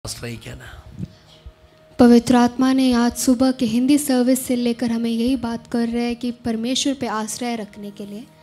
ആശ്രയിക്കാനാ पवित्र आत्मा ने आज सुबह के हिंदी सर्विस से लेकर हमें यही बात कर रहे हैं कि परमेश्वर पे आश्रय रखने के लिए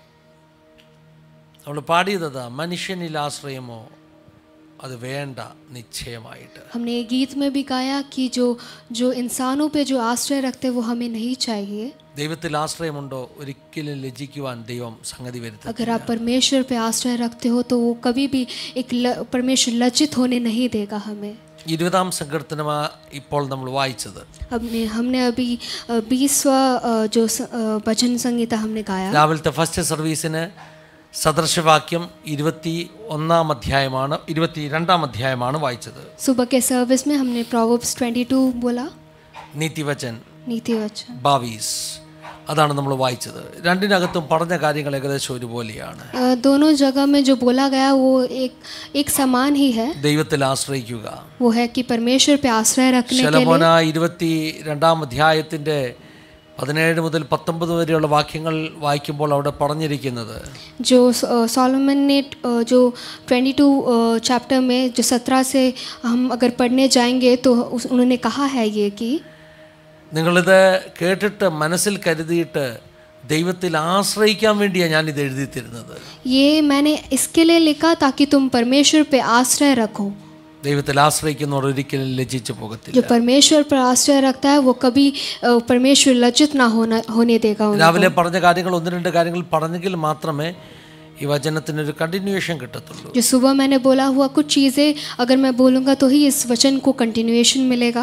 നമ്മൾ പാടിയതാ മനുഷ്യനിൽ ആശ്രയമോ അത് വേണ്ട നിശ്ചയമായിട്ട് हमने ये गीत में भी गाया कि जो जो इंसानों पे जो आश्रय रखते हैं वो हमें नहीं चाहिए ദൈവത്തിൽ ആശ്രയമുണ്ടോ ഒരിക്കലും ലജിക്കുവാൻ ദൈവം സംഗതി വരുത്തും अगर आप परमेश्वर पे आश्रय रखते हो तो वो कभी भी एक ल, परमेश्वर लज्जित होने नहीं देगा हमें ഇരുപതാം സങ്കീർത്തനമാ ഇപ്പോൾ നമ്മൾ വായിച്ചത് हमने हमने अभी बीसवा जो स- अ, भजन संगीता हमने गाया രാവിലത്തെ ഫസ്റ്റ് സർവീസിന് സദൃശവാക്യം ഇരുപത്തി ഒന്നാം അധ്യായമാണ് ഇരുപത്തി രണ്ടാം അധ്യായമാണ് വായിച്ചത് सुबह के सर्विस में हमने प्रोवर्ब्स 22 बोला നീതിവചൻ नीति वचन ബാവീസ് അതാണ് നമ്മൾ വായിച്ചത് രണ്ടിനകത്തും പറഞ്ഞ കാര്യങ്ങൾ ഏകദേശം ഒരുപോലെയാണ് अ, दोनों जगह में जो बोला गया वो एक एक समान ही है ദൈവത്തിൽ ആശ്രയിക്കുക वो है कि परमेश्वर पे आश्रय रखने के ശലമോന ഇരുപത്തി രണ്ടാം അധ്യായത്തിൻ്റെ പതിനേഴ് മുതൽ പത്തൊമ്പത് വരെയുള്ള വാക്യങ്ങൾ വായിക്കുമ്പോൾ അവിടെ പറഞ്ഞിരിക്കുന്നത് जो सॉलोमन ने अ, जो 22 चैप्टर में जो 17 से हम अगर पढ़ने जाएंगे तो उस, उन्होंने कहा है ये कि നിങ്ങളിത് കേട്ടിട്ട് മനസ്സിൽ കരുതിയിട്ട് ദൈവത്തിൽ ആശ്രയിക്കാൻ വേണ്ടിയാണ് ഞാൻ ഇത് എഴുതി തരുന്നത് ये मैंने इसके लिए लिखा ताकि तुम परमेश्वर पे आश्रय रखो ദൈവത്തിൽ ആശ്രയിക്കുന്നവർ ഒരിക്കലും ലജ്ജിച്ചു പോകത്തില്ല जो परमेश्वर पर आश्रय रखता है वो कभी अ, परमेश्वर लज्जित ना होना होने देगा उन्हें രാവിലെ പറഞ്ഞ കാര്യങ്ങൾ ഒന്ന് രണ്ട് കാര്യങ്ങൾ പറഞ്ഞെങ്കിൽ മാത്രമേ ഈ വചനത്തിനൊരു കണ്ടിന്യൂവേഷൻ കിട്ടത്തുള്ളൂ जो सुबह मैंने बोला हुआ कुछ चीज़ें अगर मैं बोलूँगा तो ही इस वचन को कंटिन्यूएशन मिलेगा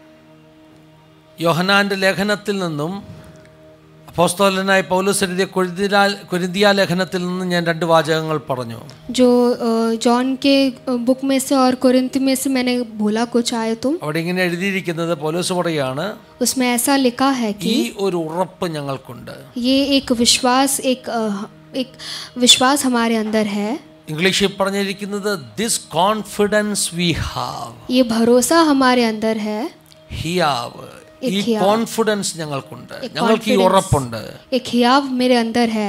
യോഹനാന്റെ ലേഖനത്തിൽ നിന്നും അപ്പോസ്തോലനായ പൗലോസ് എഴുതിയ കൊരിന്തിയ കൊരിന്തിയ ലേഖനത്തിൽ നിന്നും ഞാൻ രണ്ട് വാചകങ്ങൾ പറഞ്ഞു जो अ, जॉन के अ, बुक में से और कुरिन्थ में से मैंने बोला कुछ आए तुम അവിടെ ഇങ്ങനെ എഴുതിയിരിക്കുന്നത് പൗലോസ് പറയാണ് उसमें ऐसा लिखा है कि ഈ ഒരു ഉറപ്പ് ഞങ്ങൾക്കുണ്ട് ये एक विश्वास एक अ, एक विश्वास हमारे अंदर है ഇംഗ്ലീഷിൽ പറഞ്ഞിരിക്കുന്നത് ദിസ് കോൺഫിഡൻസ് വി ഹാവ് ये भरोसा हमारे अंदर है ഹിയാവ് ഈ കോൺഫിഡൻസ് ഞങ്ങൾക്കുണ്ട് ഞങ്ങൾക്ക് ഈ ഉറപ്പുണ്ട് एक हियाव मेरे अंदर है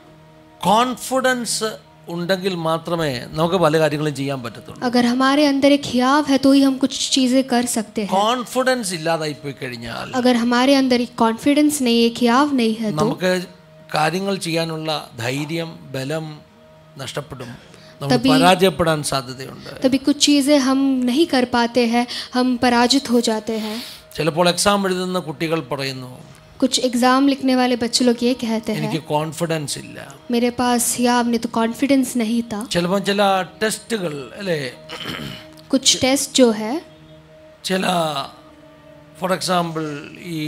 കോൺഫിഡൻസ് ഉണ്ടെങ്കിൽ മാത്രമേ നമുക്ക് പല കാര്യങ്ങളും ചെയ്യാൻ പറ്റത്തുള്ളൂ अगर हमारे अंदर एक हियाव है तो ही हम कुछ चीज़ें कर सकते हैं കോൺഫിഡൻസ് ഇല്ലാതായി പോയി കഴിഞ്ഞാൽ अगर हमारे अंदर एक कॉन्फिडेंस नहीं एक हियाव नहीं है तो നമുക്ക് കാര്യങ്ങൾ ചെയ്യാനുള്ള ധൈര്യം ബലം നഷ്ടപ്പെടും നമ്മൾ പരാജയപ്പെടാൻ സാധ്യതയുണ്ട് तभी कुछ चीज़ें हम नहीं कर पाते हैं हम पराजित हो जाते हैं ചിലപ്പോൾ എക്സാം എഴുതുന്ന കുട്ടികൾ പറയുന്നു कुछ एग्ज़ाम लिखने वाले बच्चे लोग ये कहते हैं എനിക്ക് കോൺഫിഡൻസ് ഇല്ല मेरे पास हियाव ने तो कॉन्फिडेंस नहीं था ചിലപ്പോൾ ചില ടെസ്റ്റുകൾ അല്ലേ कुछ टेस्ट जो है ചില ഫോർ എക്സാമ്പിൾ ഈ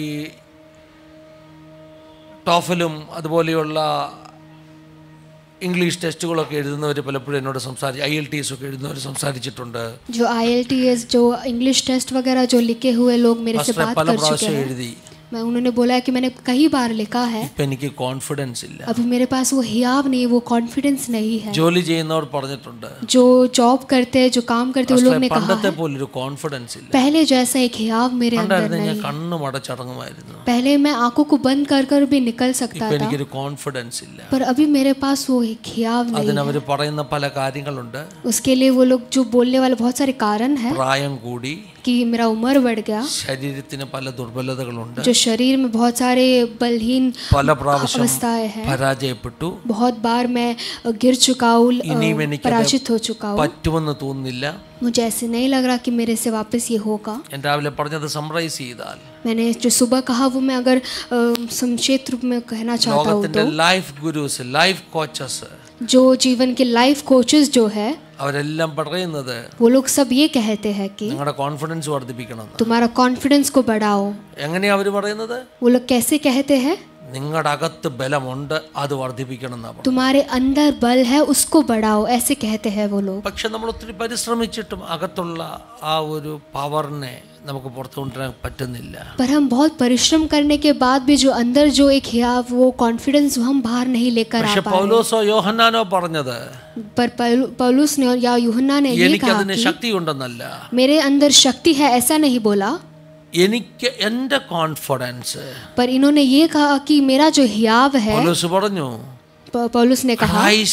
ടോഫലും അതുപോലെയുള്ള ഇംഗ്ലീഷ് ടെസ്റ്റുകളൊക്കെ എഴുതുന്നവർ പലപ്പോഴും എന്നോട് സംസാരിച്ച് ഐ എൽ ടി എസ് ഒക്കെ എഴുതുന്നവർ സംസാരിച്ചിട്ടുണ്ട് जो आई जो इंग्लिश टेस्ट वगैरह जो लिखे हुए लोग मेरे से ഫസ്റ്റ് बात പല कर चुके പ്രാവശ്യം हैं എഴുതി मैं उन्होंने बोला है कि मैंने कई बार लिखा है ഇപ്പം എനിക്ക് കോൺഫിഡൻസ് ഇല്ല अभी मेरे पास वो हियाव नहीं वो कॉन्फिडेंस नहीं है ജോലി ചെയ്യുന്നവർ പറഞ്ഞിട്ടുണ്ട് जो जॉब करते हैं जो काम करते हैं वो लोग ने कहा പണ്ടത്തെ പോലൊരു കോൺഫിഡൻസ് ഇല്ല पहले जैसा एक हियाव मेरे अंदर പണ്ടായിരുന്നു ഞാൻ नहीं കണ്ണു മടച്ചടങ്ങുമായിരുന്നു पहले मैं आंखों को बंद कर कर भी निकल सकता ഇപ്പം था എനിക്കൊരു കോൺഫിഡൻസ് ഇല്ല पर अभी मेरे पास वो एक हियाव नहीं അതിനവർ പറയുന്ന പല കാര്യങ്ങളുണ്ട് उसके लिए वो लोग जो बोलने वाले बहुत सारे कारण है പ്രായം കൂടി कि मेरा उम्र बढ़ गया ശരീരത്തിന് പല ദുർബലതകളുണ്ട് जो शरीर में बहुत सारे बलहीन പല പ്രാവശ്യം अवस्थाएं हैं പരാജയപ്പെട്ടു बहुत बार मैं गिर चुका हूँ ഇനിയും എനിക്കത് पराजित हो चुका हूँ പറ്റുമെന്ന് തോന്നുന്നില്ല मुझे ऐसे नहीं लग रहा कि मेरे से वापस ये होगा ഞാൻ രാവിലെ പറഞ്ഞത് സമറൈസ് ചെയ്താൽ मैंने जो सुबह कहा वो मैं अगर अ, संक्षिप्त रूप में कहना चाहता हूँ ലോകത്തിന്റെ ലൈഫ് ഗുരുസ് ലൈഫ് കോച്ചസ് जो जीवन के लाइफ कोचेस जो है അവരെല്ലാം പറയുന്നത് वो लोग सब ये कहते हैं कि നിങ്ങളുടെ കോൺഫിഡൻസ് വർദ്ധിപ്പിക്കണം എന്ന്. तुम्हारा कॉन्फिडेंस को बढ़ाओ എങ്ങനെയാ അവർ പറയുന്നത് वो लोग कैसे कहते हैं നിങ്ങളുടെ അകത്ത് ബലമുണ്ട് അത് വർദ്ധിപ്പിക്കണം എന്നാ പറയുന്നത് तुम्हारे अंदर बल है उसको बढ़ाओ ऐसे कहते हैं वो लोग പക്ഷെ നമ്മൾ ഒത്തിരി പരിശ്രമിച്ചിട്ടും അകത്തുള്ള ആ ഒരു പവറിനെ നമുക്ക് പുറത്തു കൊണ്ടുവരാൻ പറ്റുന്നില്ല पर हम बहुत परिश्रम करने के बाद भी जो अंदर जो एक हियाव वो कॉन्फिडेंस हम बाहर नहीं लेकर आ പക്ഷെ पाए പൗലോസോ യോഹന്നാനോ പറഞ്ഞത് पर पौलु- पौलुस ने और या यूहन्ना ने ये कहा എനിക്കതിന് ശക്തിയുണ്ടെന്നല്ല मेरे अंदर शक्ति है ऐसा नहीं बोला എനിക്ക് എൻ്റെ കോൺഫിഡൻസ് पर इन्होंने ये कहा कि मेरा जो हियाव है പൗലോസ് പറഞ്ഞു प- पौलुस ने कहा ക്രൈസ്റ്റ്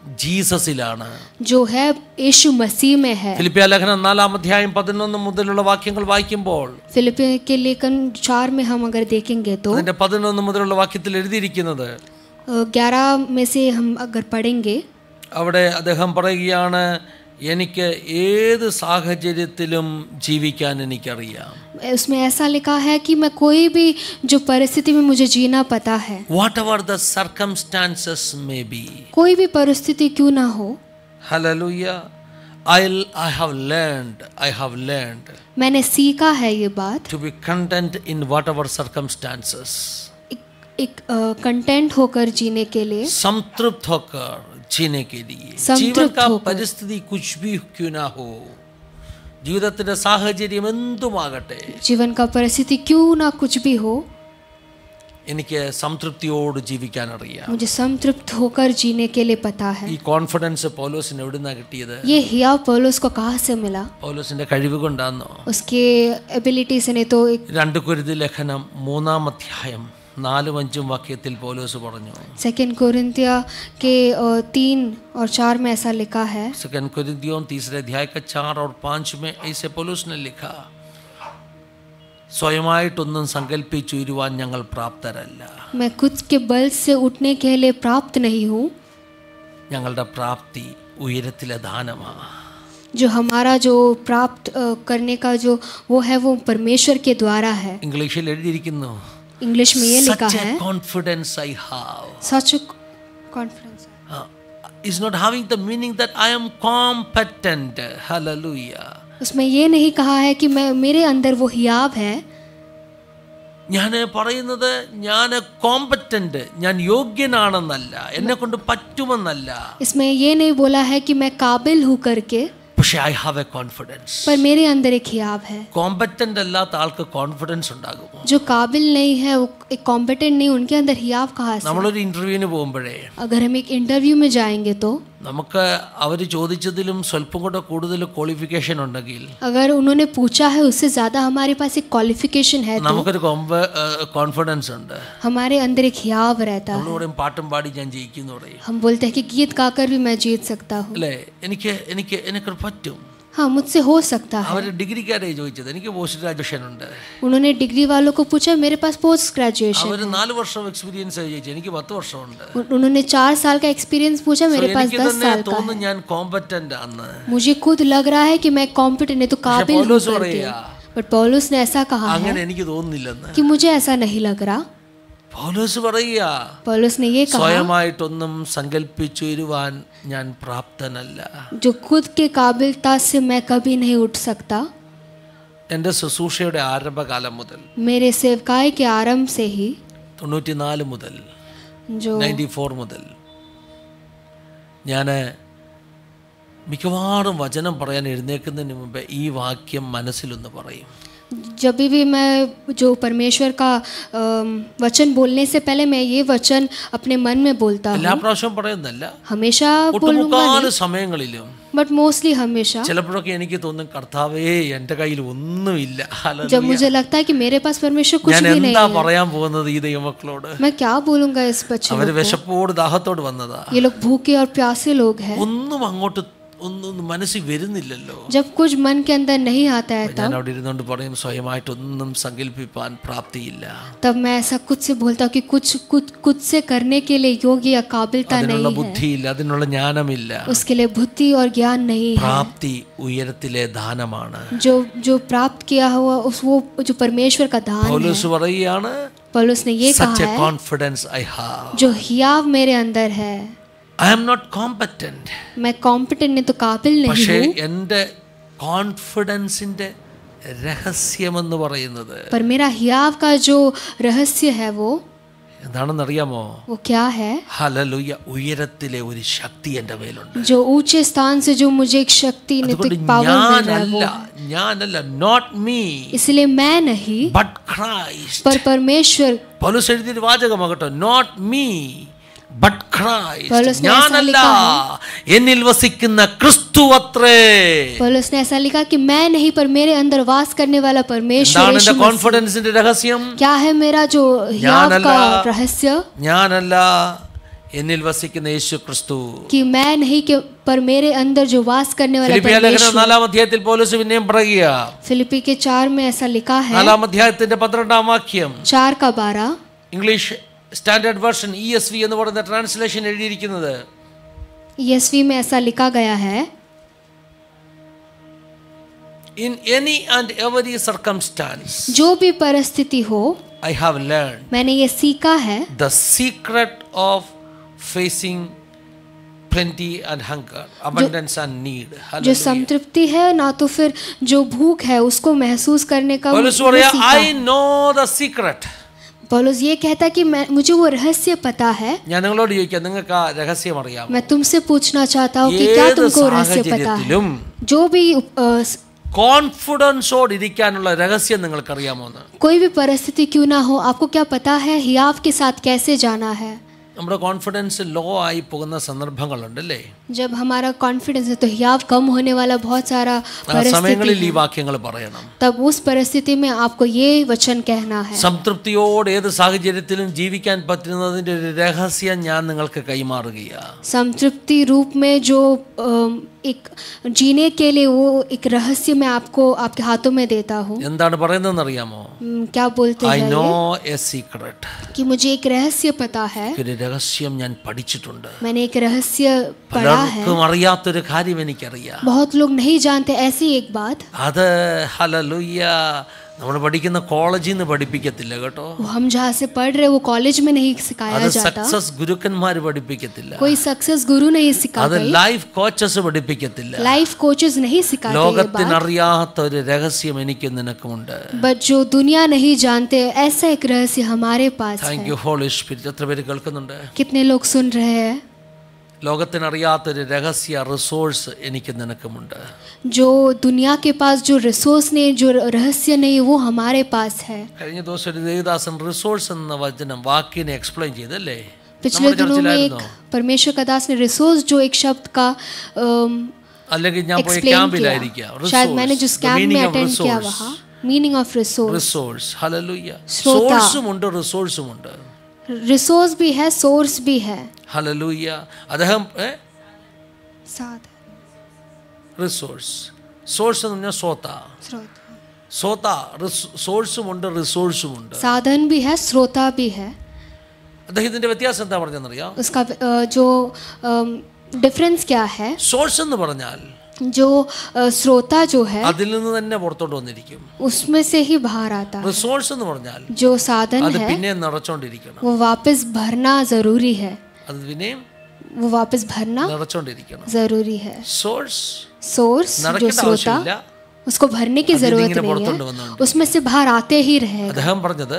ജീസസിലാണ് जो है यीशु मसीह में है ഫിലിപ്പിയ ലേഖനം നാലാം അധ്യായം പതിനൊന്ന് മുതലുള്ള വാക്യങ്ങൾ വായിക്കുമ്പോൾ फिलिपियो के लेखन चार में हम अगर देखेंगे तो അതിന്റെ പതിനൊന്ന് മുതലുള്ള വാക്യത്തിൽ എഴുതിയിരിക്കുന്നത് ग्यारह में से हम अगर पढ़ेंगे അവിടെ അദ്ദേഹം പറയുകയാണ് എനിക്ക് ഏത് സാഹചര്യത്തിലും ജീവിക്കാൻ എനിക്കറിയാം उसमें ऐसा लिखा है कि मैं कोई भी जो परिस्थिति में मुझे जीना पता है whatever the circumstances may be कोई भी परिस्थिति क्यों ना हो hallelujah I I have learned I have learned मैंने सीखा है ये बात to be content in whatever circumstances एक, एक कंटेंट होकर जीने के लिए संतृप्त होकर जीने के लिए संतृप्त जीवन का होकर। പരിസ്ഥിതി कुछ भी क्यों ना हो ജീവിതത്തിന്റെ സാഹചര്യം എന്തുമാകട്ടെ जीवन का परिस्थिति क्यों ना कुछ भी हो എനിക്ക് സംതൃപ്തിയോട് ജീവിക്കാൻ അറിയാം मुझे संतृप्त होकर जीने के लिए पता है ഈ കോൺഫിഡൻസ് പൗലോസിന് എവിടുന്നാ കിട്ടിയത് ये हिया पौलुस को कहाँ से मिला പൗലോസിന്റെ കഴിവ് കൊണ്ടാന്നോ उसके एबिलिटी से नहीं तो एक രണ്ട് കുരുതി ലേഖനം മൂന്നാം അധ്യായം നാലും അഞ്ചും വാക്യത്തിൽ പൗലോസ് പറഞ്ഞു सेकेंड कोरिंथिया के अ, तीन और चार में ऐसा लिखा है सेकंड कुरिन्थियों तीसरे अध्याय का चार और पांच में ऐसे पौलुस ने लिखा സ്വയമായിട്ടൊന്നും സങ്കല്പിച്ചുരുവാൻ ഞങ്ങൾ പ്രാപ്തരല്ല मैं खुद के बल से उठने के लिए प्राप्त नहीं हूँ ഞങ്ങളുടെ പ്രാപ്തി ഉയരത്തിലെ ദാനമാണ് जो हमारा जो प्राप्त अ, करने का जो वो है वो परमेश्वर के द्वारा है ഇംഗ്ലീഷിൽ എഴുതിയിരിക്കുന്നു इंग्लिश में ये लिखा है കോൺഫിഡൻസ് ഐ ഹാവ് सच conference is not having the meaning that I am competent. Hallelujah. उसमें ये नहीं कहा है कि मैं मेरे अंदर वो हियाब है ഞാൻ പറയുന്നത് ഞാൻ കോമ്പറ്റന്റ് ഞാൻ യോഗ്യനാണെന്നല്ല എന്നെ കൊണ്ട് പറ്റുമെന്നല്ല इसमें ये नहीं बोला है कि मैं काबिल हूँ करके പക്ഷെ ഐ ഹാവ് എ കോൺഫിഡൻസ് पर मेरे अंदर एक हियाब है കോമ്പറ്റന്റ് അല്ലാത്ത ആൾക്ക് കോൺഫിഡൻസ് ഉണ്ടാകുമോ जो काबिल नहीं है वो एक कॉम्पिटेंट नहीं उनके अंदर हियाब कहाँ से നമ്മളൊരു ഇന്റർവ്യൂവിന് പോകുമ്പോഴേ अगर हम एक इंटरव्यू में जाएंगे तो നമുക്ക് അവർ ചോദിച്ചതിലും സ്വല്പം കൂടെ കൂടുതൽ ക്വാളിഫിക്കേഷൻ ഉണ്ടെങ്കിൽ अगर उन्होंने पूछा है उससे ज़्यादा हमारे पास एक क्वालिफिकेशन है तो നമുക്കൊരു കോൺഫിഡൻസ് ഉണ്ട് हमारे अंदर एक हियाब रहता है നമ്മൾ പറയും പാട്ടും പാടി ഞാൻ ജയിക്കുന്നു പറയും हम बोलते हैं कि गीत गाकर भी मैं जीत सकता हूँ അല്ലേ എനിക്ക് എനിക്ക് എനിക്കത് പറ്റും हाँ मुझसे हो सकता है അവർ ഡിഗ്രിക്കാരെ ചോദിച്ചത് എനിക്ക് പോസ്റ്റ് ഗ്രാജുവേഷൻ ഉണ്ട് उन्होंने डिग्री वालों को पूछा मेरे पास पोस्ट ग्रेजुएशन അവർ നാല് വർഷം എക്സ്പീരിയൻസ് ചോദിച്ചു എനിക്ക് പത്ത് വർഷമുണ്ട് उन्होंने चार साल का एक्सपीरियंस पूछा मेरे पास എനിക്ക് दस തന്നെ साल का തോന്നുന്നു ഞാൻ കോമ്പറ്റന്റ് ആണ് मुझे खुद लग रहा है कि मैं कॉम्पिटेंट है तो काबिल हूँ पौलुस करके പറയാ, बट पौलुस ने ऐसा कहा है അങ്ങനെ എനിക്ക് തോന്നുന്നില്ലെന്ന് कि मुझे ऐसा नहीं लग रहा പൗലോസ് പറയുക पौलुस ने ये कहा സ്വയമായിട്ടൊന്നും സങ്കല്പിച്ചുരുവാൻ ഞാൻ പ്രാപ്തനല്ല जो खुद के काबिलता से मैं कभी नहीं उठ सकता എൻ്റെ ശുശ്രൂഷയുടെ ആരംഭകാലം മുതൽ मेरे सेवकाई के आरंभ से ही തൊണ്ണൂറ്റിനാല് മുതൽ जो നയൻറ്റി ഫോർ മുതൽ ഞാൻ മിക്കവാറും വചനം പറയാൻ എഴുന്നേൽക്കുന്നതിന് മുമ്പ് ഈ വാക്യം മനസ്സിലൊന്ന് പറയും जब भी मैं जो परमेश्वर का अम, वचन बोलने से पहले मैं ये वचन अपने मन में बोलता हूँ എല്ലാ പ്രാവശ്യവും പറയുന്നല്ല हमेशा बोलूंगा ഒട്ടുമുക്കാല് സമയങ്ങളിലും बट मोस्टली हमेशा ചിലപ്പോഴൊക്കെ എനിക്ക് തോന്നും കർത്താവേ എൻ്റെ കയ്യിൽ ഒന്നുമില്ല ഹല്ലേലൂയ. जब मुझे लगता है कि मेरे पास परमेश्वर कुछ ഞാൻ भी नहीं എന്താ है പറയാൻ പോകുന്നത് ഈ ദൈവമക്കളോട് मैं क्या बोलूंगा इस बच्चे അവര് लोग को? വിശപ്പോട് ദാഹത്തോട് വന്നതാ ये लोग भूखे और प्यासे लोग हैं ഒന്നും അങ്ങോട്ട് ഒന്നും മനസ്സിൽ വരുന്നില്ലല്ലോ जब कुछ मन के अंदर नहीं आता है ഞാൻ तब അവിടെ ഇരുന്നുകൊണ്ട് പറയും സ്വയമായിട്ടൊന്നും സങ്കല്പിപ്പാൻ പ്രാപ്തിയില്ല तब मैं ऐसा खुद से बोलता हूँ कि कुछ कुछ खुद से करने के लिए योग्य या काबिलता അതിനുള്ള नहीं है ബുദ്ധിയില്ല അതിനുള്ള ജ്ഞാനമില്ല उसके लिए बुद्धि और ज्ञान नहीं है പ്രാപ്തി ഉയരത്തിലെ ദാനമാണ് जो जो प्राप्त किया हुआ उस वो जो परमेश्वर का दान है പൗലോസ് പറയുകയാണ് पौलुस ने ये സച്ച് कहा എ है കോൺഫിഡൻസ് ഐ ഹാവ് जो हियाव मेरे अंदर है ഐ ആം നോട്ട് കോമ്പറ്റന്റ് मैं कॉम्पिटेंट नहीं तो काबिल नहीं പക്ഷേ हूँ എൻ്റെ കോൺഫിഡൻസിന്റെ രഹസ്യമെന്ന് പറയുന്നത് पर मेरा हियाव का जो रहस्य है वो എന്താണെന്നറിയാമോ वो क्या है ഹലലുയ ഉയരത്തിലെ ഒരു ശക്തി എൻ്റെ മേലുണ്ട് जो ऊंचे स्थान से जो मुझे एक शक्ति नहीं तो അതുകൊണ്ട് एक पावर मिल रहा है वो ഞാനല്ല ഞാനല്ല നോട്ട് മീ इसलिए मैं नहीं ബട്ട് ക്രൈസ്റ്റ് पर परमेश्वर പൗലോസ് എഴുതിയൊരു വാചകമാകട്ടോ not me but Christ Paulose ने ऐसा ഞാനല്ല എന്നിൽ വസിക്കുന്ന ക്രിസ്തു അത്രേ पौलुस ने ऐसा लिखा कि मैं नहीं पर मेरे अंदर वास करने वाला परमेश्वर എന്താണ് यीशु എന്റെ मसीह। കോൺഫിഡൻസിന്റെ രഹസ്യം क्या है मेरा जो हियाव ज्ञान का अल्लाह। रहस्य ഞാനല്ല എന്നിൽ വസിക്കുന്ന യേശു ക്രിസ്തു कि मैं नहीं कि पर मेरे अंदर जो वास करने वाला ഫിലിപ്പിയ ലേഖനം परमेश्वर നാലാം അധ്യായത്തിൽ പോലീസ് പിന്നെയും പറയുക फिलिपी के चार में ऐसा लिखा है നാലാം അധ്യായത്തിന്റെ പന്ത്രണ്ടാം വാക്യം चार का बारह English standard version E S V എന്ന് പറയുന്ന ട്രാൻസ്ലേഷൻ എഴുതിയിരിക്കുന്നത് ईएसवी में ऐसा लिखा गया है in any and every circumstance जो भी परिस्थिति हो ഐ ഹാവ് ലേൺ मैंने ये सीखा है the secret of facing plenty and hunger, abundance and need. जो Hallelujah. संतृप्ति है ना तो फिर जो भूख है उसको महसूस करने का पौलुस मैंने बोल रहा सीखा। I know the secret. पौलुस ये कहता है कि मैं मुझे वो रहस्य पता है ഞാൻ നിങ്ങളോട് ചോദിക്കാം നിങ്ങൾക്ക് ആ രഹസ്യം അറിയാം मैं तुमसे पूछना चाहता हूँ कि क्या ഏത് तुमको वो रहस्य पता है സാഹചര്യത്തിലും जो भी अ, കോൺഫിഡൻസോട് ഇരിക്കാനുള്ള രഹസ്യം നിങ്ങൾക്കറിയാമോ എന്ന് कोई भी परिस्थिति क्यों ना हो आपको क्या पता है हियाव के साथ कैसे जाना है നമ്മുടെ കോൺഫിഡൻസ് ലോ ആയി പോകുന്ന സന്ദർഭങ്ങളുണ്ട് അല്ലേ जब हमारा कॉन्फिडेंस है तो हियाव कम होने वाला बहुत सारा ആ परिस्थिति സമയങ്ങളിൽ ഈ വാക്യങ്ങൾ പറയണം तब उस परिस्थिति में आपको ये वचन कहना है സംതൃപ്തിയോട് ഏത് സാഹചര്യത്തിലും ജീവിക്കാൻ പറ്റുന്നതിന്റെ ഒരു രഹസ്യം ഞാൻ നിങ്ങൾക്ക് കൈമാറുകയാണ് संतृप्ति रूप में जो अम, एक जीने के लिए वो एक रहस्य मैं आपको आपके हाथों में देता हूँ എന്താണ് പറയുന്നതെന്ന് അറിയാമോ हम्म, क्या बोलते ഐ हैं നോ ये? എ സീക്രട്ട് कि मुझे एक रहस्य पता है ഒരു രഹസ്യം ഞാൻ പഠിച്ചിട്ടുണ്ട് मैंने एक रहस्य पढ़ा है പലർക്കും അറിയാത്തൊരു കാര്യം എനിക്കറിയാം बहुत लोग नहीं जानते ऐसी एक बात അത് ഹലലുയ്യ നമ്മൾ പഠിക്കുന്ന കോളേജിൽ നിന്ന് പഠിപ്പിക്കത്തില്ല കേട്ടോ वो हम जहाँ से पढ़ रहे वो कॉलेज में नहीं सिखाया അത് जाता സക്സസ് ഗുരുക്കന്മാർ പഠിപ്പിക്കത്തില്ല कोई सक्सेस गुरु नहीं അത് सिखाता ലൈഫ് കോച്ചസ് പഠിപ്പിക്കത്തില്ല लाइफ कोचेस नहीं सिखाते ये बात ലോകത്തിനറിയാത്ത ഒരു രഹസ്യം എനിക്ക് നിനക്കുമുണ്ട് बट जो दुनिया नहीं जानते ऐसा एक रहस्य हमारे पास താങ്ക് है യു ഹോളി സ്പിരിറ്റ് എത്ര പേര് കേൾക്കുന്നുണ്ട് कितने लोग सुन रहे हैं ലോകത്തിനറിയാത്തൊരു രഹസ്യ റിസോഴ്സ് എനിക്ക് നിനക്കുമുണ്ട് जो दुनिया के पास जो रिसोर्स नहीं जो रहस्य नहीं वो हमारे पास है കഴിഞ്ഞ ദിവസം ഒരു ദേവദാസൻ റിസോഴ്സ് എന്ന വചനം വാക്കിനെ എക്സ്പ്ലെയിൻ ചെയ്തല്ലേ पिछले दिनों में एक परमेश्वर का दास ने रिसोर्स जो एक शब्द का अम, അല്ലെങ്കിൽ ഞാൻ പോയ एक्सप्लेन ക്യാമ്പിലായിരിക്കാം किया शायद मैंने जिस कैंप में अटेंड किया वहाँ meaning of resource resource hallelujah ശ്രോത. സോഴ്സും ഉണ്ട് റിസോഴ്സും ഉണ്ട് रिसोर्स भी है सोर्स भी है ഹലലുയ്യ അദ്ദേഹം साथ റിസോഴ്സ് സോഴ്സ് എന്ന് പറഞ്ഞാൽ സോത്ത स्रोत സോത്ത സോഴ്സും ഉണ്ട് റിസോഴ്സും ഉണ്ട് साधन भी है श्रोता भी है അദ്ദേഹത്തിന്റെ വ്യത്യാസം എന്താ പറഞ്ഞെന്നറിയാം उसका अ, जो डिफरेंस क्या है സോഴ്സ് എന്ന് പറഞ്ഞാൽ जो अ, श्रोता जो है അതിൽ നിന്ന് തന്നെ പുറത്തോട്ട് വന്നിരിക്കും उसमें से ही बाहर आता है റിസോഴ്സ് എന്ന് പറഞ്ഞാൽ जो साधन അത് है പിന്നെ നിറച്ചോണ്ടിരിക്കണം वो वापस भरना जरूरी है അത് പിന്നെയും वो वापस भरना നിറച്ചോണ്ടിരിക്കണം जरूरी है സോഴ്സ് सोर्स जो നിറയ്ക്കേണ്ട श्रोता ആവശ്യമില്ല उसको भरने की जरूरत ഇതിങ്ങനെ नहीं പുറത്തോട്ട് है വന്നുകൊണ്ട് उसमें से बाहर आते ही रहेगा അദ്ദേഹം പറഞ്ഞത്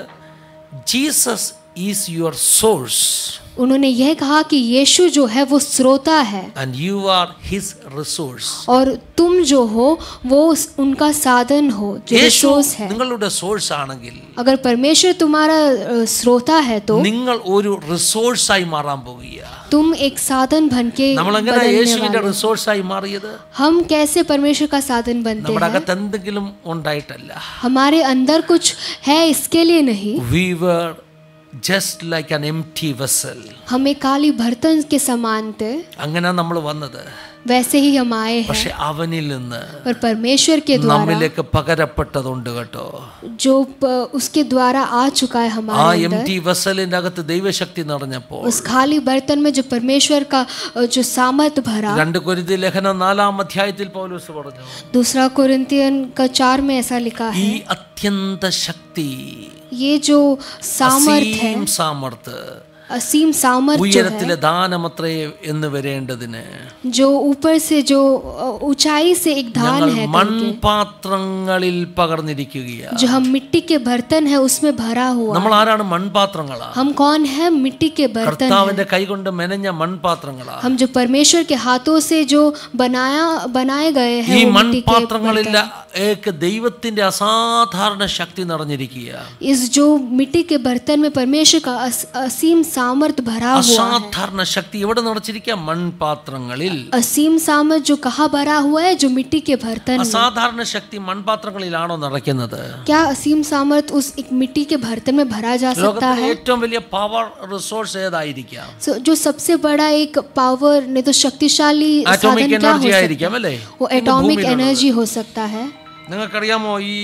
ജീസസ് ഈസ് യുവർ സോഴ്സ് उन्होंने यह कहा कि यीशु जो है वो श्रोता है and you are his resource और तुम जो हो वो उस- उनका साधन हो जो യേശു रिसोर्स है നിങ്ങളുടെ സോഴ്സ് ആണെങ്കിൽ अगर परमेश्वर तुम्हारा अ, श्रोता है तो നിങ്ങൾ ഒരു റിസോഴ്സായി മാറാൻ പോവുക तुम एक साधन बन के നമ്മൾ എങ്ങനെ बदलने യേശുവിന്റെ वाले हो। റിസോഴ്സായി മാറിയത് हम कैसे परमेश्वर का साधन बनते നമ്മുടെ हैं അകത്ത് എന്തെങ്കിലും ഉണ്ടായിട്ടല്ല हमारे अंदर कुछ है इसके लिए नहीं we are just like an empty vessel हम एक काली बर्तन के समान थे അങ്ങനെ നമ്മൾ വന്നത് वैसे ही हम आए हैं പക്ഷെ അവനിൽ നിന്ന് पर परमेश्वर के द्वारा നമ്മിലേക്ക് പകരപ്പെട്ടതുണ്ട് കേട്ടോ जो प- उसके द्वारा आ चुका है ആ हमारे എം अंदर ടി വെസലിന്റെ അകത്ത് ദൈവശക്തി നിറഞ്ഞപ്പോൾ उस खाली बर्तन में जो परमेश्वर का अ, जो सामर्थ भरा രണ്ട് കുരുതി ലേഖനം നാലാം അധ്യായത്തിൽ പൗലോസ് പറഞ്ഞു दूसरा कुरिन्थियन का चार में ऐसा लिखा ഈ है അത്യന്ത ശക്തി ये जो सामर्थ है അസീം സാമർത്ത് असीम सामर्थ जो है ഉയരത്തിലെ ദാനമത്രേ എന്ന് വരേണ്ടതിന് जो ऊपर से जो अ, ऊंचाई से एक धान ഞങ്ങൾ है മൺപാത്രങ്ങളിൽ പകർന്നിരിക്കുകയാ जो हम मिट्टी के बर्तन है उसमें भरा हुआ നമ്മൾ ആരാണ് മൺപാത്രങ്ങളാ हम कौन है मिट्टी के बर्तन കർത്താവിന്റെ കൈകൊണ്ട് മെനഞ്ഞ മൺപാത്രങ്ങളാ हम जो परमेश्वर के हाथों से जो बनाया बनाए गए ഈ हैं वो मिट्टी के മൺപാത്രങ്ങളിൽ ഏക്ക് ദൈവത്തിന്റെ അസാധാരണ ശക്തി നിറഞ്ഞിരിക്കുക इस जो मिट्टी के बर्तन में परमेश्वर का अस, असीम सामर्थ भरा हुआ है അസാധാരണ ശക്തി എവിടെ നിറച്ചിരിക്കുക മൺപാത്രങ്ങളിൽ असीम सामर्थ जो कहाँ भरा हुआ है जो मिट्टी के बर्तन में അസാധാരണ ശക്തി മൺപാത്രങ്ങളിലാണോ നിറയ്ക്കുന്നത് क्या असीम सामर्थ उस एक मिट्टी के बर्तन में भरा जा सकता ലോകത്തിലെ है ഏറ്റവും വലിയ പവർ റിസോഴ്സ് ഏതായിരിക്കാം So, जो सबसे बड़ा एक पावर नहीं तो शक्तिशाली ആറ്റോമിക് साधन क्या എനർജി हो ആയിരിക്കാം सकता അല്ലേ है वो एटॉमिक एनर्जी हो सकता है നിങ്ങൾക്കറിയാമോ ഈ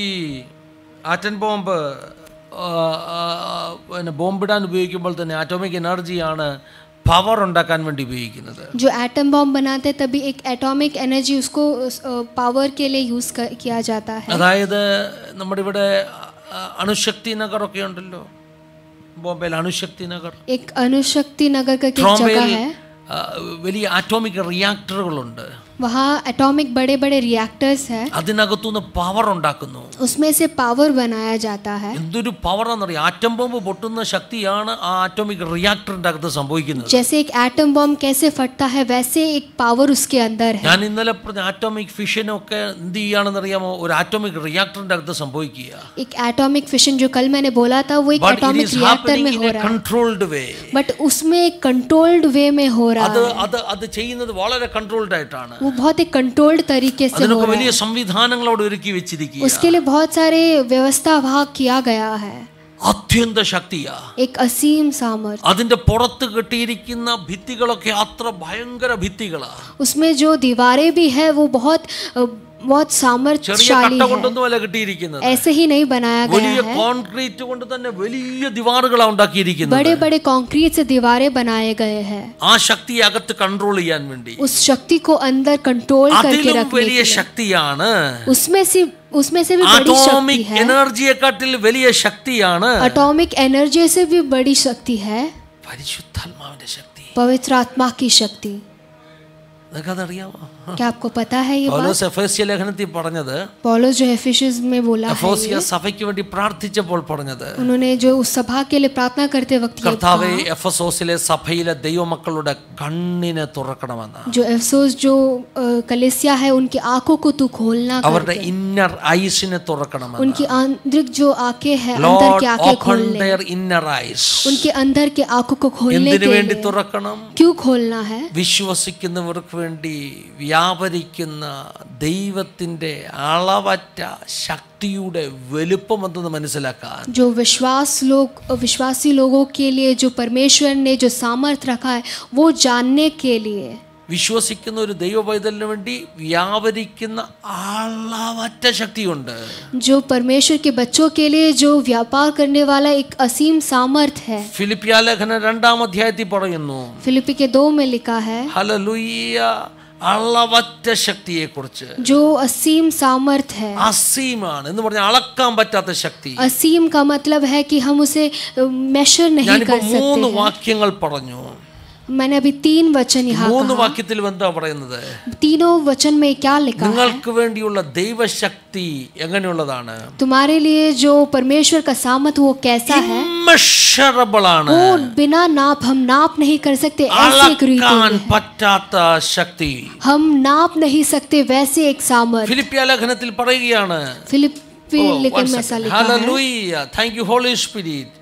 ആറ്റൻ ബോംബ് ആ, ആ, പിന്നെ ബോംബിടാൻ ഉപയോഗിക്കുമ്പോൾ തന്നെ ആറ്റോമിക് എനർജിയാണ് പവർ ഉണ്ടാക്കാൻ വേണ്ടി ഉപയോഗിക്കുന്നത് जो एटम बॉम्ब बनाते हैं तभी एक एटॉमिक एनर्जी उसको पावर के लिए यूज किया जाता है അതായത് നമ്മുടെ ഇവിടെ ആ, അണുശക്തി നഗറൊക്കെ ഉണ്ടല്ലോ ബോംബെയിൽ അണുശക്തി നഗർ एक अणुशक्ति नगर का एक ട്രോംബയിൽ जगह है ആ, വലിയ ആറ്റോമിക് റിയാക്ടറുകളുണ്ട് वहाँ एटॉमिक बड़े बड़े रिएक्टर्स है അതിനകത്തുനിന്ന് പവർ ഉണ്ടാക്കുന്നു उसमें से पावर बनाया जाता है എന്തൊരു പവർ എന്നറിയാം ആറ്റം ബോംബ് പൊട്ടുന്ന ശക്തിയാണ് ആ ആറ്റോമിക് റിയാക്ടറിന്റെ അകത്ത് സംഭവിക്കുന്നത് जैसे एक एटम बॉम्ब कैसे फटता है वैसे एक पावर उसके अंदर है ഞാൻ ഇന്നലെ പറഞ്ഞ ആറ്റോമിക് ഫിഷനൊക്കെ എന്ത് ചെയ്യാണെന്ന് അറിയാമോ ഒരു ആറ്റോമിക് റിയാക്ടറിന്റെ അകത്ത് സംഭവിക്കുക एक एटॉमिक फिशन जो कल मैंने बोला था वो एक but it atomic is reactor में ഹാപ്പനിങ് ഇൻ हो എ रहा है കൺട്രോൾഡ് വേ बट उसमें एक कंट्रोल्ड वे में हो रहा അത് है അത് അത് ചെയ്യുന്നത് വളരെ കൺട്രോൾഡ് ആയിട്ടാണ് वो बहुत एक कंट्रोल्ड तरीके से हो അതിനൊക്കെ रहा വലിയ है സംവിധാനങ്ങൾ അവിടെ ഒരുക്കി വെച്ചിരിക്കുക उसके लिए बहुत सारे व्यवस्था वहाँ किया गया है അത്യന്ത ശക്തിയാ एक असीम सामर्थ അതിന്റെ പുറത്ത് കെട്ടിയിരിക്കുന്ന ഭിത്തികളൊക്കെ അത്ര ഭയങ്കര ഭിത്തികളാ उसमें जो दीवारें भी है वो बहुत अ, बहुत ചെറിയ सामर्थ्यशाली കട്ട है കൊണ്ടൊന്നുമല്ല കെട്ടിയിരിക്കുന്നത് ऐसे ही नहीं बनाया गया വലിയ है കോൺക്രീറ്റ് കൊണ്ട് തന്നെ വലിയ ദിവാറുകളാണ് ഉണ്ടാക്കിയിരിക്കുന്നത് बड़े बड़े कंक्रीट से दीवारें बनाए गए हैं ആ ശക്തിയെ അകത്ത് കൺട്രോൾ ചെയ്യാൻ വേണ്ടി उस शक्ति को अंदर कंट्रोल करके അതിലും रखने വലിയ के लिए ശക്തിയാണ് उसमें से उसमें से भी बड़ी शक्ति ആറ്റോമിക് है എനർജിയെക്കാട്ടിൽ വലിയ ശക്തിയാണ് एटॉमिक एनर्जी से भी बड़ी शक्ति है പരിശുദ്ധാത്മാവിന്റെ ശക്തി पवित्र आत्मा की शक्ति നിങ്ങൾക്കതറിയാമോ क्या आपको पता है ये बात പൗലോസ് എഫേസ്യ ലേഖനത്തിൽ പറഞ്ഞത് पॉलोस जो एफिशियंस में बोला है എഫോസിയ സഭയ്ക്ക് വേണ്ടി പ്രാർത്ഥിച്ചപ്പോൾ പറഞ്ഞത് उन्होंने जो उस सभा के लिए प्रार्थना करते वक्त ये കർത്താവെ എഫസോസിലെ സഭയിലെ ദൈവമക്കളുടെ കണ്ണിനെ തുറക്കണമെന്ന് जो अफसोस जो अ, कलेसिया है उनकी आंखों को तू खोलना कर അവരുടെ ഇന്നർ ഐസിനെ തുറക്കണമെന്ന് उनकी आंतरिक जो आंखें हैं अंदर ലോർഡ് की आंखें ഓപ്പൺ खोलने ദയർ ഇന്നർ ഐസ് उनके अंदर के आंखों को खोलने എന്തിനു के വേണ്ടി लिए തുറക്കണം क्यों खोलना है വിശ്വസിക്കുന്നവർക്ക് വേണ്ടി വ്യാപരിക്കുന്ന ദൈവത്തിൻ്റെ അളവറ്റ ശക്തിയുടെ വലുപ്പമെന്തെന്ന് മനസ്സിലാക്കാൻ जो विश्वास लोग विश्वासी लोगों के लिए जो परमेश्वर ने जो सामर्थ रखा है वो जानने के लिए വിശ്വസിക്കുന്ന ഒരു ദൈവ പൈതലിന് വേണ്ടി വ്യാപരിക്കുന്ന അളവറ്റ ശക്തിയുണ്ട് जो परमेश्वर के बच्चों के लिए जो व्यापार करने वाला एक असीम सामर्थ है ഫിലിപ്പിയ ലേഖന രണ്ടാം അധ്യായത്തിൽ പറയുന്നു फिलिपी के दो में लिखा है ഹലലുയ്യ അളവറ്റ ശക്തിയെക്കുറിച്ച് जो असीम सामर्थ है അസീമാണ് എന്ന് പറഞ്ഞാൽ അളക്കാൻ പറ്റാത്ത ശക്തി असीम का मतलब है कि हम उसे मेशर नहीं ഞാനിപ്പോ कर മൂന്ന് सकते വാക്യങ്ങൾ പറഞ്ഞു मैंने अभी तीन वचन यहाँ മൂന്ന് വാക്യത്തിൽ എന്താ പറയുന്നത് तीनों वचन में क्या लिखा है നിങ്ങൾക്ക് വേണ്ടിയുള്ള ദൈവശക്തി എങ്ങനെയുള്ളതാണ് तुम्हारे लिए जो परमेश्वर का सामर्थ वो कैसा है Immeasurable ആണ് वो बिना नाप हम नाप नहीं कर सकते ऐसे एक रीति അളക്കാൻ में है। പറ്റാത്ത ശക്തി हम नाप नहीं सकते वैसे एक सामर्थ ഫിലിപ്പിയ ലേഖനത്തിൽ പറയുകയാണ് फिलिपी लेकिन में ऐसा लिखा है hallelujah thank you holy spirit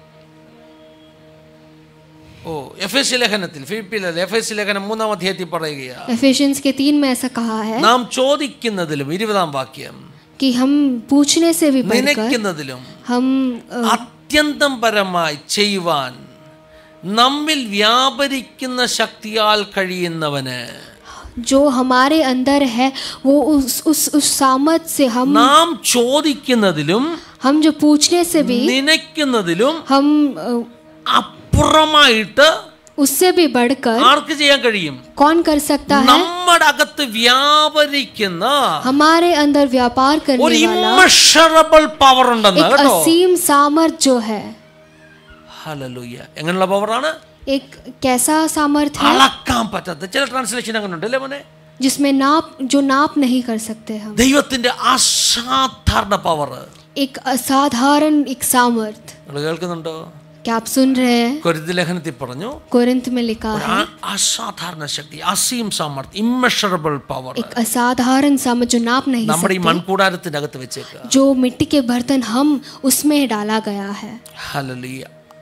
ഓ എഫ് എസ് ലേഖനത്തിൽ ഫിലിപ്പിയിലെ എഫ് എസ് ലേഖനം മൂന്നാം അധ്യായത്തിൽ പറയുകയാണ് एफिशिएंस के तीन में ऐसा कहा है നാം ചോദിക്കുന്നതിലും ഇരുപതാം വാക്യം कि हम पूछने से भी बढ़कर നനയ്ക്കുന്നതിലും हम अ, അത്യന്തം പരമായി ചെയ്യുവാൻ നമ്മിൽ വ്യാപരിക്കുന്ന ശക്തിയാൽ കഴിയുന്നവന് जो हमारे अंदर है वो उस उस उस सामर्थ से हम നാം ചോദിക്കുന്നതിലും हम जो पूछने से भी നനയ്ക്കുന്നതിലും हम अ, അപ്പുറമായിട്ട് उससे भी बढ़कर ആർക്ക് ചെയ്യാൻ കഴിയും कौन कर सकता है നമ്മുടെ അകത്ത് വ്യാപരിക്കുന്ന हमारे अंदर व्यापार ഒരു करने वाला ഇമ്മഷറബിൾ പവർ ഉണ്ടെന്ന് एक കേട്ടോ असीम सामर्थ जो है ഹല്ലേലൂയ എങ്ങനെയുള്ള പവറാണ് एक कैसा सामर्थ है അളക്കാൻ പറ്റാത്ത ചില ട്രാൻസ്ലേഷൻ അങ്ങനെ ഉണ്ട് അല്ലേ മോനെ जिसमें नाप जो नाप नहीं कर सकते हम ദൈവത്തിന്റെ അസാധാരണ പവർ एक असाधारण एक सामर्थ നിങ്ങൾ കേൾക്കുന്നുണ്ടോ क्या आप सुन रहे हैं കൊരിന്ത് ലേഖനത്തിൽ പറഞ്ഞു कोरिंथ में लिखा ഒരു है ആ- അസാധാരണ ശക്തി അസീം സാമർത്ഥ്യം ഇമ്മഷറബിൾ പവർ एक असाधारण सामर्थ जो नाप नहीं നമ്മുടെ ഈ सकते മൺകൂടാരത്തിന്റെ അകത്ത് വെച്ചേക്കുക जो मिट्टी के बर्तन हम उसमें डाला गया है ഹല്ലേലൂയ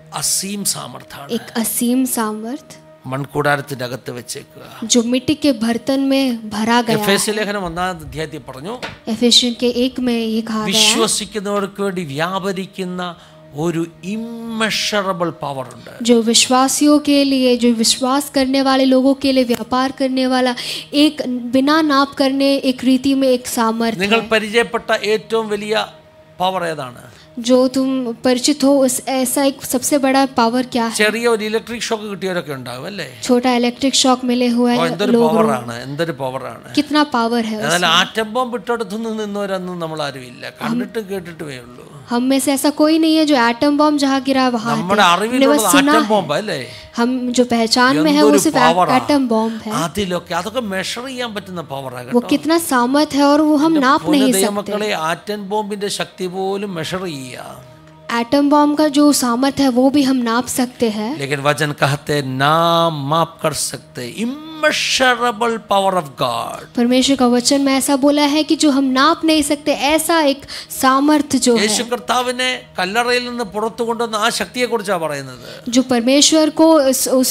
അസീം സാമർത്ഥാണ് एक असीम सामर्थ മൺകൂടാരത്തിന്റെ അകത്ത് വെച്ചേക്കുക जो मिट्टी के बर्तन में भरा गया എഫ് എസ് ലേഖനം ഒന്നാം അധ്യായത്തിൽ പറഞ്ഞു एफिशियन के एक में ये कहा गया വിശ്വസിക്കുന്നവർക്ക് വേണ്ടി വ്യാപരിക്കുന്ന ഒരു ഇമ്മഷറബിൾ പവർ ഉണ്ട് जो विश्वासियों के लिए जो विश्वास करने वाले लोगों के लिए व्यापार करने वाला एक बिना नाप करने एक रीति में एक सामर्थ्य നിങ്ങൾ है പരിചയപ്പെട്ട ഏറ്റവും വലിയ പവർ ഏതാണ് जो तुम परिचित हो उस ऐसा एक सबसे बड़ा पावर क्या है ചെറിയ ഒരു ഇലക്ട്രിക് ഷോക്ക് കിട്ടിയവരൊക്കെ ഉണ്ടാവും അല്ലേ छोटा इलेक्ट्रिक शॉक मिले हुआ ഓ, है എന്തൊരു लोग പവറാണ് എന്തൊരു പവറാണ് कितना पावर है എന്നാൽ ആറ്റം ബോംബ് ഇട്ടടുത്തുനിന്ന് നിന്നവരൊന്നും നമ്മൾ ആരുമില്ല കണ്ടിട്ടും കേട്ടിട്ടുമേ ഉള്ളൂ हम में से ऐसा कोई नहीं है जो एटम बॉम्ब जहाँ गिरा है वहाँ നമ്മുടെ थे। हमने അറിവിലുള്ളത് बस सुना ആറ്റം है ബോംബ് അല്ലേ हम जो पहचान में है वो എന്തൊരു सिर्फ പവറാ एटम बॉम्ब है അതിലൊക്കെ അതൊക്കെ മെഷർ ചെയ്യാൻ പറ്റുന്ന പവറാ वो കേട്ടോ कितना सामर्थ है और वो हम नाप नहीं सकते ദൈവമക്കളെ ആറ്റം ബോംബിന്റെ ശക്തി പോലും മെഷർ ചെയ്യുക एटम बॉम्ब का जो सामर्थ है वो भी हम नाप सकते हैं लेकिन वचन कहते ना माप कर सकते इमेशरेबल पावर ऑफ गॉड परमेश्वर का वचन में ऐसा बोला है कि जो हम नाप नहीं सकते ऐसा एक सामर्थ्य जो है യേശു കർത്താവിനെ കല്ലറയിൽ നിന്ന് പുറത്തു കൊണ്ടുവന്ന ആ ശക്തിയെക്കുറിച്ചാണ് പറയുന്നത് जो परमेश्वर को उस उस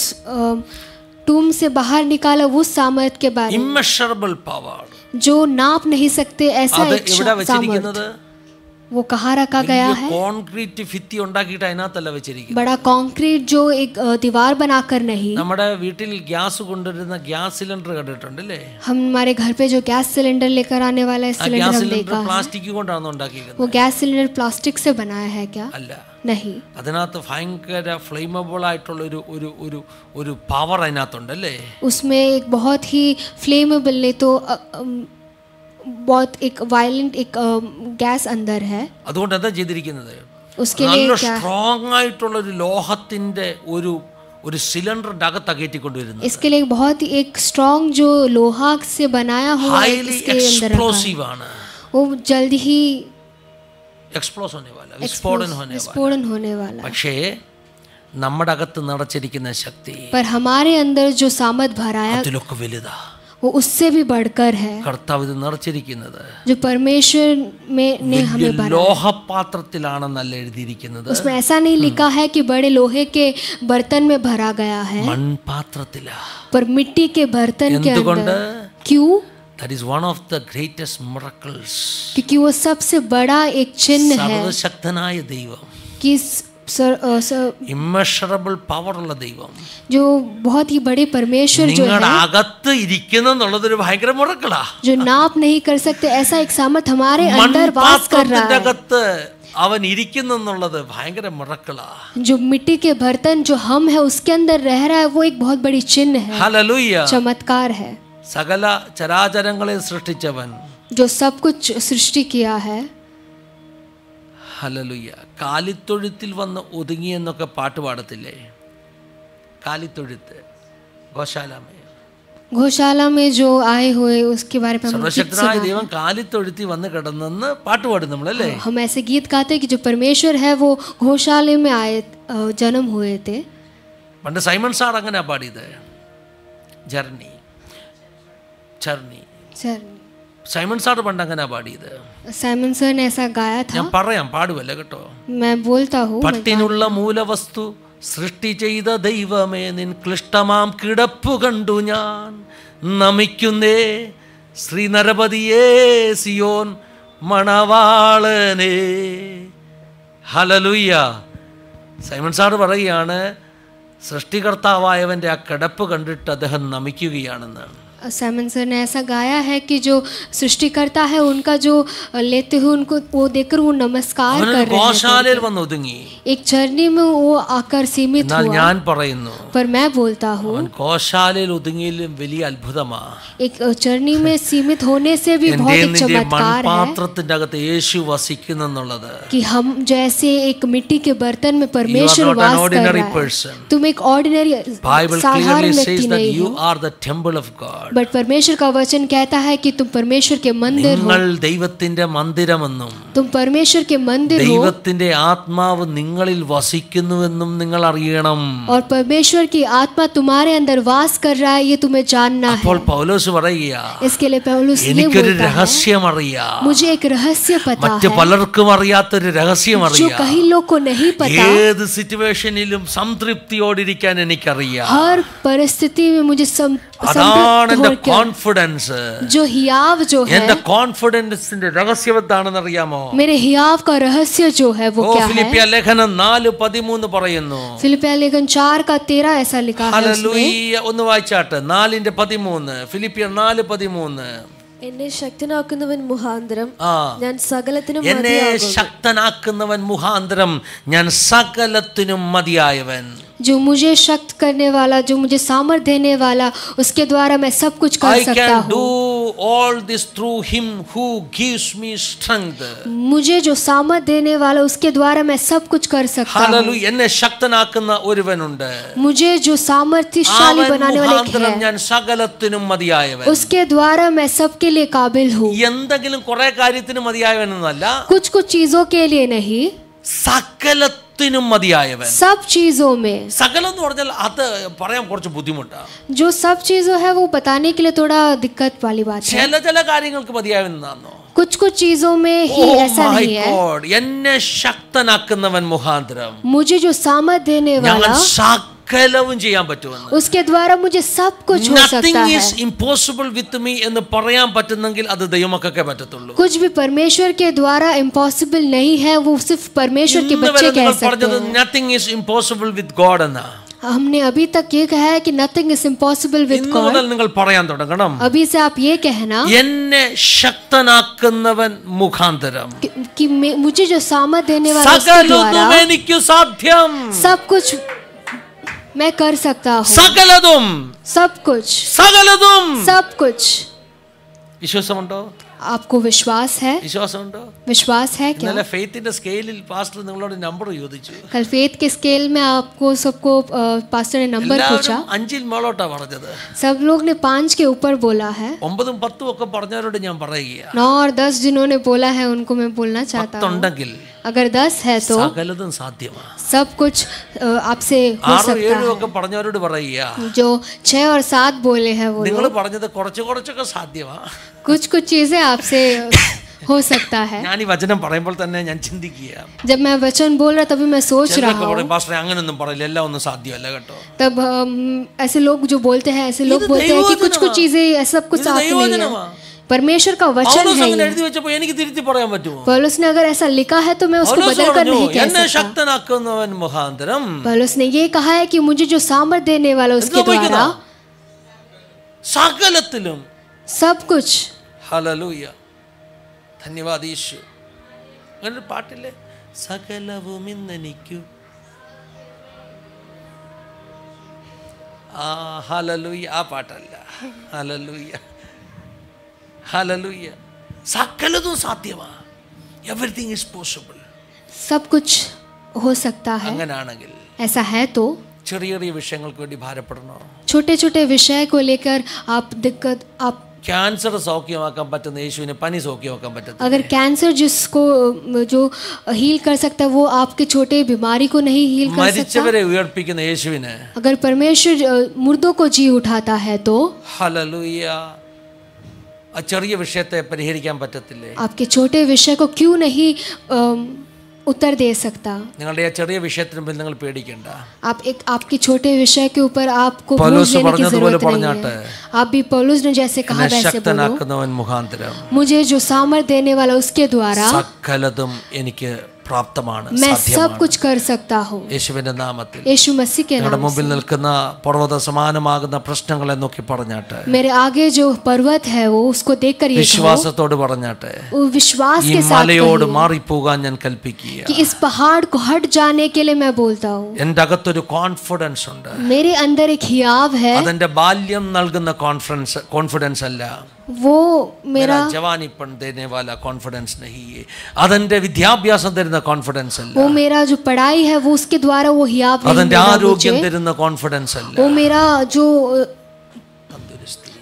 टूम से बाहर निकाला उस सामर्थ के बारे में ഇമ്മഷറബിൾ പവർ जो नाप नहीं सकते ऐसा അത് एक എവിടെ सामर्थ വെച്ചിരിക്കുന്നത് वो कहाँ रखा गया है കോൺക്രീറ്റ് ഭിത്തി ഉണ്ടാക്കിയിട്ട് അതിനകത്തല്ല വെച്ചിരിക്കുന്നത് बड़ा कंक्रीट जो एक अ, दीवार बनाकर नहीं നമ്മുടെ വീട്ടിൽ ഗ്യാസ് കൊണ്ടുവരുന്ന ഗ്യാസ് സിലിണ്ടർ കണ്ടിട്ടുണ്ട് അല്ലേ हम हमारे घर पे जो गैस सिलेंडर लेकर आने वाला है ആ सिलेंडर ഗ്യാസ് हम സിലിണ്ടർ देखा है പ്ലാസ്റ്റിക് കൊണ്ടാണ് ഉണ്ടാക്കിയിരിക്കുന്നത് वो गैस सिलेंडर प्लास्टिक से बनाया है क्या അല്ല नहीं അതിനകത്ത് ഭയങ്കര ഫ്ലെയിമബിൾ ആയിട്ടുള്ള ഒരു ഒരു ഒരു ഒരു പവർ അതിനകത്തുണ്ട് അല്ലേ उसमें एक बहुत ही फ्लेमेबल नहीं तो अ, अम, बहुत एक वायलेंट एक गैस अंदर है അതുകൊണ്ട് എന്താ ചെയ്തിരിക്കുന്നത് उसके लिए നല്ല क्या സ്ട്രോങ് ആയിട്ടുള്ള ഒരു ലോഹത്തിന്റെ ഒരു ഒരു സിലിണ്ടറിന്റെ അകത്ത് കയറ്റിക്കൊണ്ടുവരുന്നത് इसके लिए बहुत ही एक स्ट्रॉन्ग जो लोहा से बनाया हुआ है ഹൈലി इसके अंदर रखा है। एक्सप्लोसिव ആണ് वो जल्द ही എക്സ്പ്ലോസ് होने वाला വിസ്ഫോടനം होने वाला विस्फोटन होने वाला है പക്ഷേ നമ്മുടെ അകത്ത് നിറച്ചിരിക്കുന്ന ശക്തി पर हमारे अंदर जो सामत भराया അതിലൊക്കെ വലുതാ वो उससे भी बढ़कर है കർത്താവ് ഇത് നിറച്ചിരിക്കുന്നത് जो परमेश्वर में ने हमें വലിയ ലോഹപാത്രത്തിലാണെന്നല്ല എഴുതിയിരിക്കുന്നത് उसमें ऐसा नहीं लिखा है कि बड़े लोहे के बर्तन में भरा गया है മൺപാത്രത്തിലാ पर मिट्टी के बर्तन के എന്തുകൊണ്ട് अंदर क्यों that is one of the greatest miracles क्योंकि वो सबसे बड़ा एक चिन्ह है സർവശക്തനായ ദൈവം कि स- सर, अ, सर, ഇമ്മഷറബിൾ പവർ ഉള്ള ദൈവം जो बहुत ही बड़े परमेश्वर जो നിങ്ങളുടെ है അകത്ത് ഇരിക്കുന്നുള്ളതൊരു ഭയങ്കര മുറക്കളാ जो नाप नहीं कर सकते ऐसा एक सामर्थ हमारे अंदर वास कर रहा മൺപാത്രത്തിന്റെ है അകത്ത് അവൻ ഇരിക്കുന്നെന്നുള്ളത് ഭയങ്കര മുറക്കളാ जो मिट्टी के बर्तन जो हम है उसके अंदर रह रहा है वो एक बहुत बड़ी चिन्ह है ഹലലൂയ चमत्कार है സകല ചരാചരങ്ങളെ സൃഷ്ടിച്ചവൻ जो सब कुछ सृष्टि किया है ഹലലുയ്യ കാലിത്തൊഴുത്തിൽ വന്ന് ഒതുങ്ങിയെന്നൊക്കെ പാട്ട് പാടത്തില്ലേ കാലിത്തൊഴുത്ത് ഗോശാലാമേ गौशाला में जो आए हुए उसके बारे में हम गीत സർവശക്തനായ सुना ദൈവം കാലിത്തൊഴുത്തി വന്ന് കിടന്നെന്ന് പാട്ട് പാടും നമ്മളല്ലേ हम ऐसे गीत गाते हैं कि जो परमेश्वर है वो गौशाले में आए अ, जन्म हुए थे പണ്ട് സൈമൺ സാർ അങ്ങനെ പാടിയത് ജർണി ചർണി सर സൈമൺ സാർ പണ്ട് അങ്ങനെ പാടിയത് साइमन सर ने ऐसा गाया था ഞാൻ പറയാം പാടുവല്ല കേട്ടോ मैं बोलता हूँ പട്ടിനുള്ള മൂലവസ്തു സൃഷ്ടി ചെയ്ത ദൈവമേ നിൻ ക്ലിഷ്ടമാം കിടപ്പു കണ്ടു ഞാൻ നമിക്കുന്നേ ശ്രീനരപതിയേ സിയോൻ മണവാളനേ ഹലലുയ്യ സൈമൺ സാറ് പറയുകയാണ് സൃഷ്ടികർത്താവായവൻ്റെ ആ കിടപ്പ് കണ്ടിട്ട് അദ്ദേഹം നമിക്കുകയാണെന്ന് साइमन सर ने ऐसा गाया है कि जो सृष्टिकर्ता है उनका जो लेते हुए उनको वो देखकर वो नमस्कार അവനൊരു कर रहे हैं ഗോശാലയിൽ വന്ന് ഒതുങ്ങി एक चरनी में वो आकर सीमित എന്നാൽ हुआ ഞാൻ പറയുന്നു पर मैं बोलता हूँ അവൻ ഗോശാലയിൽ ഒതുങ്ങിയിലും വലിയ അത്ഭുതമാ एक चरनी में सीमित होने से भी बहुत എന്റെ एक നിന്റെ चमत्कार है മൺപാത്രത്തിന്റെ അകത്ത് യേശു വസിക്കുന്നെന്നുള്ളത് कि हम जैसे एक मिट्टी के बर्तन में परमेश्वर not an वास कर ordinary रहा है person. तुम एक ऑर्डिनरी Bible साधारण clearly व्यक्ति says that नहीं you हो are the temple of God. word. But परमेश्वर का वचन कहता है कि तुम परमेश्वर के मंदिर हो നിങ്ങൾ ദൈവത്തിന്റെ മന്ദിരമെന്നും तुम परमेश्वर के मंदिर हो ദൈവത്തിന്റെ ആത്മാവ് നിങ്ങളിൽ വസിക്കുന്നുവെന്നും നിങ്ങൾ അറിയണം और परमेश्वर की आत्मा तुम्हारे अंदर वास कर रहा है ये तुम्हें जानना है അപ്പോൾ പൗലോസ് പറയുക इसके लिए पौलुस ये എനിക്കൊരു बोलता है രഹസ്യം അറിയാം मुझे एक रहस्य पता മറ്റു है പലർക്കും അറിയാത്തൊരു രഹസ്യം जो അറിയാം कहीं लोग को नहीं पता ഏത് സിറ്റുവേഷനിലും സംതൃപ്തിയോടിരിക്കാൻ എനിക്കറിയാം हर परिस्थिति में मुझे सम- അതാണ് संतुष्ट എന്റെ होकर കോൺഫിഡൻസ് जो हियाव जो है എന്റെ കോൺഫിഡൻസിന്റെ രഹസ്യം എന്താണെന്ന് അറിയാമോ मेरे हियाव का रहस्य जो है वो ഓ क्या है ഫിലിപ്പിയ ലേഖനം നാല് പതിമൂന്ന് പറയുന്നു फिलिपिया लेखन चार का तेरह ऐसा लिखा है उसमें ഹല്ലേലൂയ ഒന്ന് വായിച്ചാട്ടെ നാലിന്റെ പതിമൂന്ന് ഫിലിപ്പിയ നാല് പതിമൂന്ന് എന്നെ ശക്തനാക്കുന്നവൻ മുഖാന്തരം ആ ഞാൻ സകലത്തിനും എന്നെ ശക്തനാക്കുന്നവൻ മുഖാന്തരം ഞാൻ സകലത്തിനും മതിയായവൻ जो मुझे शक्त करने वाला जो मुझे सामर्थ देने वाला उसके द्वारा मैं सब कुछ कर ഐ सकता ക്യാൻ हूँ do all this through him who gives me strength मुझे जो सामर्थ देने वाला उसके द्वारा मैं सब कुछ कर सकता हूँ ഹല്ലേലൂയ എന്നെ ശക്തനാക്കുന്ന ഒരുവനുണ്ട് मुझे जो सामर्थ्यशाली അവൻ बनाने वाला एक മുഖാന്തരം है ഞാൻ സകലത്തിനും മതിയായവൻ उसके द्वारा मैं सबके लिए काबिल हूँ എന്തെങ്കിലും കുറെ കാര്യത്തിന് മതിയായവനെന്നല്ല कुछ कुछ चीजों के लिए नहीं സകലത്തിനും മതിയായവൻ सब चीजों में സകലം എന്ന് പറഞ്ഞാൽ അത് പറയാൻ കുറച്ച് ബുദ്ധിമുട്ടാണ് जो सब चीजों है वो बताने के लिए थोड़ा दिक्कत वाली बात है ചില ചില കാര്യങ്ങൾക്ക് മതിയായവനാന്നോ कुछ कुछ चीजों में ही Oh ऐसा my नहीं है God. എന്നെ ശക്തനാക്കുന്നവൻ മുഖാന്തരം मुझे जो सामर्थ देने ഞാൻ वाला സകലവും ചെയ്യാൻ പറ്റുമെന്ന് उसके द्वारा मुझे सब कुछ हो सकता നത്തിങ് है ഈസ് ഇമ്പോസിബിൾ വിത്ത് മീ എന്ന് പറയാൻ പറ്റുന്നെങ്കിൽ അത് ദൈവമൊക്കെ പറ്റുള്ളൂ कुछ भी परमेश्वर के द्वारा इम्पॉसिबल नहीं है वो सिर्फ परमेश्वर के ഇന്ന് बच्चे വരെ कह നിങ്ങൾ सकते പറഞ്ഞത് हैं nothing is impossible with God എന്നാ हमने अभी तक ये कहा है कि नथिंग इज इम्पॉसिबल विद ഇന്ന് गॉड മുതൽ നിങ്ങൾ പറയാൻ തുടങ്ങണം अभी से आप ये कहना എന്നെ ശക്തനാക്കുന്നവൻ മുഖാന്തരം कि, कि मे- मुझे जो सामर्थ देने वाला उसके സകലതും द्वारा എനിക്ക് സാധ്യം सब कुछ मैं कर सकता हूँ സകലതും सब कुछ സകലതും सब कुछ വിശ്വാസമുണ്ടോ आपको विश्वास है വിശ്വാസമുണ്ടോ विश्वास है क्या ഇന്നലെ ഫെയ്ത്തിന്റെ സ്കെയിലിൽ പാസ്റ്റർ നിങ്ങളോട് നമ്പർ ചോദിച്ചു कल फेथ के स्केल में आपको सबको अ, पास्टर ने नंबर पूछा എല്ലാവരും അഞ്ചിൽ മേളോട്ടാ പറഞ്ഞത് सब लोग ने पाँच के ऊपर बोला है ഒമ്പതും പത്തും ഒക്കെ പറഞ്ഞവരോട് ഞാൻ പറയുക नौ और दस जिन्होंने बोला है उनको मैं बोलना चाहता हूँ പത്തുണ്ടെങ്കിൽ अगर दस है तो സകലതും സാധ്യമാണ് सब कुछ अ, आपसे हो ആറും सकता ഏഴും है ഒക്കെ പറഞ്ഞവരോട് പറയുക जो छह और सात बोले हैं वो നിങ്ങൾ പറഞ്ഞത് കുറച്ച് കുറച്ചൊക്കെ സാധ്യമാ कुछ कुछ चीजें आपसे हो सकता है ഞാൻ ഈ വചനം പറയുമ്പോൾ തന്നെ ഞാൻ ചിന്തിക്കുക जब मैं वचन बोल रहा तभी मैं सोच रहा ചിലരൊക്കെ हूँ പറയും പാസ്റ്ററെ അങ്ങനൊന്നും പറയില്ല എല്ലാം ഒന്നും സാധ്യമല്ല കേട്ടോ तब हम, ऐसे लोग जो बोलते हैं ऐसे लोग ഇത് बोलते हैं कि कुछ कुछ ദൈവവചനമാ. चीजें ऐसा सब कुछ ഇത് आती नहीं ദൈവവചനമാ. है परमेश्वर का वचन പൗലോസ് है അങ്ങനെ ये എഴുതി വെച്ചപ്പോ എനിക്ക് തിരുത്തി പറയാൻ പറ്റുമോ पौलुस ने अगर ऐसा लिखा है तो मैं उसको പൗലോസ് बदल कर പറഞ്ഞു नहीं कह എന്നെ सकता ശക്തനാക്കുന്നവൻ മുഖാന്തരം पौलुस ने ये कहा है कि मुझे जो सामर्थ देने वाला उसके സംഭവിക്കുന്നോ? द्वारा സകലത്തിലും सब कुछ ഹലലൂയ ധന്യവാദ യേശു അങ്ങനെ ഒരു പാട്ടില്ലേ സകലവും ഇന്നെനിക്കു ആ ഹലലൂയ ആ പാട്ടല്ല ഹലലൂയ ഹലലൂയ സകലതും സാധ്യമാ എവറിത്തിങ് ഇസ് പോസിബിൾ सब कुछ हो सकता है അങ്ങനാണെങ്കിൽ ऐसा है तो ചെറിയ ചെറിയ വിഷയങ്ങൾക്ക് വേണ്ടി ഭാരപ്പെടണോ छोटे छोटे विषय को लेकर आप दिक्कत आप ക്യാൻസർ സൗഖ്യമാക്കാൻ പറ്റുന്ന യേശുവിനെ പനി സൗഖ്യമാക്കാൻ പറ്റുന്ന अगर कैंसर जिसको अ, जो हील कर सकता है वो आपके छोटे बीमारी को नहीं हील कर सकता മരിച്ചവരെ ഉയർപ്പിക്കുന്ന യേശുവിന് अगर परमेश्वर अ, मुर्दों को जी उठाता है तो ഹലലൂയ ആ ചെറിയ വിഷയത്തെ പരിഹരിക്കാൻ പറ്റത്തില്ലേ आपके छोटे विषय को क्यों नहीं अम, उत्तर दे सकता നിങ്ങളുടെ ആ ചെറിയ വിഷയത്തിന് മുമ്പിൽ നിങ്ങൾ പേടിക്കണ്ട आप एक आपके छोटे विषय के ऊपर आपको बोझ പൗലോസ് लेने की പറഞ്ഞതുപോലെ जरूरत नहीं പറഞ്ഞാട്ടെ. है आप भी पौलुस ने जैसे कहा എന്നെ वैसे बोलो ശക്തനാക്കുന്നവൻ മുഖാന്തരം मुझे जो सामर्थ देने वाला उसके द्वारा സകലതും എനിക്ക് പ്രാപ്തമാണ് मैं सब സാധ്യമാണ് कुछ कर सकता हूँ യേശുവിന്റെ നാമത്തിൽ यीशु मसीह के നിങ്ങളുടെ नाम മുമ്പിൽ നിൽക്കുന്ന പർവ്വത സമാനമാകുന്ന പ്രശ്നങ്ങളെ നോക്കി പറഞ്ഞാട്ടെ मेरे आगे जो पर्वत है वो उसको देखकर ये कहो, വിശ്വാസത്തോട് പറഞ്ഞാട്ടെ वो विश्वास ഈ के साथ മലയോട് कहिए മാറിപ്പോകാൻ ഞാൻ കൽപ്പിക്കുക कि इस पहाड़ को हट जाने के लिए मैं बोलता हूँ എൻ്റെ അകത്തൊരു കോൺഫിഡൻസ് ഉണ്ട് मेरे अंदर एक हियाव है അതെന്റെ ബാല്യം നൽകുന്ന കോൺഫിഡൻസ് കോൺഫിഡൻസ് അല്ല वो मेरा मेरा जवानीपन देने वाला कॉन्फिडेंस नहीं है അതെന്റെ വിദ്യാഭ്യാസം തരുന്ന കോൺഫിഡൻസ് അല്ല वो मेरा जो पढ़ाई है वो उसके द्वारा वो हियाव नहीं അതെന്റെ मिला ആരോഗ്യം मुझे തരുന്ന കോൺഫിഡൻസ് അല്ല वो मेरा जो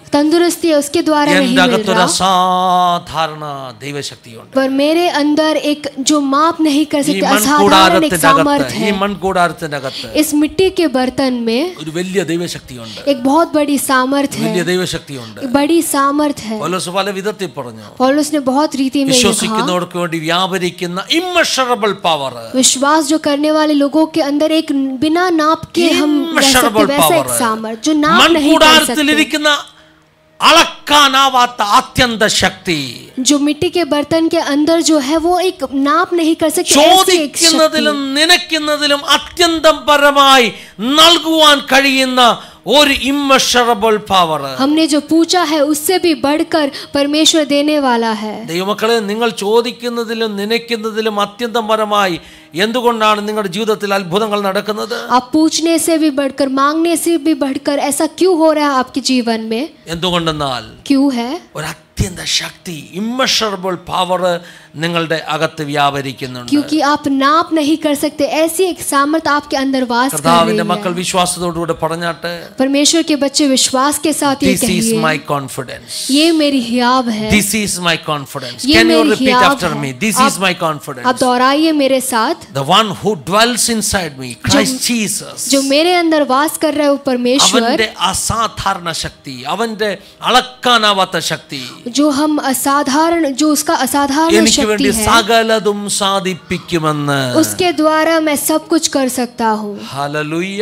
तंदुरुस्ती है उसके द्वारा नहीं എൻ്റെ मिल അകത്തൊരു रहा അസാധാരണ ദൈവശക്തിയുണ്ട് पर मेरे अंदर एक जो माप नहीं कर ഈ सकते असाधारण एक മൺകൂടാരത്തിന്റെ सामर्थ അകത്ത് ഈ है മൺകൂടാരത്തിന്റെ അകത്ത് इस मिट्टी के बर्तन में ഒരു വലിയ ദൈവശക്തിയുണ്ട് एक बहुत बड़ी सामर्थ है വലിയ ദൈവശക്തിയുണ്ട് एक बड़ी सामर्थ है പൗലോസ് പല വിധത്തിൽ പറഞ്ഞു पौलुस ने बहुत रीति में ये कहा വിശ്വസിക്കുന്നവർക്ക് വേണ്ടി വ്യാപരിക്കുന്ന ഇമ്മഷറബിൾ പവർ विश्वास जो करने वाले लोगों के अंदर एक बिना नाप के हम रह सकते immeasurable वैसा power. एक सामर्थ जो नाप नहीं कर सकते മൺകൂടാരത്തിലിരിക്കുന്ന അളക്കാനാവാത്ത ആത്യന്ത ശക്തി जो मिट्टी के बर्तन के अंदर जो है वो एक नाप नहीं कर सकते ऐसी एक शक्ति ചോദിക്കുന്നതിലും നനയ്ക്കുന്നതിലും അത്യന്തം പരമായി നൽകുവാൻ കഴിയുന്ന ഒരു ഇമ്മഷറബിൾ പവർ हमने जो पूछा है उससे भी बढ़कर परमेश्वर देने वाला है ദൈവമക്കളെ നിങ്ങൾ ചോദിക്കുന്നതിലും നനയ്ക്കുന്നതിലും അത്യന്തം പരമായി എന്തുകൊണ്ടാണ് നിങ്ങളുടെ ജീവിതത്തിൽ അത്ഭുതങ്ങൾ നടക്കുന്നത് आप पूछने से भी बढ़कर मांगने से भी बढ़कर ऐसा क्यों हो रहा है आपके जीवन में എന്തുകൊണ്ടെന്നാൽ क्यों है ഒരു അത്യന്ത ശക്തി ഇമ്മഷറബിൾ പവർ നിങ്ങളുടെ അകത്ത് വ്യാപരിക്കുന്നുണ്ട് क्योंकि आप नाप नहीं कर सकते ऐसी एक सामर्थ आपके अंदर वास कर रही കർത്താവിന്റെ है മക്കൾ വിശ്വാസത്തോടുകൂടെ പറഞ്ഞാട്ടെ परमेश्वर के बच्चे विश्वास के साथ ये ദിസ് ഈസ് कहिए മൈ കോൺഫിഡൻസ് ये मेरी हियाब है ദിസ് ഈസ് മൈ കോൺഫിഡൻസ് ये ക്യാൻ യു मेरी റിപ്പീറ്റ് हियाब ആഫ്റ്റർ है। മീ ദിസ് ഈസ് आप- മൈ आप കോൺഫിഡൻസ് दोहराइए मेरे साथ the one who dwells inside me christ jesus जो मेरे अंदर वास कर रहा है वो परमेश्वर അവന്റെ അസാധാരണ ശക്തി അവന്റെ അളക്കാനാവാത്ത ശക്തി जो हम असाधारण जो उसका असाधारण എനിക്ക് शक्ति വേണ്ടി है സകലതും സാധിപ്പിക്കുമെന്ന് उसके द्वारा मैं सब कुछ कर सकता हूँ ഹലലുയ്യ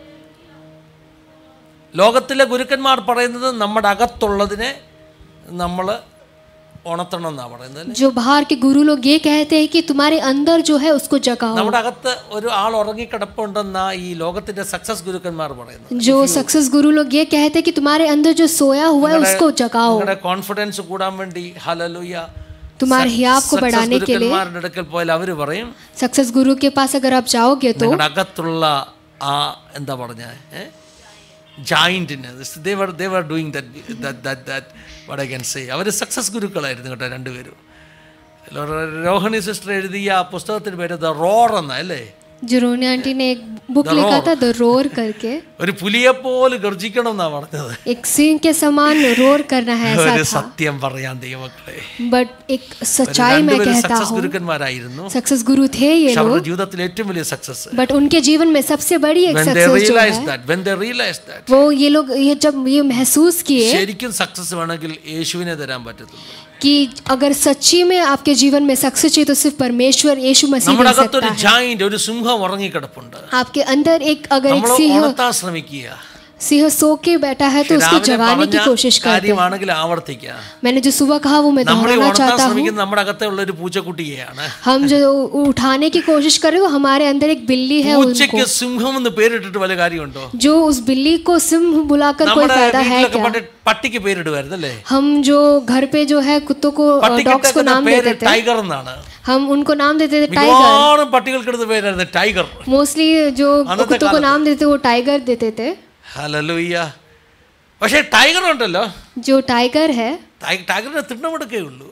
ലോകത്തിലെ ഗുരുക്കന്മാർ പറയുന്നത് നമ്മുടെ അകത്തുള്ളതിനെ നമ്മൾ ഉണർത്തണം എന്നാണ് പറയുന്നത് അല്ലേ? जो बाहर के गुरु लोग ये कहते हैं कि तुम्हारे अंदर जो है उसको जगाओ നമ്മുടെ അകത്ത് ഒരു ആൾ ഉറങ്ങിക്കിടപ്പുണ്ടെന്നാ ഈ ലോകത്തിന്റെ സക്സസ് ഗുരുക്കന്മാർ പറയുന്നത് जो सक्सेस गुरु लोग ये कहते हैं कि तुम्हारे अंदर जो सोया हुआ है उसको जगाओ നിങ്ങളുടെ കോൺഫിഡൻസ് കൂടാൻ വേണ്ടി ഹലലുയ്യ तुम्हारे हियाब को बढ़ाने के लिए ഗുരുക്കന്മാരുടെ അടുക്കൽ പോയാൽ അവര് പറയും सक्सेस गुरु के पास अगर आप जाओगे तो നിങ്ങളുടെ അകത്തുള്ള ആ എന്താ പറഞ്ഞ ജായിന്റിന് they were they were doing that that that what I can say അവർ സക്സസ് ഗുരുക്കളായിരുന്നു കേട്ടോ രണ്ടുപേരും രോഹിണി സിസ്റ്റർ എഴുതിയ ആ പുസ്തകത്തിന് പേര് ദ റോർ എന്ന അല്ലേ जो रोनी आंटी ने एक बुक लिखा था द रोर करके ഒരു പുലിയെപ്പോലെ ഗർജിക്കണം എന്നാ പറഞ്ഞത് एक सिंह के समान रोर करना है ऐसा ഒരു था സത്യം പറയാൻ ദൈവമക്കളെ बट एक सच्चाई मैं രണ്ടുപേരും कहता സക്സസ് हूँ ഗുരുക്കന്മാരായിരുന്നു सक्सेस गुरु थे ये പക്ഷെ लोग അവരുടെ ജീവിതത്തിൽ ഏറ്റവും വലിയ സക്സസ് बट उनके जीवन में सबसे बड़ी एक when they सक्सेस जो realized है that when they realized that वो ये लोग ये जब ये महसूस किए ശരിക്കും സക്സസ് വേണമെങ്കിൽ യേശുവിനെ തരാൻ പറ്റത്തുള്ളൂ कि अगर सच्ची में आपके जीवन में सक्सेस चाहिए तो सिर्फ परमेश्वर यीशु मसीह നമ്മുടെ दे सकता അകത്തൊരു है ജായിന്റ് ഒരു സിംഹം ഉറങ്ങിക്കിടപ്പുണ്ട് आपके अंदर एक अगर एक നമ്മൾ सिंह ഉണർത്താൻ ശ്രമിക്കുക सिंह सो के बैठा है तो उसको രാവിലെ जगाने की പറഞ്ഞ कोशिश करते हैं കാര്യമാണെങ്കിൽ ആവർത്തിക്കുക मैंने जो सुबह कहा वो मैं നമ്മൾ ഈ दोहराना ഉണർത്താൻ चाहता हूँ ശ്രമിക്കുന്നത് നമ്മുടെ അകത്തെ ഉള്ള ഒരു പൂച്ചക്കുട്ടിയെയാണ് हम जो उठाने की कोशिश कर रहे हो हमारे अंदर एक बिल्ली है പൂച്ചയ്ക്ക് उनको സിംഹം എന്ന് പേരിട്ടിട്ട് വല്ല കാര്യമുണ്ടോ जो उस बिल्ली को सिंह बुलाकर कोई നമ്മുടെ फायदा है വീട്ടിലൊക്കെ क्या പണ്ട് പട്ടിക്ക് പേരിടുമായിരുന്നു അല്ലേ हम जो घर पे जो है कुत्तों को പട്ടിക്ക് डॉग्स को ഇട്ടേക്കുന്ന नाम പേര് देते थे ടൈഗർ എന്നാണ് हम उनको नाम देते थे टाइगर മിക്കവാറും പട്ടികൾക്കെടുത്ത പേരായിരുന്നു ടൈഗർ मोस्टली जो अनंत कुत्तों को कालत नाम देते वो टाइगर देते थे ഹലലുയ്യ പക്ഷേ ടൈഗർ ഉണ്ടല്ലോ जो टाइगर है ടൈ- ടൈഗറിന് തിണ്ണമെടുക്കേ ഉള്ളൂ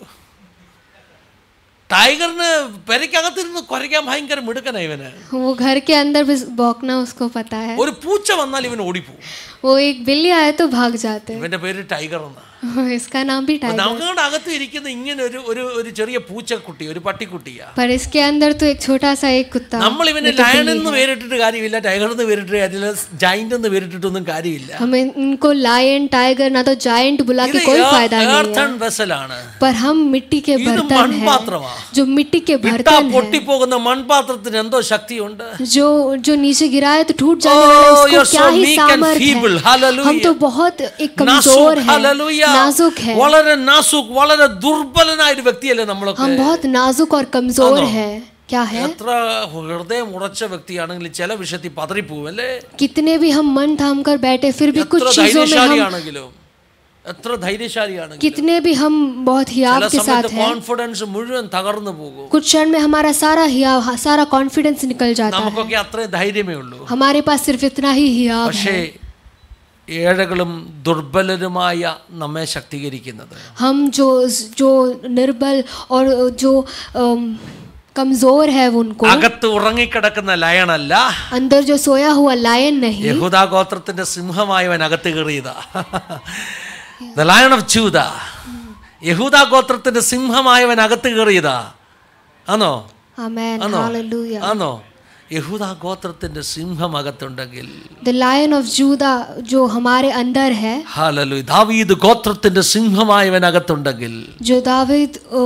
ടൈഗറിന് പെരയ്ക്കകത്തിരുന്ന് കുരയ്ക്കാൻ ഭയങ്കര മിടുക്കനാ ഇവന് वो घर के अंदर भी भौंकना उसको पता है ഒരു പൂച്ച വന്നാൽ ഇവൻ ഓടിപ്പോവും वो एक बिल्ली आए तो भाग जाते ഇവന്റെ പേര് ടൈഗർ എന്നാ हैं इसका नाम भी टाइगर നമ്മുടെ അകത്ത് ഇരിക്കുന്ന ഇങ്ങനെ ഒരു ഒരു ഒരു ചെറിയ പൂച്ചക്കുട്ടി ഒരു പട്ടിക്കുട്ടിയാ पर इसके अंदर तो एक छोटा सा एक कुत्ता നമ്മൾ ഇവന് ലയൺ എന്ന് പേരിട്ടിട്ട് കാര്യമില്ല ടൈഗർ എന്ന് പേരിട്ട് കാര്യമില്ല ജൈന്റ് എന്ന് പേരിട്ടിട്ടൊന്നും കാര്യമില്ല हमें इनको लायन टाइगर ना तो जायंट बुला ഇത് के कोई फायदा नहीं है ഏർത്തൺ വെസലാണ് पर हम मिट्टी के ഇത് बर्तन हैं മൺപാത്രമാ जो मिट्टी के ഇട്ടാ बर्तन है പൊട്ടിപ്പോകുന്ന മൺപാത്രത്തിന് എന്തോ ശക്തിയുണ്ട് जो जो नीचे गिराए तो टूट जाने Oh, वाला है you're उसको so क्या ही meek and सामर्थ feeble. है Hallelujah. हम तो बहुत एक कमजोर നാസുക്, है hallelujah. नाजुक है വളരെ നാസുക് വളരെ ദുർബലനായ ഒരു വ്യക്തിയല്ലേ നമ്മളൊക്കെ हम बहुत नाजुक और कमजोर है क्या है എത്ര ഹൃദയം ഉറച്ച വ്യക്തിയാണെങ്കിലും ചില വിഷയത്തിൽ പതറിപ്പോവും അല്ലേ कितने भी हम मन थाम कर बैठे फिर भी कुछ എത്ര चीजों में हम ധൈര്യശാലിയാണെങ്കിലും എത്ര ധൈര്യശാലിയാണെങ്കിലും कितने भी हम बहुत ചില हियाव के साथ സമയത്ത് हैं കോൺഫിഡൻസ് മുഴുവൻ തകർന്നു പോകും कुछ क्षण में हमारा सारा हियाव सारा कॉन्फिडेंस निकल जाता है നമുക്കൊക്കെ അത്രയും ധൈര്യമേ ഉള്ളൂ हमारे पास सिर्फ इतना ही हियाव പക്ഷേ है ഏഴകളും ദുർബലരുമായ നമ്മെ ശക്തീകരിക്കുന്നത് हम जो जो निर्बल और जो अम, कमजोर है उनको അകത്ത് ഉറങ്ങിക്കിടക്കുന്ന ലയണല്ല अंदर जो सोया हुआ लायन नहीं യഹൂദാ ഗോത്രത്തിന്റെ സിംഹമായവൻ അകത്ത് കയറിയതാ ദ ലയൺ ഓഫ് ജൂത യഹൂദ ഗോത്രത്തിന്റെ സിംഹമായവൻ അകത്ത് കയറിയതാ ആണോ Amen. ആണോ Hallelujah. ആണോ യഹൂദ ഗോത്രത്തിന്റെ സിംഹം അകത്തുണ്ടെങ്കിൽ The lion of Judah जो हमारे अंदर है ഹാലലു ദാവീദ് ഗോത്രത്തിന്റെ സിംഹമായവൻ അകത്തുണ്ടെങ്കിൽ जो दाविद अ,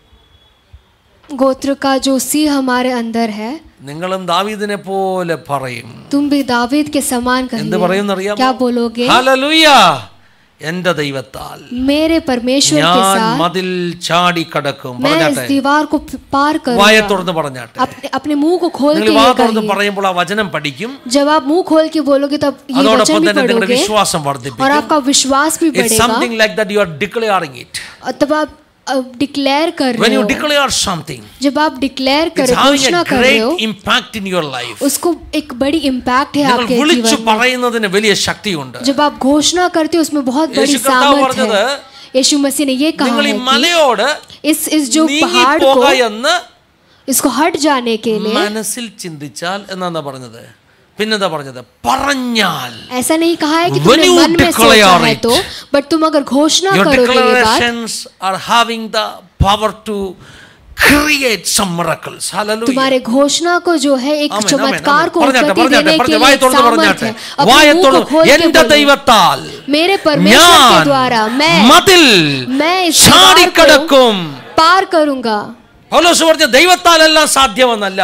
गोत्र का जो सिंह हमारे अंदर है നിങ്ങളും ദാവീദിനെ പോലെ പറയും तुम भी दाविद के समान എന്ത് कहिए പറയുന്നറിയാമോ क्या बोलोगे ഹാലലുയ എന്റെ ദൈവത്താൽ मेरे परमेश्वर के ഞാൻ साथ മതിൽ ചാടി കടക്കും मैं इस പറഞ്ഞാട്ടെ दीवार को पार വായ करूंगा തുറന്ന് പറഞ്ഞാട്ടെ अपने अपने मुंह को खोल നിങ്ങൾ के വാ ये തുറന്ന് कहिए പറയുമ്പോൾ ആ വചനം പഠിക്കും जब आप मुंह खोल के बोलोगे तब ये वचन അതോടൊപ്പം भी തന്നെ നിങ്ങളുടെ पढ़ोगे വിശ്വാസം और വർദ്ധിപ്പിക്കും आपका विश्वास भी ഇറ്റ്സ് बढ़ेगा something like that you are declaring it और तब आप डिक्लेयर कर when रहे you हो declare something जब आप डिक्लेयर कर it's having घोषणा a कर रहे हो great impact in your life उसको एक बड़ी इम्पैक्ट है നിങ്ങൾ आपके വിളിച്ചു जीवन में പറയുന്നതിന് വലിയ ശക്തിയുണ്ട് जब आप घोषणा करते हो उसमें बहुत बड़ी യേശു കർത്താവ് सामर्थ പറഞ്ഞത്, है यीशु मसीह ने ये कहा നിങ്ങൾ ഈ है कि മലയോട് इस इस जो നീങ്ങി पहाड़ പോക को എന്ന് इसको हट जाने के लिए മനസ്സിൽ ചിന്തിച്ചാൽ എന്നാ പറഞ്ഞത് പിന്നെന്താ പറഞ്ഞത് പറഞ്ഞാൽ ऐसा नहीं कहा है कि When तुमने you मन में सोचा declare है it, तो बट तुम अगर घोषणा your करोगे ये बात declarations are having the power to create some miracles hallelujah तुम्हारे घोषणा को जो है एक ആമേൻ, ആമേൻ, ചമत्कार ആമേൻ. को പറഞ്ഞാട്ടെ, गति പറഞ്ഞാട്ടെ, देने के പറഞ്ഞാട്ടെ, लिए വായ एक തുറന്ന് सामर्थ പറഞ്ഞാട്ടെ. है വായ अपने मुंह തുറന്ന് को खोल के എന്റെ बोलो ദൈവത്താൽ मेरे परमेश्वर के ഞാൻ द्वारा मैं മതിൽ मैं इस दीवार को ചാടിക്കടക്കും पार करूंगा പൗലോസ് പറഞ്ഞ ദൈവത്താൽ എല്ലാം സാധ്യമെന്നല്ല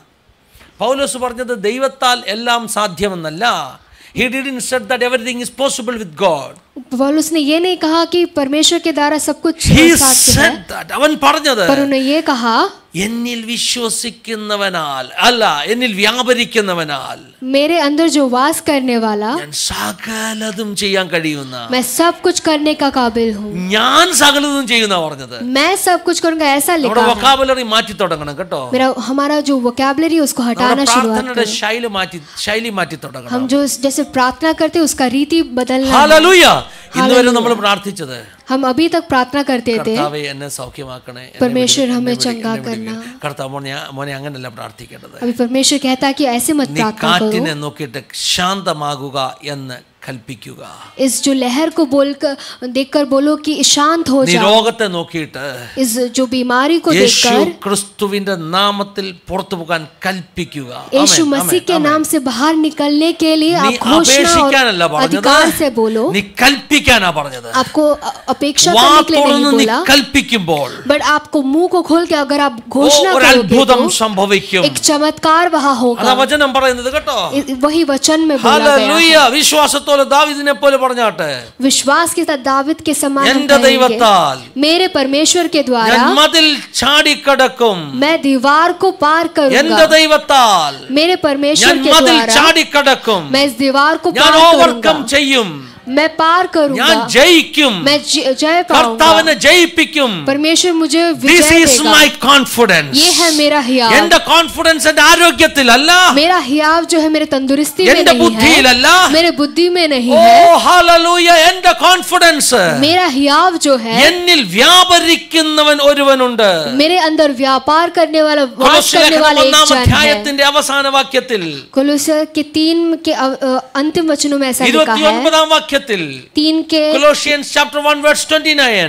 പൗലോസ് പറഞ്ഞത് ദൈവത്താൽ എല്ലാം സാധ്യമെന്നല്ല he did said that everything is possible with God Paulus ने ये नहीं कहा कि परमेश्वर के द्वारा सब कुछ ഹി साध्य है സെഡ് ദാറ്റ് അവൻ പറഞ്ഞത് पर उन्होंने ये कहा എന്നിൽ വിശ്വസിക്കുന്നവനാൽ അല്ല എന്നിൽ വ്യാപരിക്കുന്നവനാൽ मेरे अंदर जो वास करने वाला ഞാൻ സകലതും ചെയ്യാൻ കഴിയുന്ന मैं सब कुछ करने का काबिल हूँ ഞാൻ സകലതും ചെയ്യുന്ന പറഞ്ഞത് मैं सब कुछ करूंगा ऐसा നമ്മുടെ लिखा है വൊക്കാബുലറി മാറ്റി തുടങ്ങണം കേട്ടോ मेरा हमारा जो वोकेबलरी उसको നമ്മുടെ हटाना शुरुआत പ്രാർത്ഥനയുടെ करो ശൈലി മാറ്റി ശൈലി മാറ്റി തുടങ്ങണം हम जो जैसे प्रार्थना करते हैं उसका रीति बदलना है। ഹാലലൂയ ഇന്ന് വരെ നമ്മൾ പ്രാർത്ഥിച്ചത് हम अभी तक प्रार्थना करते थे കർത്താവെ എന്നെ സൗഖ്യമാക്കണേ എന്നെ परमेश्वर വിടുവി- हमें എന്നെ വിടുവി- चंगा എന്നെ വിടുവി. करना। കർത്താവ് മോനെ മോനെ അങ്ങനല്ല പ്രാർത്ഥിക്കേണ്ടത് अभी परमेश्वर कहता है कि ऐसे मत നീ प्रार्थना करो കാറ്റിനെ നോക്കിയിട്ട് ശാന്തമാകുക എന്ന് കൽപ്പിക്കുക इस जो लहर को बोलकर देखकर बोलो कि शांत हो നീ जाओ രോഗത്തെ നോക്കിയിട്ട് इस जो बीमारी को യേശു देखकर ക്രിസ്തുവിന്റെ നാമത്തിൽ പുറത്തു പോകാൻ കൽപ്പിക്കുക यीशु ആമേൻ, मसीह ആമേൻ, के ആമേൻ. नाम से बाहर निकलने के लिए നീ आप घोषणा അപേക്ഷിക്കാനല്ല और പറഞ്ഞത് अधिकार से बोलो നീ കൽപ്പിക്കാനാ പറഞ്ഞത് आपको अ- अपेक्षा വാ करने के लिए തുറന്ന് नहीं നീ बोला കൽപ്പിക്കുമ്പോൾ बट आपको मुंह को खोल के अगर आप ഓ, घोषणा ഒരു करोगे അത്ഭുതം तो സംഭവിക്കും एक चमत्कार वहां അതാ होगा വചനം പറയുന്നത് കേട്ടോ इ- वही वचन में बोला गया ഹല്ലേലൂയ വിശ്വാസത്തോടെ ദാവീദിനെ പോലെ പറഞ്ഞാട്ടെ विश्वास के साथ दाविद के समान हम എന്റെ कहेंगे, ദൈവത്താൽ मेरे परमेश्वर के ഞാൻ द्वारा മതിൽ ചാടിക്കടക്കും मैं दीवार को पार എന്റെ करूंगा ദൈവത്താൽ मेरे ഞാൻ परमेश्वर के മതിൽ द्वारा ചാടിക്കടക്കും मैं इस दीवार को ഞാൻ पार ഓവർകം करूंगा ചെയ്യും मैं पार ഞാൻ करूंगा ജയിക്കും मैं ज- जय पाऊंगा കർത്താവിനെ ജയിപ്പിക്കും परमेश्वर मुझे ദിസ് विजय ഈസ് देगा മൈ കോൺഫിഡൻസ് ये है मेरा हियाव എന്റെ കോൺഫിഡൻസ് എന്റെ ആരോഗ്യത്തിലല്ല मेरा हियाव जो है मेरे तंदुरुस्ती में എന്റെ नहीं ബുദ്ധിയിലല്ല है मेरे बुद्धि में नहीं ഓ है ഹല്ലേലൂയ എന്റെ കോൺഫിഡൻസ് मेरा हियाव जो है എന്നിൽ വ്യാപരിക്കുന്നവൻ ഒരുവനുണ്ട് मेरे अंदर व्यापार करने वाला वास കൊലോസ്യ करने ലേഖനം वाला एक ഒന്നാം जन है അധ്യായത്തിന്റെ അവസാന വാക്യത്തിൽ कोलोसियर के तीन के अ- अ, अंतिम वचनों में ऐसा लिखा ഇരുപത്തി है ഒൻപതാം വാക്യത്തിൽ तीन के Colossians chapter one verse twenty nine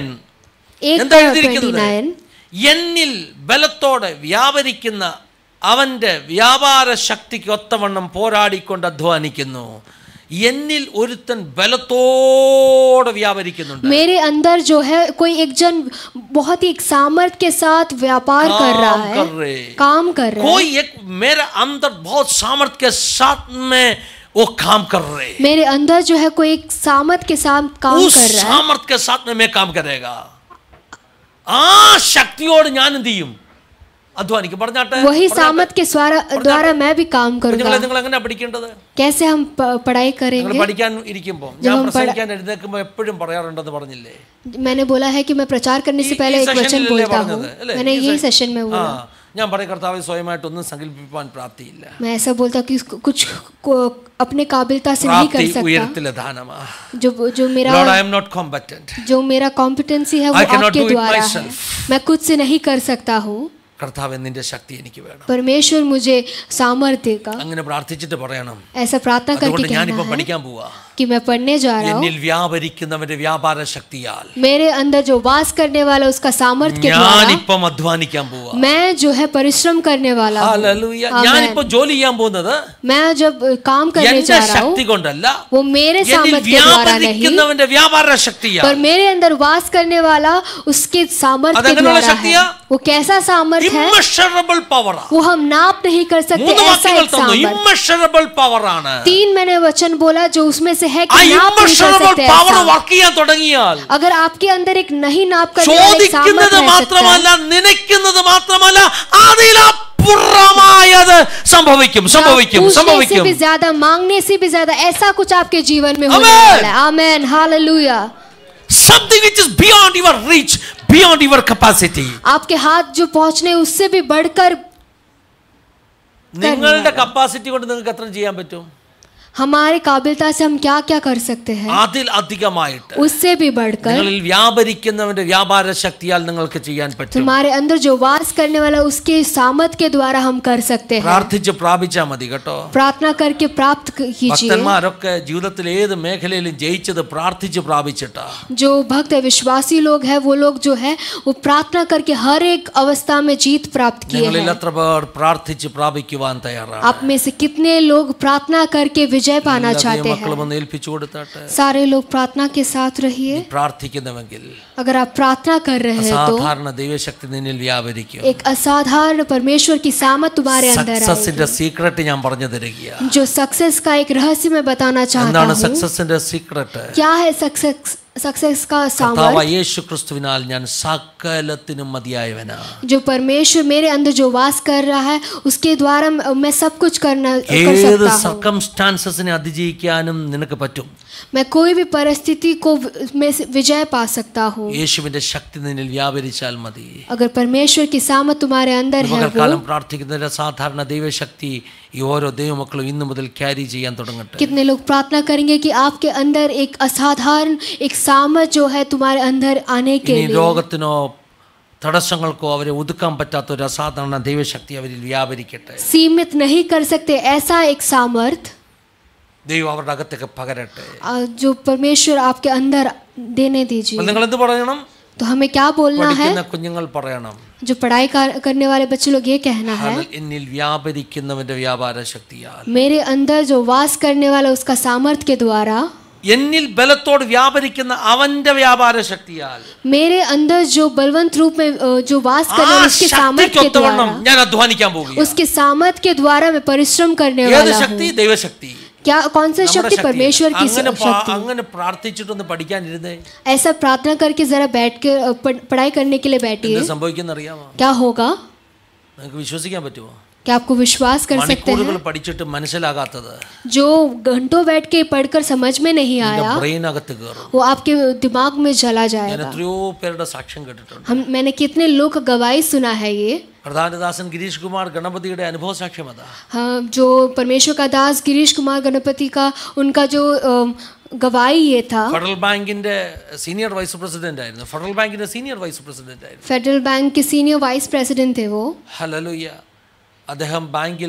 एक എന്താ ट्वेंटी എഴുതിയിരിക്കുന്നത് नाइन എന്നിൽ ബലത്തോടെ വ്യാപരിക്കുന്ന അവന്റെ വ്യാപാര ശക്തിക്ക് ഒത്തവണ്ണം പോരാടിക്കൊണ്ട് അധ്വാനിക്കുന്നു എന്നിൽ ഒരുത്തൻ ബലത്തോടെ വ്യാപരിക്കുന്നുണ്ട് मेरे अंदर जो है कोई एक जन बहुत ही एक सामर्थ्य के साथ व्यापार कर रहा काम कर है रहे। काम कर रहा है कोई एक मेरे अंदर बहुत सामर्थ्य के साथ में वो काम कर रहे मेरे अंदर जो है कोई एक सामर्थ्य के साथ काम उस कर रहा है सामर्थ्य के साथ में मैं काम करेगा ആ ശക്തിയോട് ഞാൻ എന്ത് ചെയ്യും അധ്വാനിക്കും പറഞ്ഞാട്ടെ वही सामर्थ्य के द्वारा द्वारा मैं भी काम നിങ്ങൾ करूंगा നിങ്ങൾ എങ്ങനെ പഠിക്കേണ്ടത് कैसे हम प- पढ़ाई നിങ്ങൾ करेंगे പഠിക്കാൻ ഇരിക്കുമ്പോൾ ഞാൻ हम पढ़ा- പ്രസംഗിക്കാൻ എഴുന്നേൽക്കുമ്പോൾ എപ്പോഴും പറയാറുണ്ടെന്ന് പറഞ്ഞില്ലേ मैंने बोला है कि मैं प्रचार करने से ഈ- पहले ഈ एक वचन സെഷനിലല്ലേ बोलता हूँ പറഞ്ഞത്, അല്ലേ? मैंने ഈ यही സെ- सेशन में ആ बोला ഞാൻ പറയും കർത്താവ് സ്വയമായിട്ടൊന്നും സങ്കല്പിക്കാൻ പ്രാപ്തിയില്ല मैं ऐसा बोलता हूँ कि इसको- कुछ को अपने काबिलता से नहीं कर പ്രാപ്തി सकता ഉയരത്തിലെ ദാനമാ जो जो मेरा Lord I am not competent जो मेरा कॉम्पिटेंसी है वो I cannot आपके do it द्वारा है myself. मैं खुद से नहीं कर सकता हूँ കർത്താവ് നിന്റെ ശക്തി എനിക്ക് വേണം परमेश्वर मुझे सामर्थ्य देगा അങ്ങനെ പ്രാർത്ഥിച്ചിട്ട് പറയണം ऐसा प्रार्थना करके അതുകൊണ്ട് कहना ഞാനിപ്പോ है പഠിക്കാൻ പോവാ कि मैं पढ़ने जा रहा हूँ എന്നിൽ വ്യാപരിക്കുന്നവന്റെ വ്യാപാര ശക്തിയാൽ मेरे अंदर जो वास करने वाला उसका सामर्थ्य के द्वारा ഞാനിപ്പം അധ്വാനിക്കാൻ പോവാ मैं जो है परिश्रम करने वाला हूँ ഹല്ലേലൂയ. ഞാനിപ്പോ ജോലി ചെയ്യാൻ പോകുന്നത് मैं जब अ, काम करने എന്റെ जा रहा हूँ ശക്തി കൊണ്ടല്ല वो मेरे എന്നിൽ सामर्थ्य के द्वारा नहीं വ്യാപരിക്കുന്നവന്റെ വ്യാപാര ശക്തിയാ पर मेरे अंदर वास करने वाला उसके सामर्थ्य के അതെങ്ങനെയുള്ള द्वारा ശക്തിയാ? है वो कैसा सामर्थ्य है ഇമ്മഷറബിൾ പവറാ वो हम नाप नहीं कर सकते മൂന്ന് ऐसा വാക്യങ്ങൾ एक തന്നു सामर्थ्य ഇമ്മഷറബിൾ പവറാണ് तीन मैंने वचन बोला जो उसमें से है ആ कि नाप नहीं कर ഇമ്മഷറബിൾ सकते പവർ ऐसा വർക്ക് ചെയ്യാൻ തുടങ്ങിയാൽ अगर आपके अंदर एक नहीं नाप करने वाला एक ചോദിക്കുന്നത് सामर्थ्य रह सकता മാത്രമല്ല है നനയ്ക്കുന്നത് മാത്രമല്ല അതിലപ്പുറമായത് സംഭവിക്കും या സംഭവിക്കും पूछने से സംഭവിക്കും भी ज्यादा मांगने से भी ज्यादा ऐसा कुछ आपके जीवन में होने Amen. वाला है amen hallelujah something which is beyond your reach beyond your capacity आपके हाथ जो पहुंचने उससे भी बढ़कर നിങ്ങളുടെ കപ്പാസിറ്റി കൊണ്ട് നിങ്ങൾക്ക് എത്ര ചെയ്യാൻ പറ്റും हमारे काबिलता से हम क्या क्या कर सकते हैं അതിൽ അധികമായിട്ട് उससे भी बढ़कर നിങ്ങളിൽ വ്യാപരിക്കുന്നവന്റെ വ്യാപാര ശക്തിയാൽ നിങ്ങൾക്ക് ചെയ്യാൻ പറ്റും तुम्हारे अंदर जो वास करने वाला उसके सामर्थ के द्वारा हम कर सकते हैं പ്രാർത്ഥിച്ച് പ്രാപിച്ചാൽ മതി കേട്ടോ प्रार्थना करके प्राप्त क- कीजिए ഭക്തന്മാരൊക്കെ ജീവിതത്തിൽ ഏത് മേഖലയിലും ജയിച്ചത് പ്രാർത്ഥിച്ച് പ്രാപിച്ചിട്ടാ जो भक्त है विश्वासी लोग हैं वो लोग जो है वो प्रार्थना करके हर एक अवस्था में जीत प्राप्त किए നിങ്ങളിൽ हैं എത്ര പേർ പ്രാർത്ഥിച്ച് പ്രാപിക്കുവാൻ തയ്യാറാണ് आप में से कितने लोग प्रार्थना करके विजय पाना എല്ലാ चाहते മക്കളും हैं ഒന്ന് ഏൽപ്പിച്ചു കൊടുത്താട്ടെ सारे लोग प्रार्थना के साथ रहिए പ്രാർത്ഥിക്കുന്നുവെങ്കിൽ अगर आप प्रार्थना कर रहे हैं तो സാധാരണ ദൈവശക്തി നിന്നിൽ വ്യാപരിക്കും एक असाधारण परमेश्वर की सामत तुम्हारे अंदर आएगी സക്സസിന്റെ സീക്രട്ട് ഞാൻ പറഞ്ഞു തരിക जो सक्सेस का एक रहस्य मैं बताना चाहता എന്താണ് हूँ സക്സസിന്റെ സീക്രട്ട് क्या है सक्सेस सक्सेस का കർത്താവ് सामर्थ യേശു ക്രിസ്തുവിനാൽ ഞാൻ സകലത്തിനും മതിയായവനാ जो परमेश्वर मेरे अंदर जो वास कर रहा है उसके द्वारा मैं मैं सब कुछ करना कर ഏത് सकता हूँ സർക്കംസ്റ്റാൻസസിനെ അതിജീവിക്കാനും നിനക്ക് പറ്റും मैं कोई भी परिस्थिति को वि- में से विजय पा सकता हूँ യേശുവിന്റെ ശക്തി നിന്നിൽ വ്യാപരിച്ചാൽ മതി अगर परमेश्वर की सामत तुम्हारे अंदर है वो പകൽക്കാലം പ്രാർത്ഥിക്കുന്നതിന്റെ സാധാരണ ദൈവശക്തി ഈ ഓരോ ദൈവമക്കളും ഇന്നു മുതൽ ക്യാരി ചെയ്യാൻ തുടങ്ങട്ടെ कितने लोग प्रार्थना करेंगे कि आपके अंदर एक असाधारण एक सामर्थ जो है तुम्हारे अंदर आने के ഇനി लिए രോഗത്തിനോ തടസ്സങ്ങൾക്കോ അവരെ ഒതുക്കാൻ പറ്റാത്ത ഒരു അസാധാരണ ദൈവശക്തി അവരിൽ വ്യാപരിക്കട്ടെ सीमित नहीं कर सकते ऐसा एक सामर्थ ദൈവം അവരുടെ അകത്തേക്ക് പകരട്ടെ आ, जो परमेश्वर आपके अंदर देने അപ്പോൾ दीजिए നിങ്ങൾ എന്ത് പറയണം तो हमें क्या बोलना है പഠിക്കുന്ന കുഞ്ഞുങ്ങൾ പറയണം जो पढ़ाई कर- करने वाले बच्चे लोग ये कहना है "അതിൽ എന്നിൽ വ്യാപരിക്കുന്നവന്റെ വ്യാപാര ശക്തിയാൽ मेरे अंदर जो वास करने वाला उसका सामर्थ के द्वारा എന്നിൽ ബലത്തോട് വ്യാപരിക്കുന്ന അവന്റെ വ്യാപാര ശക്തിയാൽ मेरे अंदर जो बलवंत रूप में अ, जो वास ആ करने वाला उसके सामर्थ के ശക്തിക്കൊത്തവണ്ണം द्वारा ഞാൻ അധ്വാനിക്കാൻ പോകുക उसके सामर्थ के द्वारा मैं परिश्रम करने ഏത് वाला हूँ ശക്തി ദൈവശക്തി क्या कौन सा നമ്മുടെ शक्ति ശക്തി. परमेश्वर की അങ്ങനെ स- പ്രാ- शक्ति അങ്ങനെ പ്രാർത്ഥിച്ചിട്ടൊന്ന് പഠിക്കാനിരുന്നേ ऐसा प्रार्थना करके जरा बैठ के अ, पढ़- पढ़ाई करने के लिए बैठिए എന്ത് സംഭവിക്കുന്ന അറിയാമോ क्या होगा നിങ്ങൾക്ക് വിശ്വസിക്കാൻ പറ്റുമോ क्या आपको विश्वास कर सकते മണിക്കൂറുകൾ हैं പഠിച്ചിട്ട് മനസ്സിലാകാത്തത് जो घंटों बैठ के पढ़कर समझ में नहीं आया ബ്രെയിനകത്ത് കയറും वो आपके दिमाग में चला ഞാൻ जाएगा എത്രയോ പേരുടെ സാക്ഷ്യം കേട്ടിട്ടുണ്ട് हम मैंने कितने लोग का गवाही सुना है ये പ്രധാനദാസൻ ഗിരീഷ് കുമാർ ഗണപതിയുടെ അനുഭവ സാക്ഷ്യം അതാ हाँ जो परमेश्वर का दास गिरीश कुमार गणपति का उनका जो अम, गवाही ये था ഫെഡറൽ ബാങ്കിന്റെ സീനിയർ വൈസ് പ്രസിഡന്റ് ആയിരുന്നു ഫെഡറൽ ബാങ്കിന്റെ സീനിയർ വൈസ് പ്രസിഡന്റ് ആയിരുന്നു फेडरल बैंक के सीनियर वाइस प्रेसिडेंट थे वो ഹലലുയ്യ അദ്ദേഹം ബാങ്കിൽ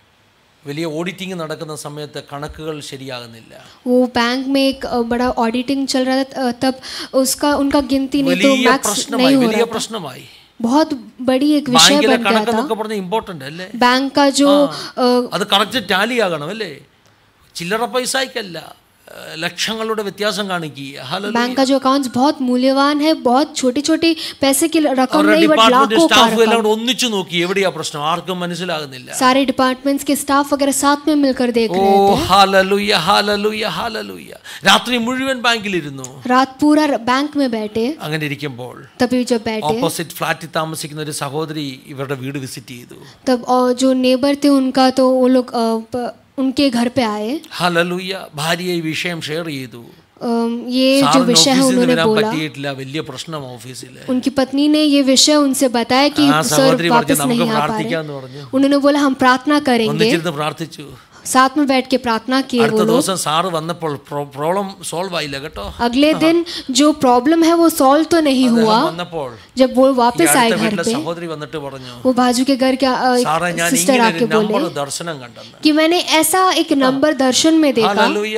വലിയ ഓഡിറ്റിംഗ് നടക്കുന്ന സമയത്ത് കണക്കുകൾ ശരിയാകുന്നില്ല वो बैंक में एक अ, बड़ा ऑडिटिंग चल रहा था अ, तब उसका उनका गिनती नहीं तो വലിയ मैक्स പ്രശ്നമായി नहीं हो വലിയ रहा था പ്രശ്നമായി बहुत बड़ी एक विषय ബാങ്കിലെ बन गया കണക്ക് था എന്നൊക്കെ പറഞ്ഞ ഇമ്പോർട്ടന്റ് അല്ലേ बैंक का जो अ, അത് കറക്റ്റ് ടാലി ആകണം അല്ലേ ചില്ലറ പൈസയ്ക്കല്ല ഏഹ് ലക്ഷങ്ങളുടെ വ്യത്യാസം കാണിക്കുക ഹലോ बैंक का जो अकाउंट्स बहुत मूल्यवान है बहुत छोटी छोटी पैसे की रकम അവരുടെ नहीं बट ഡിപ്പാർട്ട്മെന്റ് लाखों का സ്റ്റാഫ് എല്ലാം रकम കൂടെ ഒന്നിച്ചു നോക്കി എവിടെയാ പ്രശ്നം ആർക്കും മനസ്സിലാകുന്നില്ല सारे डिपार्टमेंट्स के स्टाफ वगैरह साथ में मिलकर देख ഓ रहे थे ഹാലലുയ്യ ഹാലലുയ്യ ഹാലലുയ്യ രാത്രി മുഴുവൻ ബാങ്കിലിരുന്നു रात पूरा बैंक में बैठे അങ്ങനെ ഇരിക്കുമ്പോൾ तभी जब बैठे ഓപ്പോസിറ്റ് ഫ്ലാറ്റിൽ താമസിക്കുന്ന ഒരു സഹോദരി ഇവരുടെ വീട് വിസിറ്റ് ചെയ്തു तब और जो नेबर थे उनका तो वो लोग अ, प- उनके घर पे आए ഹലലുയ്യ ഭാര്യ ഈ വിഷയം ഷെയർ ചെയ്തു अम, ये जो സാറിന് विषय है ഓഫീസിൽ നിന്ന് उन्होंने വരാൻ बोला പറ്റിയിട്ടില്ല വലിയ പ്രശ്നം ഓഫീസിൽ उनकी पत्नी ने ये विषय उनसे बताया कि ആ सर സഹോദരി പറഞ്ഞു वापस നമുക്ക് नहीं आ पा പ്രാർത്ഥിക്കാന്ന് रहे പറഞ്ഞു उन्होंने बोला हम प्रार्थना करेंगे ഒന്നിച്ചിരുന്ന് പ്രാർത്ഥിച്ചു साथ में बैठ के प्रार्थना किए അടുത്ത वो लोग ദിവസം സാറ് വന്നപ്പോൾ പ്രോബ്ലം സോൾവ് ആയില്ല കേട്ടോ अगले दिन जो प्रॉब्लम है वो सॉल्व तो नहीं हुआ അദ്ദേഹം വന്നപ്പോൾ जब वो ഈ वापस आए അടുത്ത घर വീട്ടിലെ पे സഹോദരി വന്നിട്ട് പറഞ്ഞു वो बाजू के घर के സാറേ ഞാൻ सिस्टर ഇങ്ങനെ आके ഒരു നമ്പർ बोले ദർശനം കണ്ടെന്ന് कि मैंने ऐसा एक नंबर दर्शन में देखा ഹല്ലേലൂയ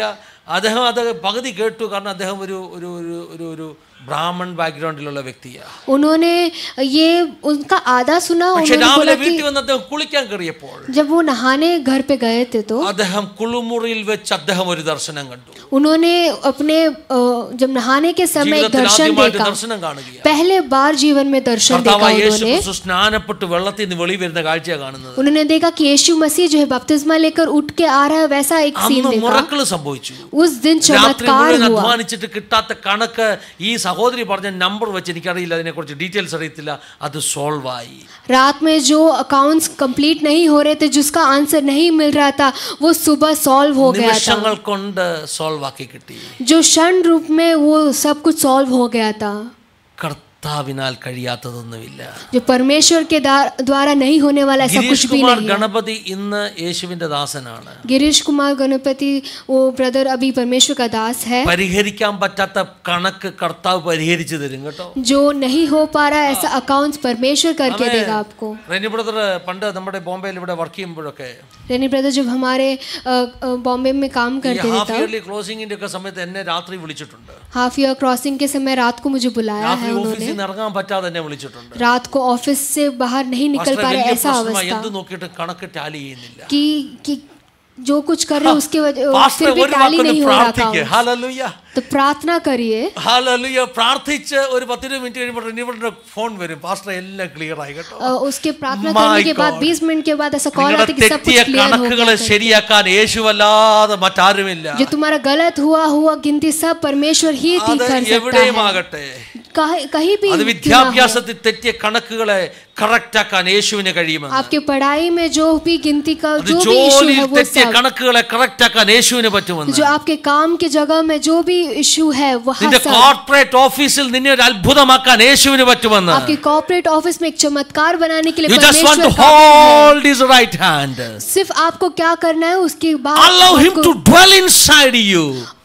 അദ്ദേഹം അത് പകുതി കേട്ടു കാരണം അദ്ദേഹം ഒരു ഒരു ഒരു ഒരു ഒരു ബ്രാഹ്മൺ ബാക്ക്ഗ്രൗണ്ടിലുള്ള വ്യക്തിയാണ് उन्होंने ये उनका आधा सुना പക്ഷെ उन्होंने രാവിലെ बोला कि വീട്ടിൽ വന്ന് അദ്ദേഹം കുളിക്കാൻ കയറിയപ്പോൾ जब वो नहाने घर पे गए थे तो അദ്ദേഹം കുളിമുറിയിൽ വെച്ച് അദ്ദേഹം ഒരു ദർശനം കണ്ടു उन्होंने अपने अ, जब नहाने के समय एक ജീവിതത്തിൽ दर्शन ആദ്യമായിട്ട് देखा ദർശനം കാണുകയാണ് पहले बार जीवन में दर्शन देखा കർത്താവായ യേശു उन्होंने ക്രിസ്തു സ്നാനപ്പെട്ട് വെള്ളത്തിൽ നിന്ന് വെളി വരുന്ന കാഴ്ചയാണ് കാണുന്നത് उन्होंने देखा कि यीशु मसीह जो है बपतिस्मा लेकर उठ के आ रहा है वैसा एक सीन അന്ന് देखा മുറക്കള് സംഭവിച്ചു उस दिन രാത്രി चमत्कार മുഴുവൻ हुआ അധ്വാനിച്ചിട്ട് കിട്ടാത്ത കണക്ക് ഈ സഹോദരി പറഞ്ഞ നമ്പർ വെച്ച് എനിക്കറിയില്ല അതിനെക്കുറിച്ച് ഡീറ്റെയിൽസ് അറിയത്തില്ല അത് സോൾവ് ആയി रात में जो अकाउंट्स कंप्लीट नहीं हो रहे थे जिसका आंसर नहीं मिल रहा था वो सुबह सॉल्व हो गया था നിമിഷങ്ങൾ കൊണ്ട് സോൾവ് ആക്കി കിട്ടി जो क्षण रूप में वो सब कुछ सॉल्व हो गया था കർത്താവിനാൽ കഴിയാത്തതൊന്നുമില്ല जो परमेश्वर के दार- द्वारा नहीं होने वाला ऐसा कुछ ഗിരീഷ് भी കുമാർ नहीं है ഗണപതി ഇന്ന് യേശുവിന്റെ ദാസനാണ് गिरीश कुमार गणपति वो ब्रदर अभी परमेश्वर का दास है പരിഹരിക്കാൻ പറ്റാത്ത കണക്ക് കർത്താവ് പരിഹരിച്ചു തരും കേട്ടോ जो नहीं हो पा रहा है ऐसा अकाउंट्स परमेश्वर करके हमें- देगा आपको റെനി ബ്രദർ പണ്ട് നമ്മുടെ ബോംബെയിൽ ഇവിടെ വർക്ക് ചെയ്യുമ്പോഴൊക്കെ रेनी ब्रदर जब हमारे अ, अ, बॉम्बे में काम ഈ करते थे ഹാഫ് तब ഇയർലി ക്ലോസിംഗിന്റെ ഒക്കെ സമയത്ത് എന്നെ രാത്രി വിളിച്ചിട്ടുണ്ട് हाफ ईयर क्रॉसिंग के समय रात को मुझे बुलाया രാത്രി है ഓഫീസിൽ उन्होंने നിന്ന് ഇറങ്ങാൻ പറ്റാതെ എന്നെ വിളിച്ചിട്ടുണ്ട് रात को ऑफिस से बाहर नहीं निकल പാസ്റ്ററെ, पा रहे വലിയ ऐसा പ്രശ്നമായി. अवस्था എന്ത് നോക്കിയിട്ട് കണക്ക് ടാലി ചെയ്യുന്നില്ല कि कि जो कुछ कर रहे हैं उसके वजह പാസ്റ്റർ फिर भी ഒരു टाली വാക്കൊന്ന് नहीं हो रहा പ്രാർത്ഥിക്കുക था ഹല്ലേലൂയ तो प्रार्थना करिए ഹല്ലേലൂയ പ്രാർത്ഥിച്ച് ഒരു പത്തിരുപത് മിനിറ്റ് കഴിയുമ്പോൾ റിന്യൂവലിന്റെ ഫോൺ വരും പാസ്റ്റർ എല്ലാം ക്ലിയർ ആയി കേട്ടോ अ, उसके प्रार्थना My करने के बाद God. 20 मिनट के बाद ऐसा कॉल നിങ്ങളുടെ आता है कि सब തെറ്റിയ कुछ क्लियर हो കണക്കുകളെ गया ശരിയാക്കാൻ യേശുവല്ലാതെ മറ്റാരുമില്ല जो तुम्हारा गलत हुआ हुआ गिनती सब परमेश्वर ही ठीक അത് कर सकता എവിടെയും है ആകട്ടെ कहीं कहीं भी അത് क्यों ना हो। വിദ്യാഭ്യാസത്തിൽ തെറ്റിയ കണക്കുകളെ കറക്റ്റ് ആക്കാൻ യേശുവിന് കഴിയുമെന്ന് आपके पढ़ाई में जो भी गिनती का അത് जो भी इशू ജോലിയിൽ है वो തെറ്റിയ सब കണക്കുകളെ കറക്റ്റ് ആക്കാൻ യേശുവിന് പറ്റുമെന്ന് जो आपके काम की जगह में जो भी इशू है वहाँ നിന്റെ सब കോർപ്പറേറ്റ് ഓഫീസിൽ നിന്നെ ഒരു അത്ഭുതമാക്കാൻ യേശുവിന് പറ്റുമെന്ന് आपके कॉर्पोरेट ऑफिस में एक चमत्कार बनाने के लिए You just want to परमेश्वर काबिल है। hold his right hand. सिर्फ आपको क्या करना है उसके बाद Allow him आपको- to dwell inside you.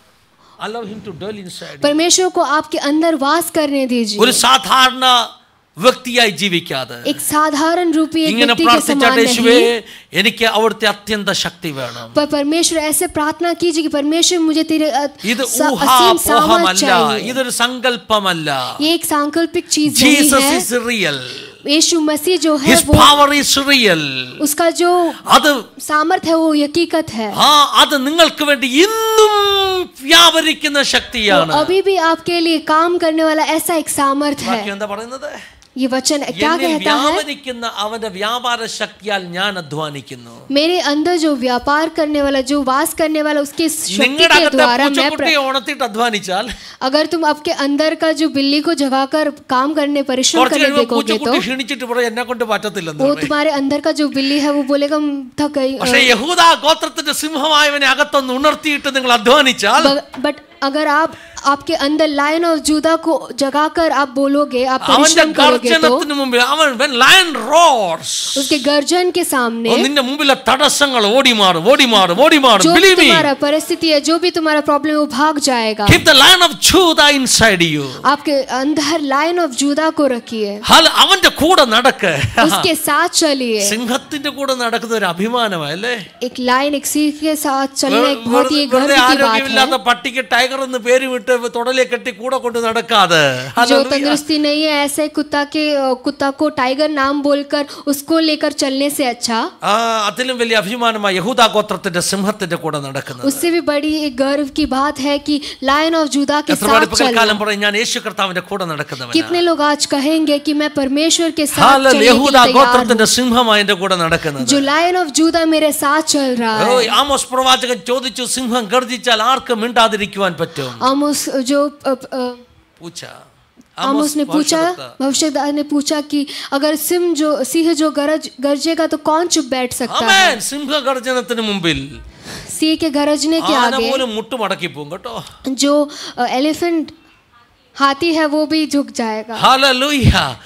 Allow him to dwell inside you. परमेश्वर को आपके अंदर वास करने दीजिए ഒരു സാധാരണ വ്യക്തിയായി ജീവിക്കാതെ एक साधारण रूपी एक ഇങ്ങനെ व्यक्ति के समान പ്രാർത്ഥിച്ചാട്ട് യേശുവേ नहीं എനിക്ക് അവിടുത്തെ അത്യന്ത ശക്തി വേണം पर परमेश्वर ऐसे प्रार्थना कीजिए कि परमेश्वर मुझे तेरे अ- ഇത് सा- असीम सामर्थ ഊഹാപോഹമല്ല चाहिए ഇതൊരു സങ്കല്പമല്ല ये एक सांकल्पिक चीज नहीं ജീസസ് है ഇസ് റിയൽ यीशु मसीह जो है ഹിസ് वो പവർ ഇസ് റിയൽ उसका जो അത് सामर्थ है वो हकीकत है ആ അത് നിങ്ങൾക്ക് വേണ്ടി ഇന്നും വ്യാപരിക്കുന്ന वो ശക്തിയാണ് अभी भी आपके लिए काम करने वाला ऐसा एक सामर्थ है ബാക്കി എന്താ പറയുന്നത് ये वचन क्या എന്നിൽ कहता है വ്യാപരിക്കുന്ന അവന്റെ വ്യാപാര ശക്തിയാൽ ഞാൻ അധ്വാനിക്കുന്നു मेरे अंदर जो व्यापार करने वाला जो वास करने वाला उसके शक्ति നിങ്ങളുടെ के അകത്തെ द्वारा मैं प्र... പൂച്ചക്കുട്ടിയെ ഉണർത്തിയിട്ട് അധ്വാനിച്ചാൽ अगर तुम आपके अंदर का जो बिल्ली को जगाकर काम करने परिश्रम കുറച്ച് करने കഴിയുമ്പോൾ देखोगे तो പൂച്ചക്കുട്ടി ക്ഷീണിച്ചിട്ട് പറയും എന്നെ കൊണ്ട് പറ്റത്തില്ലെന്ന് वो പറയും. तुम्हारे अंदर का जो बिल्ली है वो बोलेगा "हम थक गई പക്ഷെ യഹൂദ ഗോത്രത്തിന്റെ സിംഹമായവനെ അകത്തൊന്ന് ഉണർത്തിയിട്ട് നിങ്ങൾ അധ്വാനിച്ചാൽ बट अगर आप आपके अंदर लायन और जूदा को जगाकर आप बोलोगे आप അവന്റെ परिश्रम करोगे तो ഗർജനത്തിന് മുമ്പിൽ അവൻ when lion roars उसके गर्जन के सामने ഓ, നിന്റെ മുമ്പിലെ തടസ്സങ്ങൾ ഓടി മാറും ഓടി മാറും ഓടി മാറും जो भी believe me तुम्हारा परिस्थिति है जो भी तुम्हारा प्रॉब्लम है वो भाग जाएगा keep the lion of Judah inside you आपके अंदर लायन ऑफ जूदा को रखिए ഹല അവന്റെ കൂടെ നടക്ക് उसके साथ चलिए സിംഹത്തിന്റെ കൂടെ നടക്കുന്ന ഒരു അഭിമാനമല്ലേ एक लाइन एक सिंह के साथ चलना एक बहुत ही एक വെറുതെ गर्व की बात है ആരോഗ്യമില്ലാത്ത പട്ടിക്ക് ടൈഗർ എന്ന് പേര് വിട്ട് തൊടലെ കെട്ടി കൂടെ കൊണ്ട് നടക്കാതെ जो Hallelujah. तंदुरुस्ती नहीं है ऐसे कुत्ता के कुत्ता को टाइगर नाम बोलकर उसको लेकर चलने से अच्छा ആ അതിലും വലിയ അഭിമാനമായി യഹൂദ ഗോത്രത്തിന്റെ സിംഹത്തിന്റെ കൂടെ നടക്കുന്നത് उससे भी बड़ी एक गर्व की बात है कि लायन ऑफ जूदा के എത്ര പേര് साथ चलना പകൽക്കാലം പറയും ഞാൻ യേശു കർത്താവിന്റെ കൂടെ നടക്കുന്നവൻ कितने लोग आज कहेंगे कि मैं परमेश्वर के साथ ഹാലൽ चलने के യഹൂദ लिए तैयार हूँ ഗോത്രത്തിന്റെ സിംഹമായി എന്റെ കൂടെ നടക്കുന്നത് जो लायन ऑफ जूदा मेरे साथ चल रहा ഓ, है ആമോസ് പ്രവാചകൻ ചോദിച്ചു സിംഹം ഗർജിച്ചാൽ ആർക്ക് മിണ്ടാതിരിക്കുവാൻ പറ്റും आमोस जो अ, अ, പൂച്ച आमोस ने पूछा ഭവിഷ്യത്ത്. भविष्यद्वार ने पूछा कि अगर सिंह जो सिंह जो गरज गरजेगा तो कौन चुप बैठ सकता है ആമേൻ സിംഹഗർജനത്തിന് മുമ്പിൽ सिंह के गरजने के ആന आगे പോലും മുട്ടുമടക്കി പോകും കേട്ടോ जो एलिफेंट हाथी है वो भी झुक जाएगा ഹല്ലേലൂയ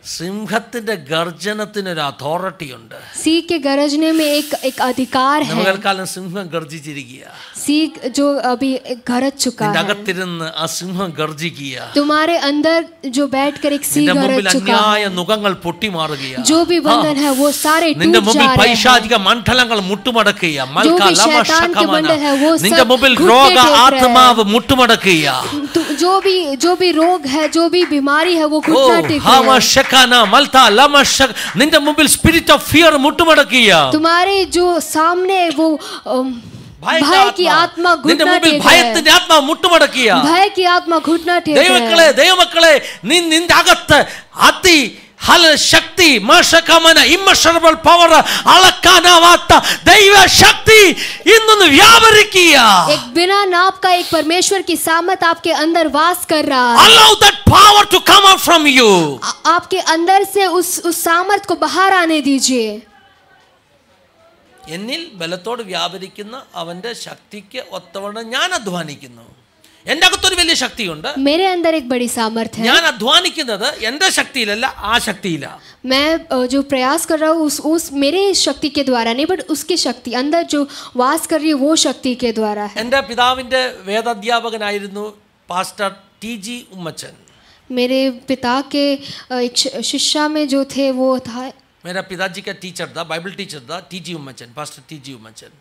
സിംഹത്തിന്റെ ഗർജനത്തിനൊരു അതോറിറ്റി ഉണ്ട് सिंह के गरजने में एक एक अधिकार है നമുക്കെക്കാലം സിംഹം ഗർജിച്ചിരിക്കുക सिंह जो अभी गरज चुका നിന്റെ है അകത്തിരുന്ന് ആ സിംഹം ഗർജിക്കുക तुम्हारे अंदर जो बैठकर एक सिंह നിന്റെ गरज മുമ്പിൽ चुका है അന്യായ നുഖങ്ങൾ പൊട്ടിമാറുകയാ जो भी बंधन है वो सारे നിന്റെ टूट മുമ്പിൽ जा रहे हैं പൈശാചിക മണ്ഡലങ്ങൾ മുട്ടുമടക്കുക जो भी शैतान के बंडल है, वो നിന്റെ सब മുമ്പിൽ घुटने രോഗ टेक रहे हैं। ആത്മാവ് മുട്ടുമടക്കുക तो जो भी जो भी रोग है जो भी बीमारी है वो ഓ घुटना टेक ഹാമ रहे हैं ശഖാന മൽത ലമ ശഖ നിന്റെ മുമ്പിൽ സ്പിരിറ്റ് ഓഫ് ഫിയർ മുട്ടുമടക്കുക तुम्हारे जो सामने वो अम, ഭയത്തെ भय की ആത്മാ. आत्मा നിന്റെ घुटना മുമ്പിൽ टेक रहे हैं ഭയത്തിന്റെ ആത്മാവ് മുട്ടുമടക്കുക भय की आत्मा घुटना टेक रहे ദൈവമക്കളെ हैं ദൈവമക്കളെ നീ നിന്റെ അകത്ത് അതി ഹല ശക്തി മാഷകമന ഇമ്മഷറബിൾ പവർ അളക്കാനാവാത്ത ദൈവശക്തി ഇന്നൊന്ന് വ്യാപരിക്കുക एक बिना नाप का एक परमेश्वर की सामत आपके अंदर वास कर रहा है allow that power to come out from you आ- आपके अंदर से उस उस सामर्थ को बाहर आने दीजिए എന്നിൽ ബലത്തോട് വ്യാപരിക്കുന്ന അവന്റെ ശക്തിക്ക് ഒത്തവണ്ണം ഞാൻ അധ്വാനിക്കുന്നു എൻ്റെ അകത്തൊരു വലിയ ശക്തിയുണ്ട് मेरे अंदर एक बड़ी सामर्थ है ഞാൻ അധ്വാനിക്കുന്നത് എൻ്റെ ശക്തിയിലല്ല ആ ശക്തിയിലാണ് मैं अ, जो प्रयास कर रहा हूँ उस उस मेरे शक्ति के द्वारा नहीं बट उसकी शक्ति अंदर जो वास कर रही है वो शक्ति के द्वारा है എൻ്റെ പിതാവിൻ്റെ വേദാധ്യാപകനായിരുന്നു പാസ്റ്റർ ടി ജി ഉമ്മച്ചൻ मेरे पिता के अ, एक शि- शिष्या में जो थे वो था मेरा पिताजी का टीचर था बाइबल टीचर था T G Ummachan pastor T G Ummachan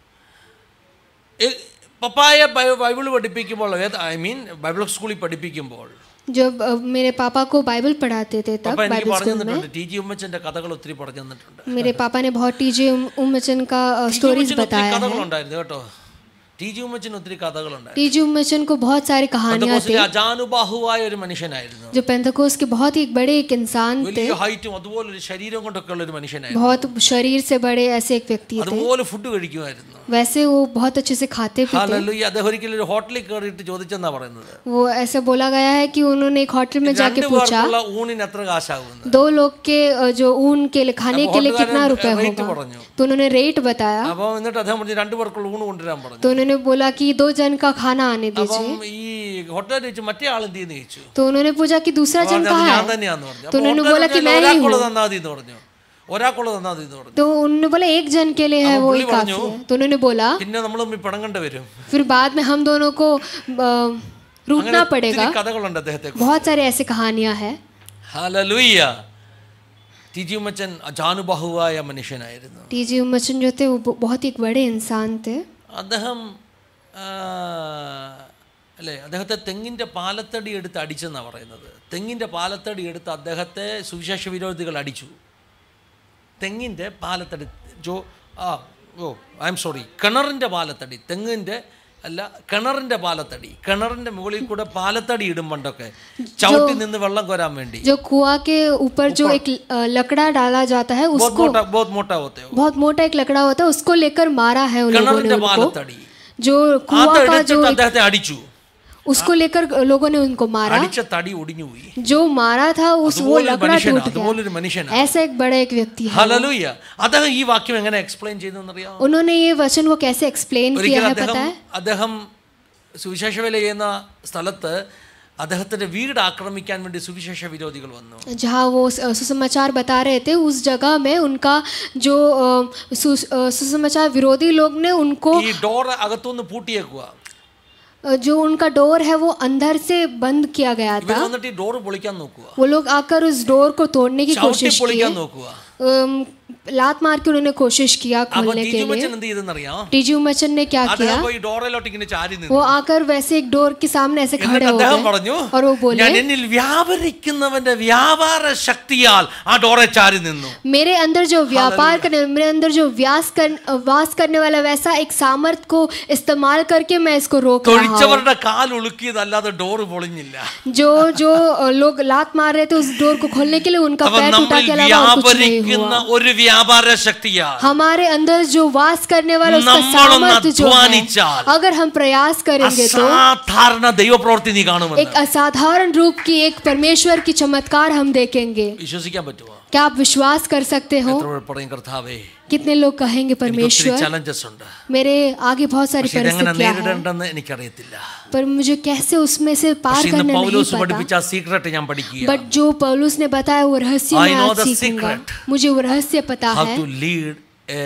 ഏ- പപ്പായെ ബൈ- ബൈബിൾ പഠിപ്പിക്കുമ്പോൾ ഐ മീൻ ബൈബിൾ സ്കൂളിൽ പഠിപ്പിക്കുമ്പോൾ जब अ, मेरे पापा को बाइबल पढ़ाते थे तब പപ്പ എനിക്ക് बाइबल പറഞ്ഞു स्कूल में തന്നിട്ടുണ്ട് ടി ജി ഉമ്മച്ചൻ്റെ കഥകൾ ഒത്തിരി പറഞ്ഞു തന്നിട്ടുണ്ട് मेरे पापा ने बहुत टीजे उमचन का ടി ജി स्टोरीज ഉമ്മച്ചന് ഒത്തിരി बताया है കഥകളുണ്ടായിരുന്നു കേട്ടോ ടി ജി ഉമ്മച്ചന് ഒത്തിരി കഥകളുണ്ടായിരുന്നു टीजे उमचन को बहुत सारी कहानियां പെന്തക്കോസ്തിലെ थी അജാനുബാഹുവായ ഒരു മനുഷ്യനായിരുന്നു जो पेंथकोस के बहुत ही बड़े एक इंसान थे വലിയ ഹൈറ്റും അതുപോലെ ഒരു ശരീരം കൊണ്ടൊക്കെ ഉള്ള ഒരു മനുഷ്യനായിരുന്നു बहुत शरीर से बड़े ऐसे एक व्यक्ति थे അതുപോലെ ഫുഡ് കഴിക്കുമായിരുന്നു वैसे वो बहुत अच्छे से खाते पीते ഹല്ലേലൂയ അദ്ദേഹം ഒരിക്കലും ഒരു ഹോട്ടലിൽ കയറിയിട്ട് ചോദിച്ചെന്നാ പറയുന്നത് वो ऐसे बोला गया है कि उन्होंने एक होटल में जाके രണ്ടു पूछा പേർക്കുള്ള ഊണിന് എത്ര കാശാകുമെന്ന് दो लोग के अ, जो ऊन के लिए खाने के लिए कितना रुपए റേറ്റ് होगा പറഞ്ഞു तो उन्होंने रेट बताया അപ്പൊ എന്നിട്ട് അദ്ദേഹം പറഞ്ഞു രണ്ടു പേർക്കുള്ള ഊണ് കൊണ്ടുവരാൻ പറഞ്ഞു तो उन्होंने बोला कि दो जन का खाना आने दीजिए അപ്പം ഈ ഹോട്ടലിൽ വെച്ച് മറ്റേ ആൾ എന്ത് ചെയ്യുന്നു ചോദിച്ചു तो उन्होंने पूछा कि दूसरा അപ്പോൾ जन പറഞ്ഞത് कहाँ ഞാൻ है തന്നെയാന്ന് പറഞ്ഞു तो उन्होंने അപ്പോൾ बोला कि मैं ही ഒരാൾക്കുള്ള हूँ തന്നാ മതി എന്ന് പറഞ്ഞു ഒരാൾക്കുള്ള തന്നാ മതി എന്ന് പറഞ്ഞു तो उन्होंने बोला एक जन के लिए है वो ही काफी है तो उन्होंने बोला പിന്നെ നമ്മൾ തമ്മിൽ പിണങ്ങേണ്ടി വരും फिर बाद में हम दोनों को अ, रूठना पड़ेगा ഒത്തിരി കഥകളുണ്ട് അദ്ദേഹത്തെ बहुत सारी ऐसी कहानियां हैं ഹല്ലേലൂയ ടി ജി ഉമ്മച്ചൻ അജാനുബാഹുവായ മനുഷ്യനായിരുന്നു टी जी उमचन जो थे वो ब- बहुत ही एक बड़े इंसान थे അദ്ദേഹം ആ, അല്ലേ അദ്ദേഹത്തെ തെങ്ങിൻ്റെ പാലത്തടി എടുത്ത് അടിച്ചെന്നാണ് പറയുന്നത് തെങ്ങിൻ്റെ പാലത്തടി എടുത്ത് അദ്ദേഹത്തെ സുവിശേഷ വിരോധികൾ അടിച്ചു തെങ്ങിൻ്റെ പാലത്തടി ജോ ആ ഓ ഐ എം സോറി കിണറിൻ്റെ പാലത്തടി തെങ്ങിൻ്റെ അല്ല കിണറിൻ്റെ പാലത്തടി കിണറിൻ്റെ മുകളിൽ കൂടെ പാലത്തടി ഇടും പണ്ടൊക്കെ ചവിട്ടി നിന്ന് വെള്ളം കോരാൻ വേണ്ടി जो कुआं के ऊपर जो एक अ, लकड़ा डाला जाता है ബോത്ത് उसको മോട്ട ബോത്ത് മോട്ട होते हो बहुत मोटा एक लकड़ा होता है उसको लेकर मारा है उन लोगों ने കിണറിൻ്റെ उनको പാലത്തടി जो कुआं का जो അതെടുത്തിട്ട് അദ്ദേഹത്തെ അടിച്ചു उसको लेकर लोगों ने उनको मारा അടിച്ച തടി ഒടിഞ്ഞുപോയി जो मारा था उस वो അതുപോലൊരു लकड़ा മനുഷ്യനാ टूट അതുപോലൊരു गया മനുഷ്യനാ ऐसा एक बड़ा एक व्यक्ति है ഹലലൂയ അദ്ദേഹം ഈ വാക്യം എങ്ങനെ എക്സ്പ്ലെയിൻ ചെയ്തെന്നറിയാം उन्होंने ये वचन को कैसे एक्सप्लेन किया ഒരിക്കൽ है पता അദ്ദേഹം है അദ്ദേഹം സുവിശേഷ വേല ചെയ്യുന്ന സ്ഥലത്ത് അദ്ദേഹത്തിന്റെ വീട് ആക്രമിക്കാൻ വേണ്ടി സുവിശേഷ വിരോധികൾ വന്നു जहाँ वो स- सुसमाचार बता रहे थे उस जगह में उनका जो अ, सु- अ, सुसमाचार विरोधी लोग ने उनको ഈ ഡോർ അകത്തുനിന്ന് പൂട്ടിയേക്കുക अ, जो उनका डोर है वो अंदर से बंद किया गया ഇവർ था വന്നിട്ട് ഈ ഡോർ പൊളിക്കാൻ നോക്കുക वो लोग आकर उस डोर को तोड़ने की ചവിട്ടി कोशिश പൊളിക്കാൻ किए നോക്കുക अम, लात मार के उन्होंने कोशिश किया അപ്പൊ खोलने के लिए ടീച്ചുമച്ചൻ എന്ത് ചെയ്തെന്നറിയാം टीजी उमचन ने क्या किया അദ്ദേഹം പോയി ഡോറിലോട്ട് ഇങ്ങനെ ചാരി നിന്നു वो आकर वैसे एक डोर के सामने ऐसे खड़े എന്നിട്ട് हो അദ്ദേഹം गए പറഞ്ഞു और वो बोले ഞാൻ എന്നിൽ വ്യാപരിക്കുന്നവന്റെ വ്യാപാര ശക്തിയാൽ ആ ഡോറെ ചാരി നിന്നു मेरे अंदर जो व्यापार करने मेरे अंदर जो व्यास कर वास करने वाला वैसा एक सामर्थ को इस्तेमाल करके मैं इसको रोक रहा हूँ തൊഴിച്ചവരുടെ കാൽ ഉളുക്കിയതല്ലാതെ ഡോറ് പൊളിഞ്ഞില്ല जो जो अ, लोग लात मार रहे थे उस डोर को खोलने के लिए उनका അവൻ पैर टूटा നമ്മിൽ के अलावा और कुछ नहीं വ്യാപരിക്കുന്ന हुआ ഒരു വ്യാപാര ശക്തിയാ हमारे अंदर जो वास करने वाला उसका നമ്മളൊന്ന് सामर्थ्य जो है അധ്വാനിച്ചാൽ अगर हम प्रयास करेंगे तो അസാധാരണ ദൈവപ്രവൃത്തി നീ കാണുമെന്ന് एक असाधारण रूप की एक परमेश्वर की चमत्कार हम देखेंगे വിശ്വസിക്കാൻ പറ്റുമോ क्या आप विश्वास कर सकते हो എത്ര പേർ പറയും കർത്താവേ कितने लोग कहेंगे എനിക്ക് ഒത്തിരി परमेश्वर ചലഞ്ചസ് ഉണ്ട് मेरे आगे बहुत सारी പക്ഷെ ഇതെങ്ങനെ परिस्थितियां हैं നേരിടേണ്ടെന്ന് എനിക്കറിയത്തില്ല पर मुझे कैसे उसमें से पार പക്ഷെ ഇന്ന് करना नहीं പൗലോസ് पता പഠിപ്പിച്ച ആ സീക്രട്ട് ഞാൻ പഠിക്കുക बट जो पौलुस ने बताया वो रहस्य I मैं know आज the सीखूंगा secret. मुझे वो रहस्य पता how है to lead a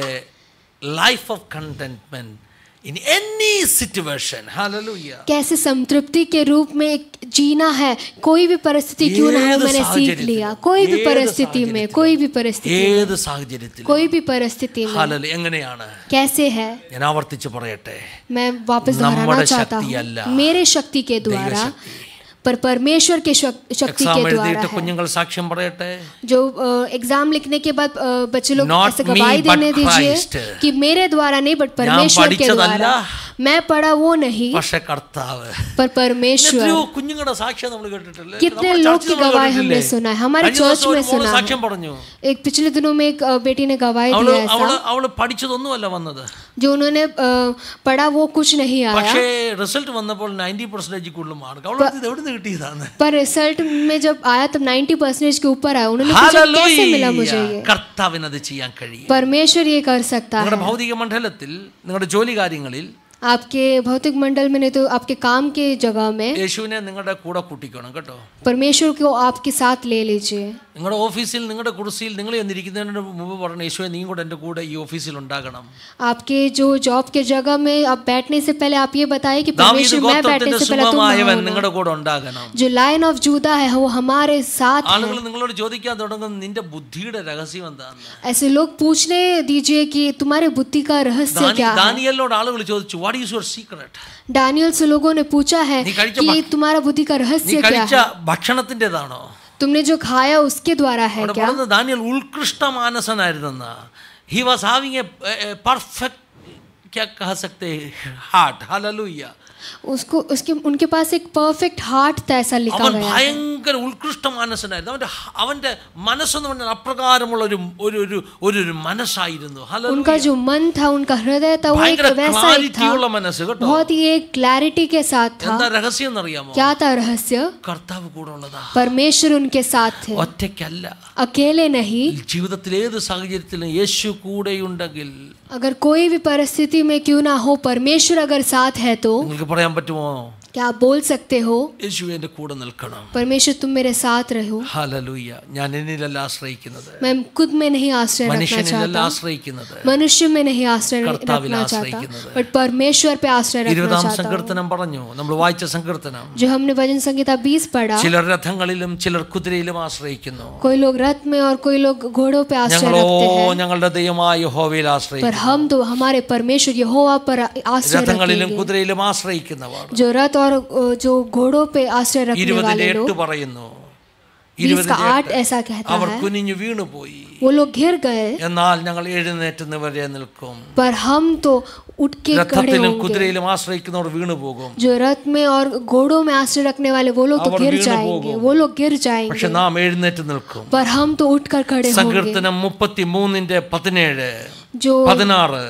life of contentment in any situation hallelujah कैसे संतृप्ति के रूप में एक जीना है कोई भी परिस्थिति क्यों ना हो ഏത് मैंने सीख സാഹചര്യത്തിലും, लिया कोई भी ഏത് परिस्थिति में സാഹചര്യത്തിലും, कोई भी परिस्थिति में ഏത് സാഹചര്യത്തിലും कोई भी परिस्थिति में ഹല്ലേലൂയ. എങ്ങനെയാണ് कैसे है ഞാൻ ആവർത്തിച്ച് പറയട്ടെ मैं वापस दोहराना നമ്മുടെ चाहता ശക്തിയല്ല. हूँ मेरे शक्ति के द्वारा ദൈവശക്തി. पर परमेश्वर के शक- शक्ति എക്സാം के द्वारा എഴുതിയിട്ട് है കുഞ്ഞുങ്ങൾ സാക്ഷ്യം പറയട്ടെ जो एग्जाम लिखने के बाद अ, बच्चे लोग Not ऐसे me, गवाही but देने दीजिए Christ. कि मेरे द्वारा नहीं बट परमेश्वर के പഠിച്ചതല്ല. द्वारा मैं पढ़ा वो नहीं പക്ഷെ കർത്താവ് पर परमेश्वर എത്രയോ കുഞ്ഞുങ്ങളുടെ സാക്ഷ്യം നമ്മൾ കേട്ടിട്ടില്ലേ कितने നമ്മുടെ लोग ചർച്ചിൽ की നമ്മൾ गवाही കേട്ടിട്ടില്ലേ? हमने सुना है हमारे കഴിഞ്ഞ चर्च ദിവസം ഒരു में മോള് सुना സാക്ഷ്യം है പറഞ്ഞു एक पिछले दिनों में एक अ, बेटी ने गवाही അവള് दिया ऐसा അവള് അവള് പഠിച്ചതൊന്നുമല്ല വന്നത് जो उन्होंने अ, पढ़ा वो कुछ नहीं आया പക്ഷേ റിസൾട്ട് വന്നപ്പോൾ നയൻറ്റി പെർസെന്റേജ് കൂടുതൽ മാർക്ക് അവൾ ഇത് എവിടെ നിന്ന് കിട്ടിയതാണ് पर रिजल्ट में जब आया तब 90 परसेंटेज के ऊपर आया उन्होंने पूछा कैसे मिला मुझे Hallelujah. ये കർത്താവിന് അത് ചെയ്യാൻ കഴിയും परमेश्वर ये कर सकता है നിങ്ങളുടെ ഭൗതിക മണ്ഡലത്തിൽ നിങ്ങളുടെ ജോലി കാര്യങ്ങളിൽ आपके भौतिक मंडल में नहीं तो आपके काम के जगह में യേശുവിനെ നിങ്ങളുടെ കൂടെ കൂട്ടിക്കണം കേട്ടോ परमेश्वर को आपके साथ ले लीजिए നിങ്ങളുടെ ഓഫീസിൽ നിങ്ങളുടെ കുർസിയിൽ നിങ്ങൾ എന്നിരിക്കുന്നതിന് മുമ്പ് പറഞ്ഞു യേശുവെ നീ കൂടെ എൻ്റെ കൂടെ ഈ ഓഫീസിൽ ഉണ്ടാകണം आपके जो जॉब के जगह में आप बैठने से पहले आप ये बताइए कि ദാവീദ് परमेश्वर मैं बैठने ഗോത്രത്തിന്റെ से पहले तुम സുഖമായവൻ वहाँ होना। നിങ്ങളുടെ കൂടെ ഉണ്ടാകണം जो लाइन ऑफ जूदा है वो हमारे साथ है ആളുകൾ നിങ്ങളോട് ചോദിക്കാൻ തുടങ്ങും നിന്റെ ബുദ്ധിയുടെ രഹസ്യം എന്താന്ന് ऐसे लोग पूछने दीजिए कि तुम्हारे बुद्धि का रहस्य ദാനി- क्या है ദാനിയേലിനോട് ആളുകൾ ചോദിച്ചു what is your secret Daniel से लोगों ने पूछा है नहीं, कड़ी कि तुम्हारा बुद्धि का നീ रहस्य क्या കഴിച്ച है ഭക്ഷണത്തിൻ്റെതാണോ तुमने जो खाया उसके द्वारा है അവിടെ क्या പറഞ്ഞത് ദാനിയൽ ഉത്കൃഷ്ട മാനസനായിരുന്നെന്ന he was having a perfect क्या कह सकते हैं हार्ट हालेलुया उसको उसके उनके पास एक परफेक्ट हार्ट था ऐसा लिखा അവൻ गया है ഭയങ്കര ഉത്കൃഷ്ട മനസ്സനായിരുന്നു അവന്റെ ഹ- അവന്റെ മനസ്സെന്ന് പറഞ്ഞാൽ അപ്രകാരമുള്ള ഒരു ഒരു ഒരു ഒരു ഒരു മനസ്സായിരുന്നു ഹല്ലേലൂയ. उनका जो मन था उनका हृदय था वो एक ഭയങ്കര वैसा ही ക്ലാരിറ്റിയുള്ള था മനസ്സ് കേട്ടോ बहुत ही एक क्लैरिटी के साथ था എന്താ രഹസ്യം എന്നറിയാമോ क्या था रहस्य കർത്താവ് കൂടെ ഉള്ളതാ परमेश्वर उनके साथ थे ഒറ്റയ്ക്കല്ല अकेले नहीं ജീവിതത്തിൽ ഏത് സാഹചര്യത്തിലും യേശു കൂടെയുണ്ടെങ്കിൽ अगर कोई भी परिस्थिति में क्यों ना हो परमेश्वर अगर साथ है तो നിങ്ങൾക്ക് പറയാൻ പറ്റുമോ क्या आप बोल सकते हो യേശു എൻ്റെ കൂടെ നിൽക്കണം परमेश्वर तुम मेरे साथ रहो ഹലലൂയ ഞാൻ എന്നിലല്ല ആശ്രയിക്കുന്നത് मैं खुद में नहीं आश्रय रखना മനുഷ്യനിലല്ല चाहता ആശ്രയിക്കുന്നത് मनुष्य में नहीं आश्रय കർത്താവിൽ रखना चाहता ആശ്രയിക്കുന്നത്. बट परमेश्वर पे आश्रय रखना ഇരുപതാം चाहता हूँ സങ്കീർത്തനം പറഞ്ഞു നമ്മൾ വായിച്ച സങ്കീർത്തനം जो हमने भजन संगीता 20 पढ़ा ചിലർ രഥങ്ങളിലും ചിലർ കുതിരയിലും ആശ്രയിക്കുന്നു कोई लोग रथ में और कोई लोग घोड़ों पे आश्रय ഞങ്ങളോ रखते हैं ഞങ്ങളുടെ ദൈവമായ യഹോവയിൽ पर ആശ്രയിക്കുന്നു हम तो हमारे परमेश्वर यहोवा पर आश्रय രഥങ്ങളിലും रखेंगे കുതിരയിലും ആശ്രയിക്കുന്നവർ जो रथ और अ, जो घोड़ों पे आश्रय रखने ഇരുപതിന്റെ वाले എട്ട് लोग പറയുന്നു बीस का ഇരുപതിന്റെ आठ എട്ട്. ऐसा कहता അവർ है കുനിഞ്ഞു വീണുപോയി वो लोग घिर गए എന്നാൽ ഞങ്ങൾ എഴുന്നേറ്റുന്നവരെ നിൽക്കും पर हम तो उठ के खड़े രഥത്തിലും होंगे കുതിരയിലും ആശ്രയിക്കുന്നവർ വീണുപോകും जो रथ में और घोड़ों में आश्रय रखने वाले वो लोग तो और गिर वीण जाएंगे भोगो। वो लोग गिर പക്ഷെ जाएंगे നാം എഴുന്നേറ്റ് നിൽക്കും पर हम तो उठकर खड़े होंगे സങ്കീർത്തനം മുപ്പത്തി മൂന്നിന്റെ പതിനേഴ് जो പതിനാറ്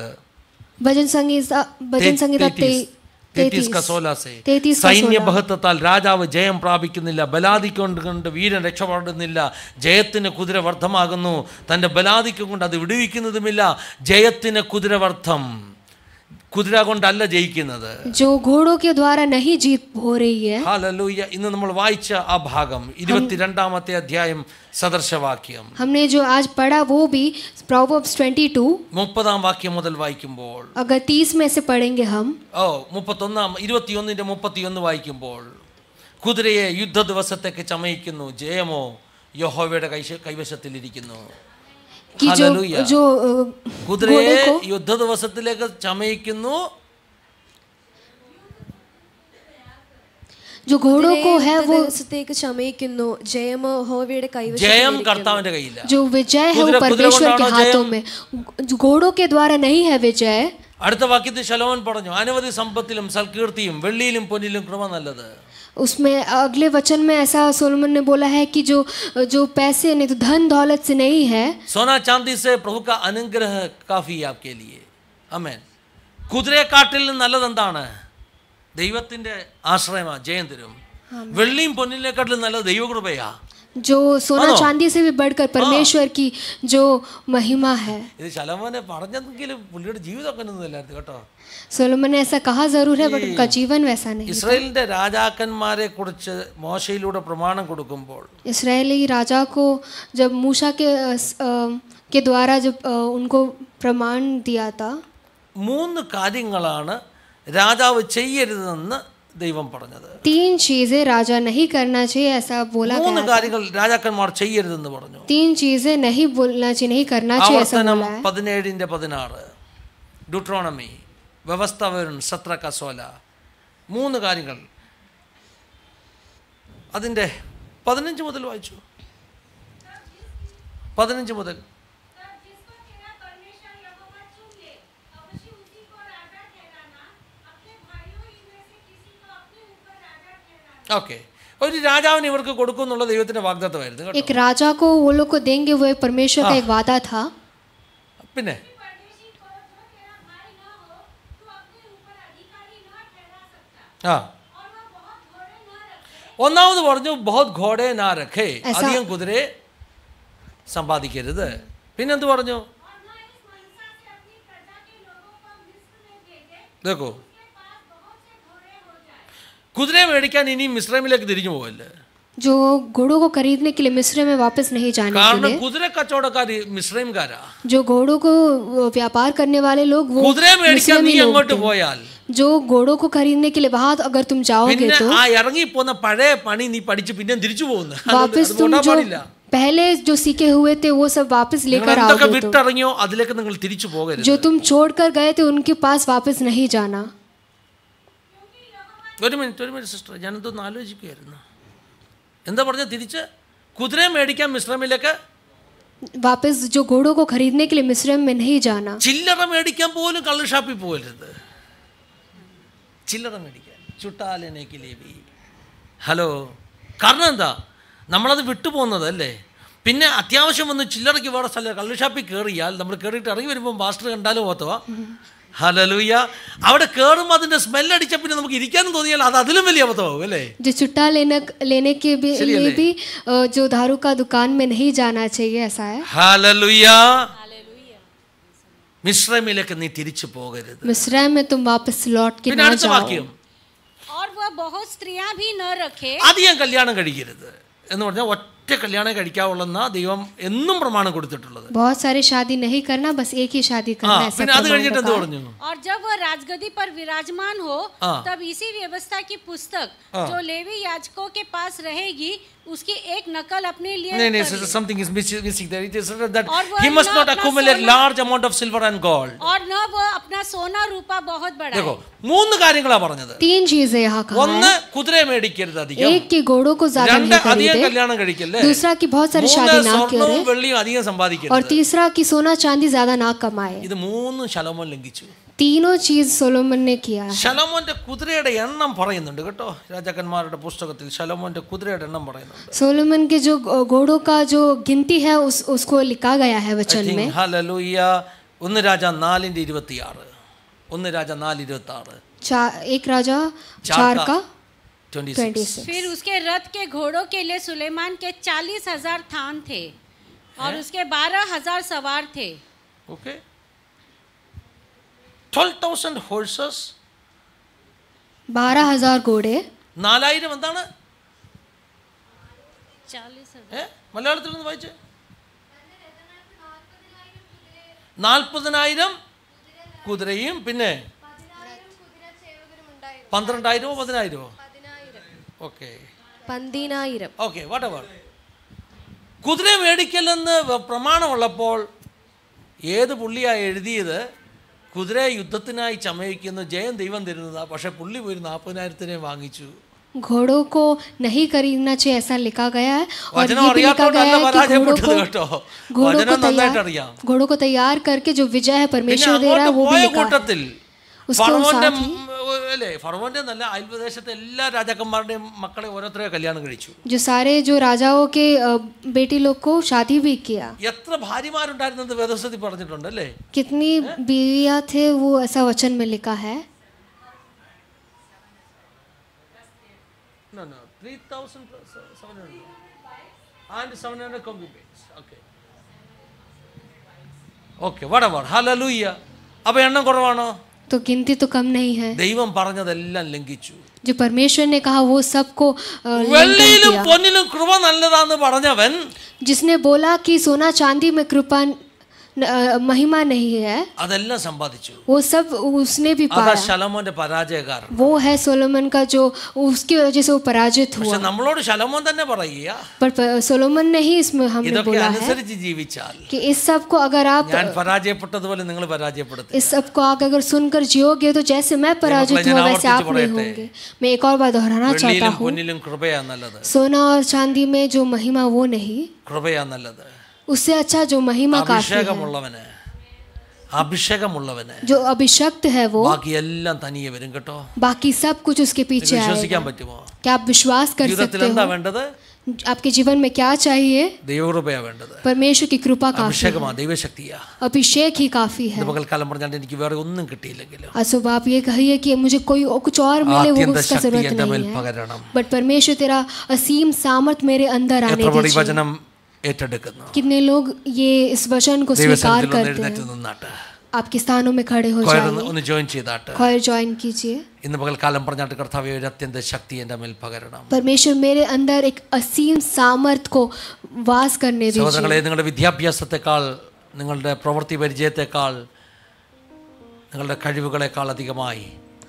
भजन संगीता भजन संगीता ते- തേത്തീസ് तैतीस കസോലാസെ तैतीस का സൈന്യ सोलह ബഹത്വത്താൽ രാജാവ് ജയം പ്രാപിക്കുന്നില്ല ബലാദിക്കൊണ്ട് കൊണ്ട് വീരൻ രക്ഷപ്പെടുന്നില്ല ജയത്തിന് കുതിര വർദ്ധമാകുന്നു തൻ്റെ ബലാദിക്കം കൊണ്ട് അത് വിടുവിക്കുന്നതുമില്ല ജയത്തിന് കുതിര വർദ്ധം കുതിര കൊണ്ടല്ല ജയിക്കുന്നത് जो घोड़ों के द्वारा नहीं जीत हो रही है ഹാലലൂയ ഇന്ന് നമ്മൾ വായിച്ച ആ ഭാഗം ഇരുപത്തിരണ്ടാമത്തെ അധ്യായം സദർശവാക്യം हमने जो आज पढ़ा वो भी Proverbs 22 മുപ്പതാം വാക്യം മുതൽ വായിക്കുമ്പോൾ अगर 30 में से पढ़ेंगे हम ഓ മുപ്പത്തൊന്നാം ഇരുപത്തിയൊന്നിന്റെ മുപ്പത്തിയൊന്ന് വായിക്കുമ്പോൾ കുതിരയെ യുദ്ധ ദിവസത്തേക്ക് ചമയിക്കുന്നു ജയമോ യഹോവയുടെ കൈശ കൈവശത്തിലിരിക്കുന്നു कि जो Hallelujah. जो अ, കുതിരയെ घोड़े को യുദ്ധ ദിവസത്തിലേക്ക് ചമയിക്കുന്നു जो घोड़ों को है वो ദിവസത്തേക്ക് ചമയിക്കുന്നു ജയമോ ഹോവയുടെ കൈവശം ജയം കർത്താവിന്റെ കയ്യില്ല जो विजय है वो कुதிरा- कुதிरा परमेश्वर के കൊണ്ടാണോ हाथों में जो घोड़ों के द्वारा नहीं है विजय അടുത്ത വാക്യത്തിൽ ശലോമൻ പറഞ്ഞു അനവധി സമ്പത്തിലും സൽകീർത്തിയും വെള്ളിയിലും പൊന്നിലും കൃപ നല്ലത് उसमें अगले वचन में ऐसा सोलमन ने बोला है कि जो जो पैसे नहीं तो धन दौलत से नहीं है സോന ചാന്ദി സെ പ്രഭു കാ അനുഗ്രഹ കാഫി ആപ്കെ ലിയെ അമേൻ കുതിരയെക്കാട്ടിൽ നല്ലത് എന്താണ് ദൈവത്തിന്റെ ആശ്രയമാ ജയം തരും വെള്ളിയും പൊന്നിനെക്കാട്ടിലും നല്ലത് ദൈവകൃപയാ जो सोना चांदी से भी बढ़कर परमेश्वर की जो महिमा है ഇത് ശലോമോനെ പറഞ്ഞെങ്കിലും പുള്ളിയുടെ ജീവിതം അങ്ങനെയൊന്നും അല്ലായിരുന്നു കേട്ടോ सोलोमन ने ऐसा कहा जरूर है बट उनका जीवन वैसा नहीं ഇസ്രായേലിന്റെ രാജാക്കന്മാരെ കുറിച്ച് മോശയിലൂടെ പ്രമാണം കൊടുക്കുമ്പോൾ इसराइली राजा को जब मूसा के अ, स- अ, के द्वारा जब अ, उनको प्रमाण दिया था മൂന്ന് കാര്യങ്ങളാണ് രാജാവ് ചെയ്യരുതെന്ന് ദൈവം പറഞ്ഞത് तीन चीजें राजा नहीं करना चाहिए ऐसा बोला മൂന്ന് गया കാര്യങ്ങൾ രാജാക്കന്മാർ ചെയ്യരുതെന്ന് പറഞ്ഞു तीन चीजें नहीं बोलना चाहिए नहीं करना चाहिए ऐसा ആവർത്തനം बोला है പതിനേഴിന്റെ പതിനാറ് ഡുട്രോണമി വ്യവസ്ഥവൻ സത്ര കസോല മൂന്ന് കാര്യങ്ങൾ അതിൻ്റെ പതിനഞ്ച് മുതൽ വായിച്ചു പതിനഞ്ച് മുതൽ तब जिसको तेरा परमेश्वर यहोवा चुन ले अवश्य उसी को राजा ठहराना अपने भाइयों इनमें से किसी को अपने ऊपर राजा ठहराना ഓക്കെ ഒരു രാജാവിന് ഇവർക്ക് കൊടുക്കും എന്നുള്ള ദൈവത്തിന്റെ വാഗ്ദത്തമായിരുന്നു കേട്ടോ एक राजा को वो लोग को देंगे वो एक परमेश्वर का एक वादा था പിന്നെ परदेशी को जो तेरा भाई न हो तू अपने ऊपर अधिकारी न ठहरा सकता ആ और वह बहुत घोड़े न रखे ഒന്നാമത് പറഞ്ഞു ബഹത് ഘോടെ നാ രഖേ ऐसा- അധികം കുതിരയെ സമ്പാദിക്കരുത് പിന്നെന്ത് പറഞ്ഞു और न इस मनसा से अपनी प्रजा के लोगों को मिस्र में भेजे देखो उसके पास बहुत से घोड़े हो जाए കുതിരയെ മേടിക്കാൻ ഇനി മിശ്രമിലേക്ക് തിരിഞ്ഞു പോകല്ലേ जो घोड़ों को खरीदने के लिए मिस्र में वापस नहीं जाने के കാരണം लिए കുതിര കച്ചവടക്കാർ മിശ്രംകാരാ जो घोड़ों को व्यापार करने वाले लोग वो കുതിരയെ മേടിക്കാൻ നീ मिस्रमी लोग അങ്ങോട്ട് थे। പോയാൽ जो घोड़ों को खरीदने के लिए वहां अगर तुम जाओगे പിന്നെ तो ആ ഇറങ്ങിപ്പോന്ന പഴയ പണി നീ പഠിച്ച് പിന്നെ തിരിച്ചു പോകുന്നു അത് वापस അത് तुम പോകാൻ जो പാടില്ല पहले जो सीखे हुए थे वो सब वापस നിങ്ങൾ लेकर എന്തൊക്കെ आओगे तो വിട്ടിറങ്ങിയോ അതിലേക്ക് നിങ്ങൾ തിരിച്ചു പോകരുത് जो तुम छोड़ कर गए थे उनके पास वापस नहीं जाना ഒരു മിനിറ്റ് ഒരു മിനിറ്റ് സിസ്റ്റർ ഞാനെന്തോന്ന് ആലോചിക്കുകയായിരുന്നു എന്താ പറഞ്ഞ തിരിച്ച് കുതിരയെ മേടിക്കാൻ മിശ്രമിലേക്ക് वापस जो घोड़ों को खरीदने के लिए मिस्र में नहीं जाना ചില്ലറ മേടിക്കാൻ പോലും കള്ള് ഷാപ്പിൽ പോകരുത് ചില്ലറ മേടിക്കാൻ ചുട്ടാലനേക്ക് ലേവി ഹലോ കാരണം എന്താ നമ്മളത് വിട്ടുപോകുന്നത് അല്ലേ പിന്നെ അത്യാവശ്യം വന്ന് ചില്ലറയ്ക്ക് വേറെ സ്ഥലം കള്ള് ഷാപ്പിൽ കയറിയാൽ നമ്മൾ കയറിയിട്ട് ഇറങ്ങി വരുമ്പോൾ മാസ്റ്റർ കണ്ടാലും ഓത്തവാ ഹലലൂയ അവിടെ കയറുമ്പോൾ അതിൻ്റെ സ്മെല്ലടിച്ച പിന്നെ നമുക്ക് ഇരിക്കാനും തോന്നിയാൽ അത് അതിലും വലിയ അബദ്ധമാവും അല്ലേ जो चुट्टा लेने लेने के भी चलिए लिए ले। भी अ, जो दारू का दुकान में नहीं जाना चाहिए ऐसा है ഹലലുയ മിശ്രമിലേക്ക് നീ തിരിച്ചു പോകരുത് मिस्र में तुम वापस लौट के പിന്നെ ना അടുത്ത जाओ വാക്യം और वह बहुत स्त्रियां भी न रखे അധികം കല്യാണം കഴിക്കരുത് എന്ന് പറഞ്ഞാൽ ഒറ്റ കല്യാണം കഴിക്കാവുള്ളെന്ന ദൈവം എന്നും പ്രമാണം കൊടുത്തിട്ടുള്ളത് बहुत सारी शादी नहीं करना बस एक ही शादी ആ करना ऐसा പിന്നെ അത് प्रमाण കഴിഞ്ഞിട്ട് എന്ത് रखा है। പറഞ്ഞു और जब वह राजगद्दी पर विराजमान हो हाँ। तब इसी व्यवस्था की पुस्तक जो लेवी याजकों के पास रहेगी उसकी एक नकल अपने लिए नहीं नहीं कर ले। something is missing missing there it is written that और वह he must ना not अपना accumulate सोना- large amount of silver and gold और न वह अपना सोना रूपा बहुत बड़ा देखो മൂന്ന് കാര്യങ്ങളാ പറഞ്ഞത് तीन चीजें यहाँ कहा ഒന്ന് കുതിരയെ മേടിക്കരുത് അധികം एक की घोड़ों को ज्यादा രണ്ട് नहीं അധികം खरीदे കല്യാണം കഴിക്കല്ലേ दूसरा की बहुत सारी മൂന്ന് शादी ना സ്വർണവും करे വെള്ളിയും അധികം और സമ്പാദിക്കരുത് तीसरा की सोना चांदी ज्यादा ना कमाए ഇത് മൂന്നും ശലോമോൻ ലംഘിച്ചു तीनों चीज सोलोमन ने किया है ശലോമോന്റെ കുതിരയുടെ എണ്ണം പറയുന്നുണ്ട് കേട്ടോ രാജാക്കന്മാരുടെ പുസ്തകത്തിൽ ശലോമോന്റെ കുതിരയുടെ എണ്ണം പറയുന്നുണ്ട് सोलोमन के जो घोड़ों का जो गिनती है उस उसको लिखा गया है वचन में ഹലലൂയ ഒന്ന് രാജ നാലിന്റെ ഇരുപത്തിയാറ് ഒന്ന് രാജ നാല് ഇരുപത്തി ആറ് चा, एक राजा चार चार का का ട്വന്റി ट्वेंटी सिक्स सिक्स फिर उसके रथ के घोड़ों के लिए सुलेमान के चालीस हजार थान थे और उसके बारह हजार सवार थे ഓക്കെ ട്വൽവ് തൗസൻഡ് ഹോഴ്സസ് बारह हजार घोड़े നാലായിരം എന്താണ് चालीस हजार ഏ മലയാളത്തിൽ ഒന്ന് വായിച്ചേ നാൽപ്പതിനായിരം കുതിരയും പിന്നെ പന്ത്രണ്ടായിരമോ പതിനായിരമോ ഓക്കെ പന്തിനായിരം ഓക്കെ വാട്ട് എവർ കുതിര മേടിക്കലെന്ന് വ- പ്രമാണമുള്ളപ്പോൾ ഏത് പുള്ളിയാ എഴുതിയത് കുതിരയെ യുദ്ധത്തിനായി ചമയിക്കുന്നു ജയം ദൈവം തരുന്നതാ പക്ഷെ പുള്ളി പോയി നാൽപ്പതിനായിരത്തിനെ വാങ്ങിച്ചു घोड़ों को नहीं खरीदना चाहिए ऐसा लिखा गया है और വചനം ये भी लिखा അറിയാത്തോണ്ടല്ല गया है कि घोड़ों പരാജയപ്പെട്ടത് കേട്ടോ को घोड़ों വചനം को നന്നായിട്ട് तैयार അറിയാം घोड़ों को तैयार करके जो विजय है പിന്നെ परमेश्वर दे रहा है അങ്ങോട്ട് वो भी പോയ लिखा है കൂട്ടത്തിൽ उसके ഫറവോന്റെ साथ ही ഉം, അല്ലേ ഫറവോന്റെ നല്ല അയൽപ്രദേശത്തെ എല്ലാ രാജാക്കന്മാരുടെയും മക്കളെ ഓരോരുത്തരെ കല്യാണം കഴിച്ചു जो सारे जो राजाओं के अ, बेटी लोग को शादी भी किया എത്ര ഭാര്യമാരുണ്ടായിരുന്നത് വേദോസ്വതി പറഞ്ഞിട്ടുണ്ട് അല്ലേ कितनी बीवियां थे वो ऐसा वचन में लिखा है No, no, 3,700. and 700 concubines. Okay. Okay, whatever. Hallelujah. അപ്പോൾ എണ്ണം കുറവാണോ तो गिनती तो कम नहीं है ദൈവം പറഞ്ഞതെല്ലാം ലംഘിച്ചു जो परमेश्वर ने कहा वो सबको अ, लंघन വെള്ളിയിലും किया പൊന്നിലും കൃപ നല്ലതാന്ന് പറഞ്ഞവൻ जिसने बोला कि सोना चांदी में कृपा न- अ, महिमा नहीं है അതെല്ലാം സമ്പാദിച്ചു वो सब उसने भी അതാ पाया ശലമോന്റെ പരാജയക്കാരൻ वो है सोलोमन का जो उसकी वजह से वो पराजित हुआ പക്ഷെ നമ്മളോട് ശലമോൻ തന്നെ പറയുക पर प- सोलोमन ने ही इसमें हमें ഇതൊക്കെ बोला है അനുസരിച്ച് ജീവിച്ചാൽ कि इस सब को अगर आप ഞാൻ പരാജയപ്പെട്ടതുപോലെ നിങ്ങൾ പരാജയപ്പെടുത്തി इस सब को आप अगर सुनकर जियोगे तो जैसे मैं पराजित मकला हुआ जना वैसे आप आवर्तिച്ച് नहीं പറയട്ടെ. होंगे मैं एक और बात दोहराना चाहता വെള്ളിയിലും हूँ പൊന്നിലും കൃപയാ നല്ലത് सोना और चांदी में जो महिमा वो नहीं കൃപയാ നല്ലത് उससे अच्छा जो महिमा काफी है അഭിഷേകമുള്ളവന് അഭിഷേകമുള്ളവന് जो अभिशक्त है वो ബാക്കി എല്ലാം തനിയെ വരും കേട്ടോ बाकी सब कुछ उसके पीछे आएगा വിശ്വസിക്കാൻ പറ്റുമോ क्या आप विश्वास कर ജീവിതത്തിൽ सकते എന്താ हो വേണ്ടത് आपके जीवन में क्या चाहिए ദൈവകൃപയാ വേണ്ടത് परमेश्वर की कृपा काफी അഭിഷേകമാ ദൈവശക്തിയാ अभिषेक ही काफी है ഇത് പകൽക്കാലം പറഞ്ഞാൽ എനിക്ക് വേറെ ഒന്നും കിട്ടിയില്ലെങ്കിലും आज सुबह आप ये कहिए कि मुझे कोई और कुछ और मिले वो ആത്യന്ത उसका ശക്തി जरूरत എൻ്റെ മേൽ नहीं है പകരണം बट परमेश्वर तेरा असीम सामर्थ मेरे अंदर आने എത്ര പേർ ഈ दीजिए വചനം ഏറ്റെടുക്കുന്നു कितने लोग ये इस वचन को स्वीकार ദൈവസന്നിധിയിൽ ഒന്ന് करते എഴുന്നേറ്റ് हैं നിന്നാട്ട് आपके स्थानों में खड़े हो കൊയർ जाइए ഒന്ന് ഒന്ന് ജോയിൻ ചെയ്താട്ട് खोयर ज्वाइन कीजिए ഇന്ന് പകൽക്കാലം പറഞ്ഞാട്ട് കർത്താവ് ഒരു അത്യന്ത ശക്തി എൻ്റെ മേൽ പകരണം परमेश्वर मेरे अंदर एक असीम सामर्थ को वास करने दीजिए സഹോദരങ്ങളെ നിങ്ങളുടെ വിദ്യാഭ്യാസത്തെക്കാൾ നിങ്ങളുടെ പ്രവൃത്തി പരിചയത്തെക്കാൾ നിങ്ങളുടെ കഴിവുകളെക്കാൾ അധികമായി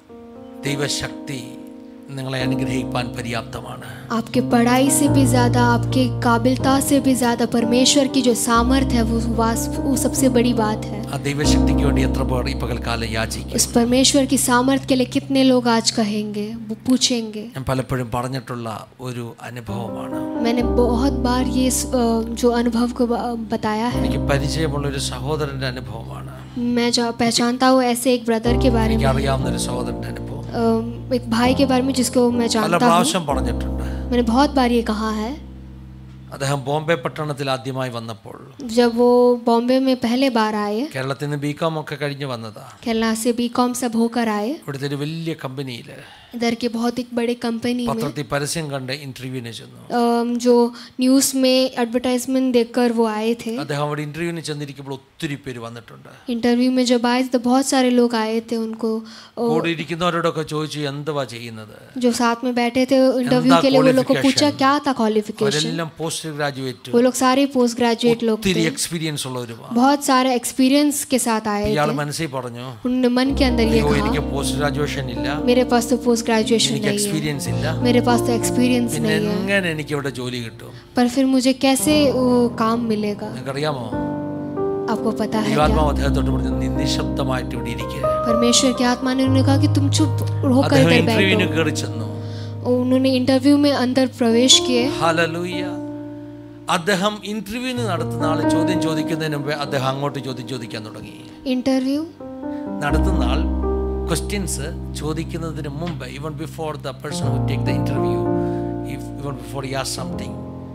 ദൈവശക്തി നിങ്ങളെ അനുഗ്രഹിക്കാൻ പര്യാപ്തമാണ് आपके पढ़ाई से भी ज़्यादा आपके काबिलता से भी ज़्यादा परमेश्वर की जो सामर्थ है वो वास वो सबसे बड़ी बात है ആ ദൈവശക്തിക്ക് വേണ്ടി എത്ര പേർ ഈ പകൽക്കാലം യാചിക്കും उस परमेश्वर की सामर्थ के लिए कितने लोग आज कहेंगे वो पूछेंगे ഞാൻ പലപ്പോഴും പറഞ്ഞിട്ടുള്ള ഒരു അനുഭവമാണ് मैंने बहुत बार ये स- अ, जो अनुभव को ब- बताया है എനിക്ക് പരിചയമുള്ള ഒരു സഹോദരന്റെ അനുഭവമാണ് मैं जो पहचानता हूँ ऐसे एक ब्रदर के बारे में എനിക്ക് അറിയാവുന്ന ഒരു സഹോദരന്റെ അനുഭവം अ, एक भाई के बारे में जिसको मैं പല जानता हूँ പ്രാവശ്യം പറഞ്ഞിട്ടുണ്ട് मैंने बहुत बार ये कहा है അദ്ദേഹം ബോംബെ പട്ടണത്തിൽ ആദ്യമായി വന്നപ്പോൾ जब वो बॉम्बे में पहले बार आए കേരളത്തിൽ നിന്ന് ബി കോം ഒക്കെ കഴിഞ്ഞ് വന്നതാ केरला से बी कॉम सब होकर आए ഇവിടുത്തെ ഒരു വലിയ കമ്പനിയിൽ इधर के बहुत एक बड़े कंपनी में പത്രത്തിൽ പരസ്യം കണ്ട് ഇന്റർവ്യൂവിന് ചെന്നു अम, जो न्यूज़ में एडवर्टाइजमेंट देखकर वो आए थे അദ്ദേഹം അവിടെ ഇന്റർവ്യൂവിന് ചെന്നിരിക്കുമ്പോൾ ഒത്തിരി പേര് വന്നിട്ടുണ്ട് इंटरव्यू में जब आए थे तो बहुत सारे लोग आए थे उनको अ, കൂടെ ഇരിക്കുന്നവരോടൊക്കെ ചോദിച്ചു എന്തുവാ ചെയ്യുന്നത് जो साथ में बैठे थे इंटरव्यू के लिए वो लोग को पूछा क्या था क्वालिफिकेशन അവരെല്ലാം പോസ്റ്റ് ഗ്രാജുവേറ്റ് वो लोग सारे पोस्ट ग्रेजुएट लोग ഒത്തിരി थे എക്സ്പീരിയൻസ് ഉള്ളവരുമാ बहुत सारे एक्सपीरियंस के साथ आए ഇയാൾ थे മനസ്സിൽ പറഞ്ഞു उन्होंने मन के अंदर ये അയ്യോ कहा എനിക്ക് പോസ്റ്റ് ഗ്രാജുവേഷൻ ഇല്ല मेरे पास तो पोस्ट ग्रेजुएशन എനിക്ക് नहीं है എക്സ്പീരിയൻസ് ഇല്ല मेरे पास तो एक्सपीरियंस പിന്നെ नहीं है എങ്ങനെ എനിക്ക് ഇവിടെ ജോലി കിട്ടും पर फिर मुझे कैसे वो काम मिलेगा നിങ്ങൾക്കറിയാമോ आपको पता है क्या ദൈവാത്മാവ് അദ്ദേഹത്തോട് പറഞ്ഞു നീ നിശബ്ദമായിട്ട് ഇവിടെ ഇരിക്കുക परमेश्वर की आत्मा ने उन्होंने कहा कि तुम चुप होकर അദ്ദേഹം इधर ഇന്റർവ്യൂവിന് बैठो കയറി ചെന്നു और उन्होंने इंटरव्यू में अंदर प्रवेश किए ഹലലൂയ അദ്ദേഹം ഇന്റർവ്യൂവിന് നടത്തുന്ന ആൾ ചോദ്യം ചോദിക്കുന്നതിന് മുമ്പേ അദ്ദേഹം അങ്ങോട്ട് ചോദ്യം ചോദിക്കാൻ തുടങ്ങി इंटरव्यू നടത്തുന്ന ആൾ ക്വസ്റ്റ്യൻസ് ചോദിക്കുന്നതിന് മുമ്പ് even before the person who take the interview even before या समथिंग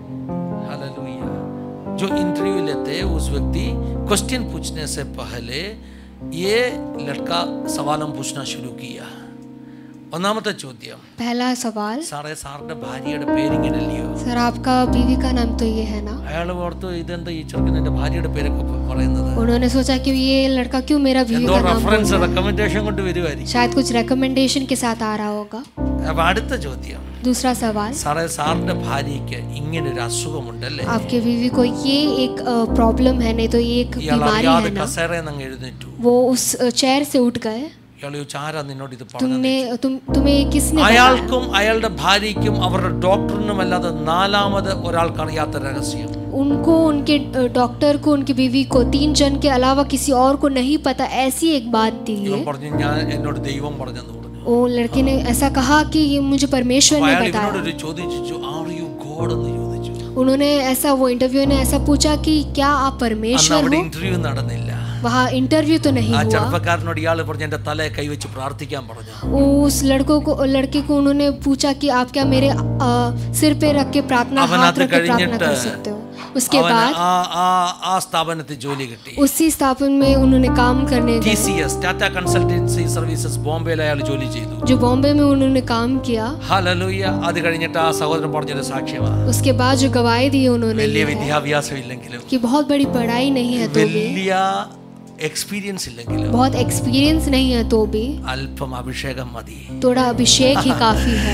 हालेलुया जो इंटरव्यू लेते हैं उस व्यक्ति क्वेश्चन पूछने से पहले ये लड़का सवालों पूछना शुरू किया ഒന്നാമത്തെ ചോദ്യം पहला सवाल സാറേ സാറിന്റെ ഭാര്യയുടെ പേരിങ്ങനല്ലയോ सर आपका बीवी का नाम तो ये है ना അയാൾ ഓർത്തു ഇതെന്താ ഈ ചെറുക്കൻ എന്റെ ഭാര്യയുടെ പേരൊക്കെ പ- പറയുന്നത് उन्होंने सोचा कि ये लड़का क्यों मेरा बीवी എന്തോ का नाम बोल റെഫറൻസ് रहा है? റെക്കമെൻഡേഷൻ കൊണ്ട് വരുമായിരിക്കും शायद कुछ रिकमेंडेशन के साथ आ रहा होगा അപ്പൊ അടുത്ത ചോദ്യം दूसरा सवाल സാറേ സാറിന്റെ ഭാര്യയ്ക്ക് ഇങ്ങനെ ഒരു അസുഖമുണ്ടല്ലേ आपके बीवी को ये एक प्रॉब्लम है नहीं तो ये एक ഇയാൾ बीमारी അറിയാതെ है ना കസേരയിൽ അങ്ങ് എഴുന്നേറ്റു वो उस चेयर से उठ गए ഇയാൾ ചോദിച്ചു ആരാ നിന്നോട് ഇത് പറഞ്ഞത് तुमने तुम तुम्हें किसने बताया? അയാൾക്കും അയാളുടെ ഭാര്യയ്ക്കും അവരുടെ ഡോക്ടറിനും അല്ലാതെ നാലാമത് ഒരാൾക്ക് അറിയാത്ത രഹസ്യം उनको उनके अ, डॉक्टर को उनकी बीवी को तीन जन के अलावा किसी और को नहीं पता ऐसी एक बात थी ഇവൻ है പറഞ്ഞു ഞാൻ എന്നോട് ദൈവം പറഞ്ഞെന്ന് പറഞ്ഞു वो लड़के ने ऐसा कहा कि ये मुझे परमेश्वर അപ്പൊ ने അയാൾ बताया ഇവനോട് ഒരു ചോദിച്ചു ആർ യു ഗോഡ് എന്ന് ചോദിച്ചു उन्होंने ऐसा वो इंटरव्यू ने ऐसा पूछा कि क्या आप അന്ന് परमेश्वर അവിടെ हो ഇന്റർവ്യൂ നടന്നില്ല वहाँ इंटरव्यू तो नहीं ആ हुआ ചെറുപ്പക്കാരനോട് ഇയാൾ പറഞ്ഞു എന്റെ തലയെ കൈവച്ച് പ്രാർത്ഥിക്കാൻ പറഞ്ഞു उस लड़कों को लड़के को उन्होंने पूछा कि आप क्या मेरे अ, सिर पे रख के प्रार्थना അവൻ हाथ അത് रख के प्रार्थना കഴിഞ്ഞിട്ട് कर सकते हो उसके അവന് बाद ആ ആ ആ സ്ഥാപനത്തിൽ ജോലി കിട്ടി उसी स्थापन में उन्होंने काम करने ടി गए C S Tata consultancy services ബോംബെയിൽ അയാൾ ജോലി ചെയ്തു जो बॉम्बे में उन्होंने काम किया ഹലലൂയ അത് കഴിഞ്ഞിട്ട് ആ സഹോദരൻ പറഞ്ഞൊരു സാക്ഷ്യമാണ് उसके बाद जो गवाही दी उन्होंने വലിയ ये है വിദ്യാഭ്യാസം ഇല്ലെങ്കിലും कि बहुत बड़ी पढ़ाई नहीं है तो भी വലിയ എക്സ്പീരിയൻസ് ഇല്ലെങ്കിലും बहुत एक्सपीरियंस नहीं है तो भी അല്പം അഭിഷേകം മതി थोड़ा अभिषेक ही काफी है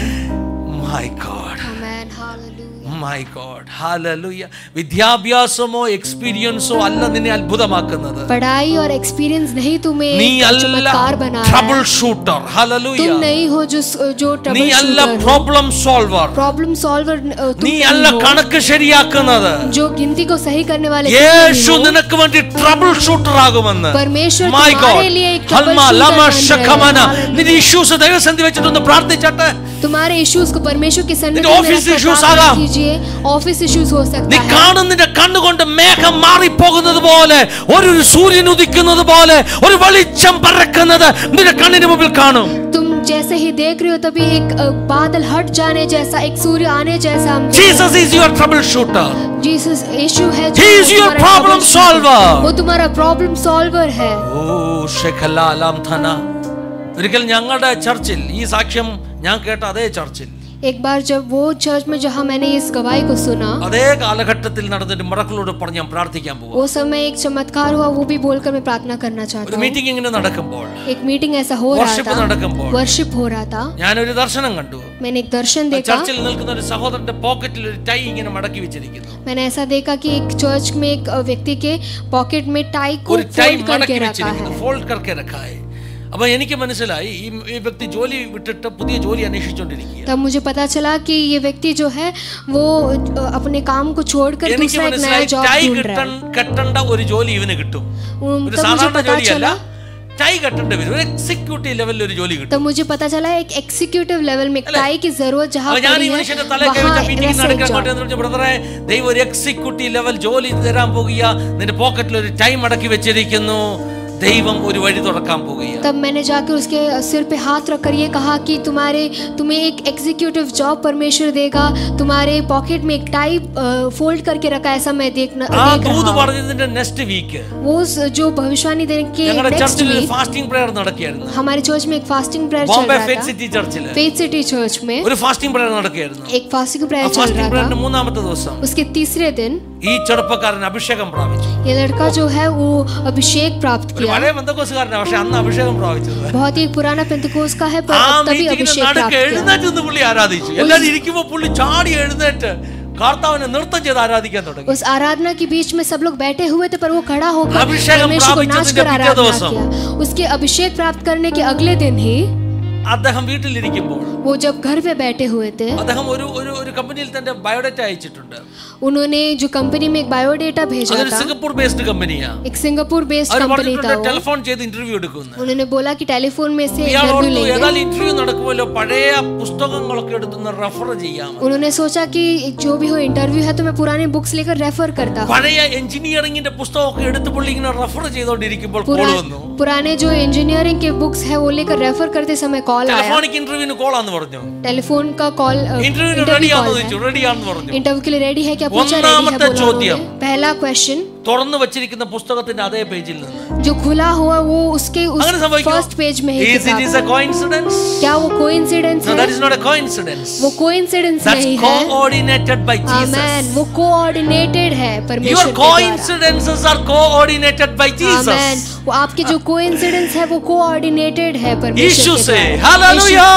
my God amen hallelujah my God hallelujah വിദ്യാഭ്യാസമോ എക്സ്പീരിയൻസോ അല്ല നിന്നെ അത്ഭുതമാക്കുന്നത് पढ़ाई और एक्सपीरियंस नहीं तुम्हें നീ एक അല്ല चमत्कार बना रहा ട്രബിൾ है ഷൂട്ടർ ഹല്ലേലൂയ तुम नहीं हो जो जो നീ ट्रबल അല്ല shooter problem solver problem solver तुम നീ नहीं അല്ല हो കണക്ക് ശരിയാക്കുന്നത് जो गिनती को सही करने वाले तुम नहीं യേശു हो। നിനക്ക് വേണ്ടി ട്രബിൾ ഷൂട്ടർ ആകുമെന്ന് परमेश्वर My तुम्हारे God. लिए एक trouble ഹൽമ, shooter ലമ, बन ശഖമന. रहे हैं। നിന്റെ ഇഷ്യൂസ് ദൈവസന്ധി വെച്ചിട്ടൊന്ന് പ്രാർത്ഥിച്ചട്ടെ तुम्हारे इश्यूज को परमेश्वर के सन्निधि निन्ने में office रखकर issues प्रार्थना आगाम। कीजिए ऑफिस इश्यूज हो നീ सकता है കാണുന്നതിന്റെ കണ്ണുകൊണ്ട് മേഘം മാറിപ്പോകുന്നത് പോലെ ഒരു സൂര്യൻ ഉദിക്കുന്നത് പോലെ ഒരു വെളിച്ചം പറക്കുന്നത് നിന്റെ കണ്ണിന് മുമ്പിൽ കാണും तुम जैसे ही देख रहे हो तभी एक अ, बादल हट जाने जैसा एक सूर्य आने जैसा हम Jesus is your trouble shooter Jesus यीशु है He is your तुम्हारा problem trouble solver. shooter। वो तुम्हारा प्रॉब्लम सॉल्वर है ഓ ഷെഖലാലാം ധന ഒരിക്കൽ ഞങ്ങളുടെ ചർച്ചിൽ ഈ സാക്ഷ്യം ഞാൻ കേട്ട അതേ ചർച്ചിൽ एक बार जब वो चर्च में जहाँ मैंने इस गवाही को सुना അതേ കാലഘട്ടത്തിൽ നടന്നിട്ട് മറക്കളോട് പറഞ്ഞ് ഞാൻ പ്രാർത്ഥിക്കാൻ പോവാം वो समय एक चमत्कार हुआ वो भी बोलकर मैं प्रार्थना करना ഒരു चाहता हूँ മീറ്റിംഗ് ഇങ്ങനെ നടക്കുമ്പോൾ एक मीटिंग ऐसा हो रहा Worship था നടക്കുമ്പോൾ. वर्शिप हो रहा था ഞാനൊരു ദർശനം കണ്ടു मैंने एक दर्शन देखा ചർച്ചിൽ നിൽക്കുന്ന ഒരു സഹോദരന്റെ പോക്കറ്റിൽ ഒരു ടൈ ഇങ്ങനെ മടക്കി വെച്ചിരിക്കുന്നു मैंने ऐसा देखा कि एक चर्च में एक अ, व्यक्ति के पॉकेट में टाई को ഒരു ടൈ फोल्ड करके മടക്കി रखा വെച്ചിരിക്കുന്നു है ഫോൾഡ് കറക്കെ രക്കായി അപ്പൊ എനിക്ക് മനസ്സിലായി ഈ ഈ വ്യക്തി ജോലി വിട്ടിട്ട് പുതിയ ജോലി അന്വേഷിച്ചുകൊണ്ടിരിക്കുക तब मुझे पता चला कि ये व्यक्ति जो है वो अ, अपने काम को छोड़कर എനിക്ക് दूसरा एक नया മനസ്സിലായി जॉब ടൈ ढूंढ കിട്ട रहा है കെട്ടേണ്ട ഒരു ജോലി ഇവന് കിട്ടും उम, ഒരു तब मुझे സാധാരണ पता ജോലിയല്ല चला ടൈ കെട്ടേണ്ടി വരും ഒരു എക്സിക്യൂട്ടീവ് ലെവലിൽ ഒരു ജോലി കിട്ടും तब मुझे पता चला एक एग्जीक्यूटिव लेवल में एक अरे, टाई की जरूरत जहाँ അപ്പൊ ഞാൻ पड़ी ഈ है മനുഷ്യന്റെ തല കൈവച്ച वहाँ മീറ്റിംഗ് वैसा एक നടക്കാൻ job। മാറ്റി ബ്രദറെ ദൈവം ഒരു എക്സിക്യൂട്ടീവ് ലെവൽ ജോലി തരാൻ പോകുക നിന്റെ പോക്കറ്റിൽ ഒരു ടൈം അടക്കി വെച്ചിരിക്കുന്നു ദൈവം ഒരു വഴി തുറക്കാൻ പോകുക तब मैंने जाकर उसके सिर पे हाथ रखकर ये कहा कि तुम्हारे तुम्हें एक एग्जीक्यूटिव जॉब परमेश्वर देगा तुम्हारे पॉकेट में एक टाई फोल्ड करके रखा है, ऐसा मैं देखना ആ देख ദൂത് रहा हूँ പറഞ്ഞതിന്റെ നെക്സ്റ്റ് വീക്ക് वो स- जो भविष्यवाणी देने के ഞങ്ങളുടെ नेक्स्ट ചർച്ചിൽ ഒരു वीक ഫാസ്റ്റിംഗ് പ്രയർ നടക്കുകയായിരുന്നു हमारे चर्च में एक फास्टिंग प्रेयर चल ബോംബെ रहा ഫെയ്ത്ത് था സിറ്റി ചർച്ചിൽ फेथ सिटी चर्च में ഒരു ഫാസ്റ്റിംഗ് പ്രയർ നടക്കുകയായിരുന്നു एक फास्टिंग ആ प्रेयर चल ഫാസ്റ്റിംഗ് रहा പ്രയറിന്റെ था മൂന്നാമത്തെ ദിവസം उसके तीसरे दिन ഈ ചെറുപ്പക്കാരൻ അഭിഷേകം പ്രാപിച്ചു ये लड़का जो है वो अभिषेक प्राप्त ഒരു किया പഴയ ബന്ധക്കോസുകാരനാണ് പക്ഷെ അന്ന് അഭിഷേകം പ്രാപിച്ചത് बहुत ही पुराना पेंतकोस का है पर ആ अब तभी മീറ്റിംഗിന് अभिषेक प्राप्त നടുക്ക് किया എഴുന്നേറ്റ് നിന്ന് പുള്ളി ആരാധിച്ചു എല്ലാരും ഇരിക്കുമ്പോ പുള്ളി ചാടി എഴുന്നേറ്റ് കർത്താവിനെ നൃത്തം ചെയ്ത് ആരാധിക്കാൻ തുടങ്ങി उस आराधना के बीच में सब लोग बैठे हुए थे पर वो खड़ा होकर अभिषेक परमेश्वर को प्राप्त नाच करने कर के आराधना दिवसम। किया उसके अभिषेक प्राप्त करने के अगले दिन ही അദ്ദേഹം വീട്ടിലിരിക്കുമ്പോൾ वो जब घर पे बैठे हुए थे അദ്ദേഹം ഒരു ഒരു ഒരു കമ്പനിയിൽ തന്റെ ബയോഡേറ്റ അയച്ചിട്ടുണ്ട് उन्होंने जो कंपनी में एक बायोडेटा भेजा അതൊരു था സിംഗപ്പൂർ ബേസ്ഡ് കമ്പനിയാ एक सिंगापुर बेस्ड അവർ कंपनी था പറഞ്ഞിട്ടുണ്ട് वो ടെലിഫോൺ ചെയ്ത് ഇന്റർവ്യൂ എടുക്കുന്നു उन्होंने बोला कि टेलीफोन में से ഇയാൾ इंटरव्यू ഓർത്തു लेंगे ഏതായാലും ഇന്റർവ്യൂ നടക്കുമല്ലോ പഴയ പുസ്തകങ്ങളൊക്കെ എടുത്തുനിന്ന് റെഫർ ചെയ്യാം उन्होंने सोचा कि जो भी हो इंटरव्यू है तो मैं पुराने बुक्स लेकर रेफर करता हूँ പഴയ എഞ്ചിനീയറിംഗിന്റെ പുസ്തകമൊക്കെ എടുത്ത് പുള്ളി ഇങ്ങനെ റെഫർ ചെയ്തോണ്ടിരിക്കുമ്പോൾ കോൾ पुरा, വന്നു पुराने जो इंजीनियरिंग के बुक्स है वो लेकर रेफर करते समय कॉल आया ടെലിഫോണിക് ഇന്റർവ്യൂവിന് കോളാന്ന് പറഞ്ഞു टेलीफोन का कॉल ഇന്റർവ്യൂവിന് इंटरव्यू റെഡിയാന്ന് कॉल ചോദിച്ചു है റെഡിയാന്ന് പറഞ്ഞു इंटरव्यू के लिए रेडी है क्या पूछा रेडी है ഒന്നാമത്തെ बोला ചോദ്യം. उन्होंने। पहला क्वेश्चन തുറന്നു വെച്ചിരിക്കുന്ന പുസ്തകത്തിന്റെ അതേ പേജിൽ നിന്ന് जो खुला हुआ वो उसके उस അങ്ങനെ സംഭവിക്കും फर्स्ट पेज में ही Is it किताब is a coincidence? क्या वो कोइंसिडेंस No, है that is not a coincidence. वो कोइंसिडेंस That's नहीं है coordinated by आमेन Jesus. वो कोऑर्डिनेटेड है Your परमेश्वर के द्वारा coincidences are coordinated by amen Jesus. वो आपके जो कोइंसिडेंस है वो कोऑर्डिनेटेड है യേശു परमेश्वर के say द्वारा hallelujah.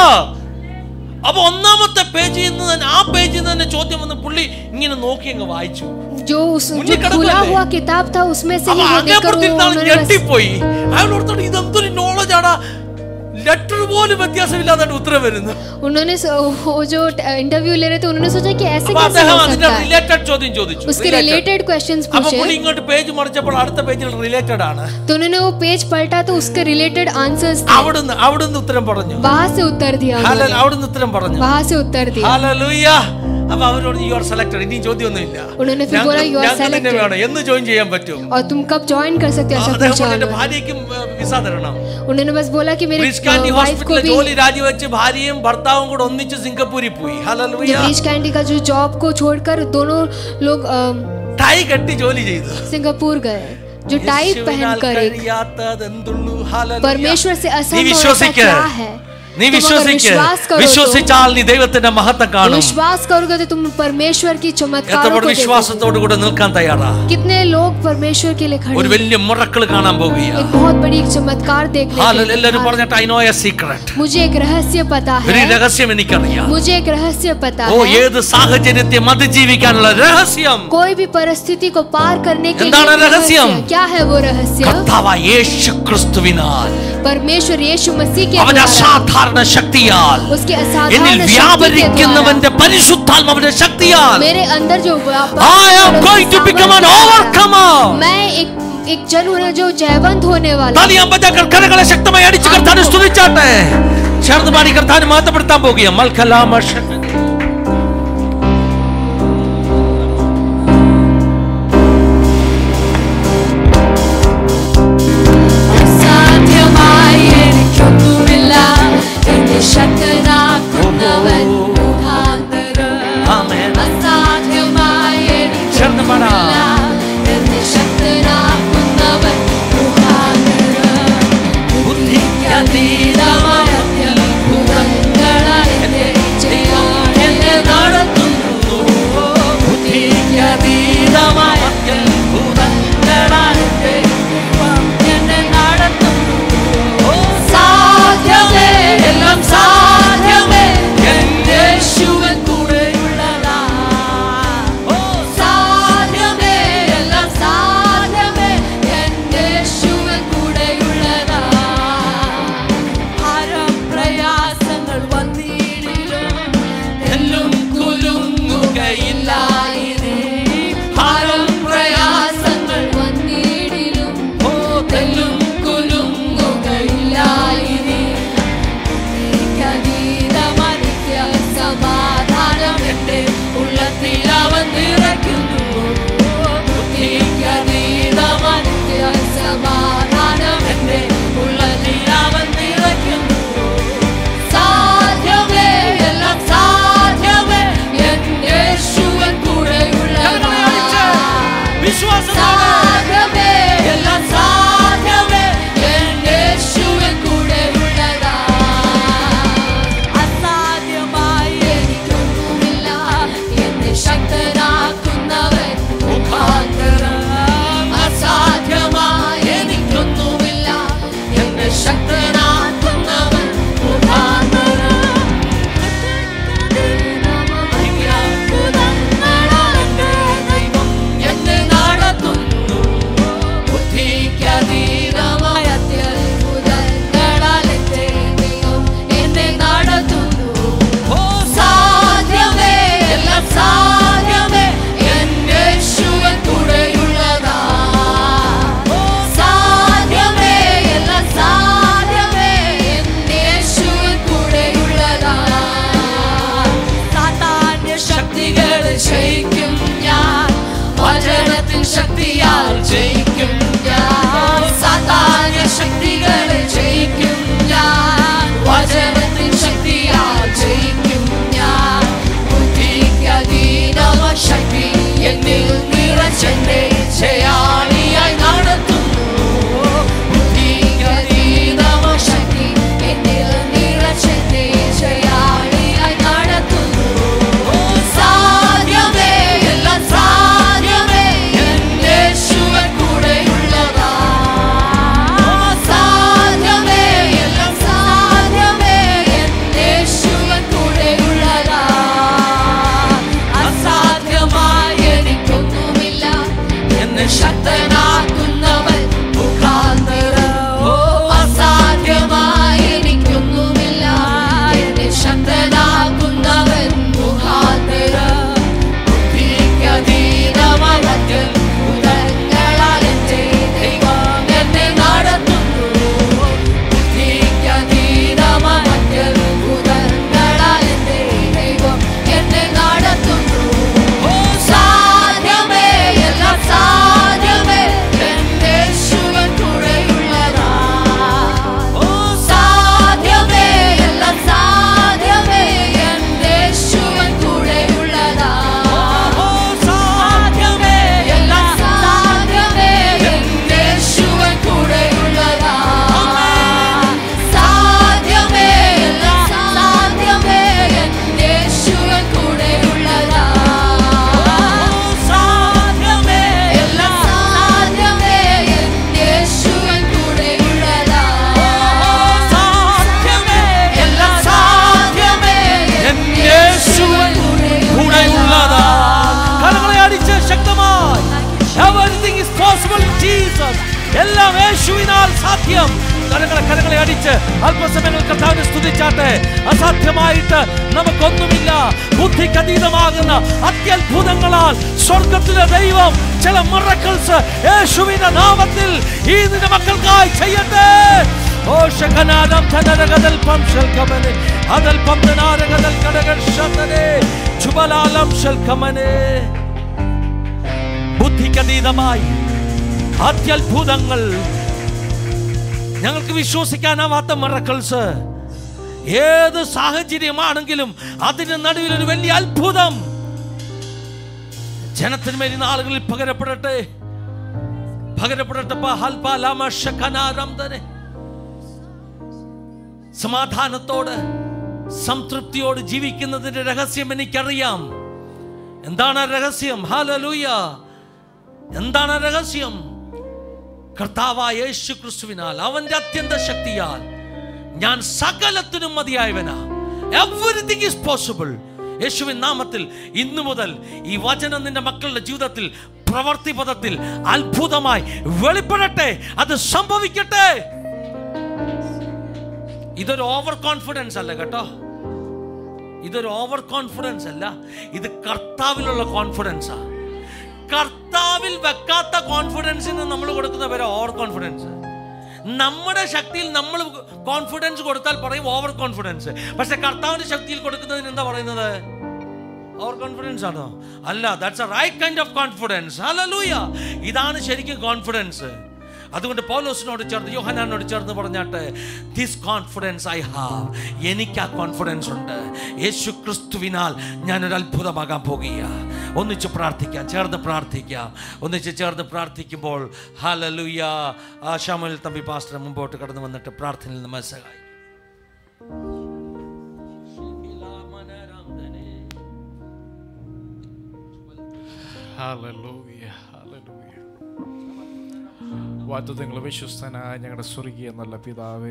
അപ്പൊ ഒന്നാമത്തെ പേജിൽ നിന്ന് തന്നെ ആ പേജിൽ നിന്ന് തന്നെ ചോദ്യം വന്ന് പുള്ളി ഇങ്ങനെ നോക്കി അങ്ങ് വായിച്ചു जो उस मुझे जो कड़क खुला लगे। हुआ किताब था उसमें से അപ്പൊ ही वो देखकर वो അങ്ങേപ്പുറത്തിരുന്നാൾ उन्होंने बस- ഞെട്ടിപ്പോയി അയാൾ ഓർത്തോണ്ട് ഇതെന്തൊരു നോളജാണ് ലെറ്റർ പോലും വ്യത്യാസമില്ലാതെ ഉത്തരം വരുന്നു उन्होंने स- वो जो इंटरव्यू ले रहे थे उन्होंने सोचा कि ऐसे അപ്പൊ कैसे അദ്ദേഹം हो അതിന്റെ सकता है റിലേറ്റഡ് ചോദ്യം ചോദിച്ചു उसके Related. रिलेटेड क्वेश्चंस അപ്പൊ पूछे പുള്ളി ഇങ്ങോട്ട് പേജ് മറിച്ചപ്പോൾ അടുത്ത പേജിൽ റിലേറ്റഡ് ആണ് तो उन्होंने वो पेज पलटा तो उसके रिलेटेड आंसर्स അവിടുന്ന് അവിടുന്ന് ഉത്തരം പറഞ്ഞു वहां से उत्तर दिया ഹല്ലേലൂയ, उन्होंने അവിടുന്ന് ഉത്തരം പറഞ്ഞു वहां से उत्तर दिया ഹല്ലേലൂയ. അപ്പൊ അവരോട് യു ആർ സെലക്ടഡ് ഇനി ചോദ്യമൊന്നുമില്ല उन्होंने फिर बोला यू आर ഞങ്ങൾക്ക് നിന്നെ सेलेक्टेड വേണം എന്ന് ജോയിൻ ചെയ്യാൻ പറ്റും और तुम कब ज्वाइन कर सकते हो ऐसा അദ്ദേഹം पूछा പറഞ്ഞു, എന്റെ उन्होंने ഭാര്യയ്ക്കും വിസ തരണം उन्होंने बस बोला कि मेरे ബ്രിച്ച് കാൻഡി वाइफ को ഹോസ്പിറ്റലിലെ भी ജോലി രാജിവെച്ച് ഭാര്യയും ഭർത്താവും കൂടെ ഒന്നിച്ച് സിംഗപ്പൂരിൽ പോയി ഹല്ലേലൂയ जो बीच कैंडी का जो जॉब को छोड़कर दोनों लोग अ, ടൈ കെട്ടി ജോലി ചെയ്തു सिंगापुर गए जो टाई पहन യേശുവിനാൽ कर एक കഴിയാത്തതെന്തുള്ളൂ? ഹല്ലേലൂയ. परमेश्वर से നീ असंभव ऐसा വിശ്വസിക്ക് क्या है നീ तुम अगर വിശ്വസിക്ക് विश्वास करो तो വിശ്വസിച്ചാൽ നീ ദൈവത്തിന്റെ മഹത്വം കാണും विश्वास करोगे तो तुम परमेश्वर की എത്ര चमत्कारों പേർ को देखोगे വിശ്വാസത്തോടു കൂടെ നിൽക്കാൻ തയ്യാറാ कितने लोग परमेश्वर के लिए खड़े ഒരു हैं? വലിയ മുറക്കൾ കാണാൻ പോകുക एक बहुत बड़ी एक चमत्कार देखने के लिए। എല്ലാവരും പറഞ്ഞിട്ട് ഐ നോ എ സീക്രട്ട് मुझे एक रहस्य पता ഒരു है രഹസ്യം എനിക്കറിയാം मुझे एक रहस्य पता ഓ है ഏത് സാഹചര്യത്തെ അതിജീവിക്കാനുള്ള രഹസ്യം कोई भी परिस्थिति को पार करने के എന്താണ് लिए एक रहस्य രഹസ്യം? क्या है वो रहस्य കർത്താവായ യേശു ക്രിസ്തുവിനാൽ परमेश्वर यीशु मसीह के അവന്റെ द्वारा അസാധാരണ ശക്തിയാൽ उसके എന്നിൽ असाधारण शक्ति के द्वारा വ്യാപരിക്കുന്നവന്റെ പരിശുദ്ധാത്മാവിന്റെ ശക്തിയാൽ मेरे अंदर जो व्यापार I am और going to become an सामर्थ्य है, overcomer. मैं एक एक जन हूँ जो जयवंत होने वाला താലിയാൻ ബജാക്കർ കരകളെ ശക്തമായി അടിച്ചു കർത്താനെ സ്തുതിച്ചാട്ടെ ചേർന്ന് പാടി കർത്താനെ മഹത്വപ്പെടുത്താൻ പോകുക മൽക്കലാമ ശക്തി അസാധ്യമായി എനിക്കൊന്നുമില്ല എന്നെ ശക്തനാക്കുന്നവൻ മുഖാന്തരം. ആമേൻ. അസാധ്യമായി ചേർന്ന് പാടാം. എനിക്കൊന്നുമില്ല എന്നെ ശക്തനാക്കുന്നവൻ മുഖാന്തരം. ബുദ്ധിക്കതീതമായ അത്ഭുതങ്ങളാൽ എന്നെ ചെയ്യാൻ എന്നെ നടത്തുന്നു. ബുദ്ധിക്കതീതമായ അത്ഭുതങ്ങളാൽ എന്നെ എന്നെ നടത്തുന്നു. സാധ്യമേ എല്ലാം സാധ്യമേ എൻ യേശുവിൻ കൂടെയുള്ളതാ. സാധ്യമേ എല്ലാം സാധ്യമേ എൻ യേശുവിൻ കൂടെയുള്ളതാ. എല്ലാം യേശുവിനാൽ സാധ്യം കരങ്ങളെ കരങ്ങളെ അടിച്ച് അല്പസമയങ്ങൾ കർത്താവിനെ സ്തുതിച്ചാട്ടെ അസാധ്യമായിട്ട് നമുക്കൊന്നുമില്ല ബുദ്ധിക്കതീതമാകുന്ന അത്യത്ഭുതങ്ങളാൽ സ്വർഗത്തിലെ ദൈവം ചില മിറക്കിൾസ് യേശുവിന്റെ നാമത്തിൽ ഈ നിന്റെ മക്കൾക്കായി ചെയ്യട്ടെ ഓ ശകനാദം ധനരകതൽ പം ശൽക്കമനെ അതൽ പം ധനാരകതൽ കടകൽ ശതനെ ചുബലാലം ശൽക്കമനെ ബുദ്ധിക്കതീതമായി അത്യത്ഭുതങ്ങൾ ഞങ്ങൾക്ക് വിശ്വസിക്കാനാവാത്ത മിറക്കിൾസ് ഏത് സാഹചര്യമാണെങ്കിലും അതിന് നടുവിൽ ഒരു വലിയ അത്ഭുതം ജനത്തിന് മേൽ ഈ നാളുകളിൽ പകരപ്പെടട്ടെ പകരപ്പെടട്ടെ പ ഹൽപ ലമ ശകനാരം തന്നെ. സമാധാനത്തോട് സംതൃപ്തിയോട് ജീവിക്കുന്നതിന്റെ രഹസ്യം എനിക്കറിയാം എന്താണ് ആ രഹസ്യം ഹാലലൂയ എന്താണ് ആ രഹസ്യം കർത്താവായ യേശു ക്രിസ്തുവിനാൽ അവന്റെ അത്യന്ത ശക്തിയാൽ ഞാൻ സകലത്തിനും മതിയായവനാ എവറിത്തിങ് ഈസ് പോസിബിൾ യേശുവിൻ നാമത്തിൽ ഇന്നു മുതൽ ഈ വചനം നിന്റെ മക്കളുടെ ജീവിതത്തിൽ പ്രവർത്തി പദത്തിൽ അത്ഭുതമായി വെളിപ്പെടട്ടെ അത് സംഭവിക്കട്ടെ ഇതൊരു ഓവർ കോൺഫിഡൻസ് അല്ല കേട്ടോ ഇതൊരു ഓവർ കോൺഫിഡൻസ് അല്ല ഇത് കർത്താവിലുള്ള കോൺഫിഡൻസാ കർത്താവിൽ വെക്കാത്ത കോൺഫിഡൻസിന് നമ്മൾ കൊടുക്കുന്ന പേര് ഓവർ കോൺഫിഡൻസ് നമ്മുടെ ശക്തിയിൽ നമ്മൾ കോൺഫിഡൻസ് കൊടുത്താൽ പറയും ഓവർ കോൺഫിഡൻസ് പക്ഷെ കർത്താവിന്റെ ശക്തിയിൽ കൊടുക്കുന്നതിന് എന്താ പറയുന്നത് ഓവർ കോൺഫിഡൻസ് ആണോ അല്ല that's a right kind of confidence hallelujah ഇതാണ് ശരിക്കും കോൺഫിഡൻസ് അതുകൊണ്ട് പൗലോസിനോട് ചേർന്ന് യോഹനാനോട് ചേർന്ന് പറഞ്ഞാട്ട് ദിസ് കോൺഫിഡൻസ് ഐ ഹാവ് എനിക്ക് ആ കോൺഫിഡൻസ് ഉണ്ട് യേശു ക്രിസ്തുവിനാൽ ഞാനൊരു അത്ഭുതമാകാൻ പോകുക ഒന്നിച്ച് പ്രാർത്ഥിക്കാം ചേർന്ന് പ്രാർത്ഥിക്കാം ഒന്നിച്ച് ചേർന്ന് പ്രാർത്ഥിക്കുമ്പോൾ ഹലലുയ ഷാമുൽ തമ്പി പാസ്റ്റർ മുമ്പോട്ട് കടന്നു വന്നിട്ട് പ്രാർത്ഥനയിൽ നമ്മെ സഹായിക്കും Hallelujah, hallelujah. വാഗ്ദത്തങ്ങൾ വിശ്വസ്തനായ ഞങ്ങളുടെ സ്വർഗീയ നല്ല പിതാവേ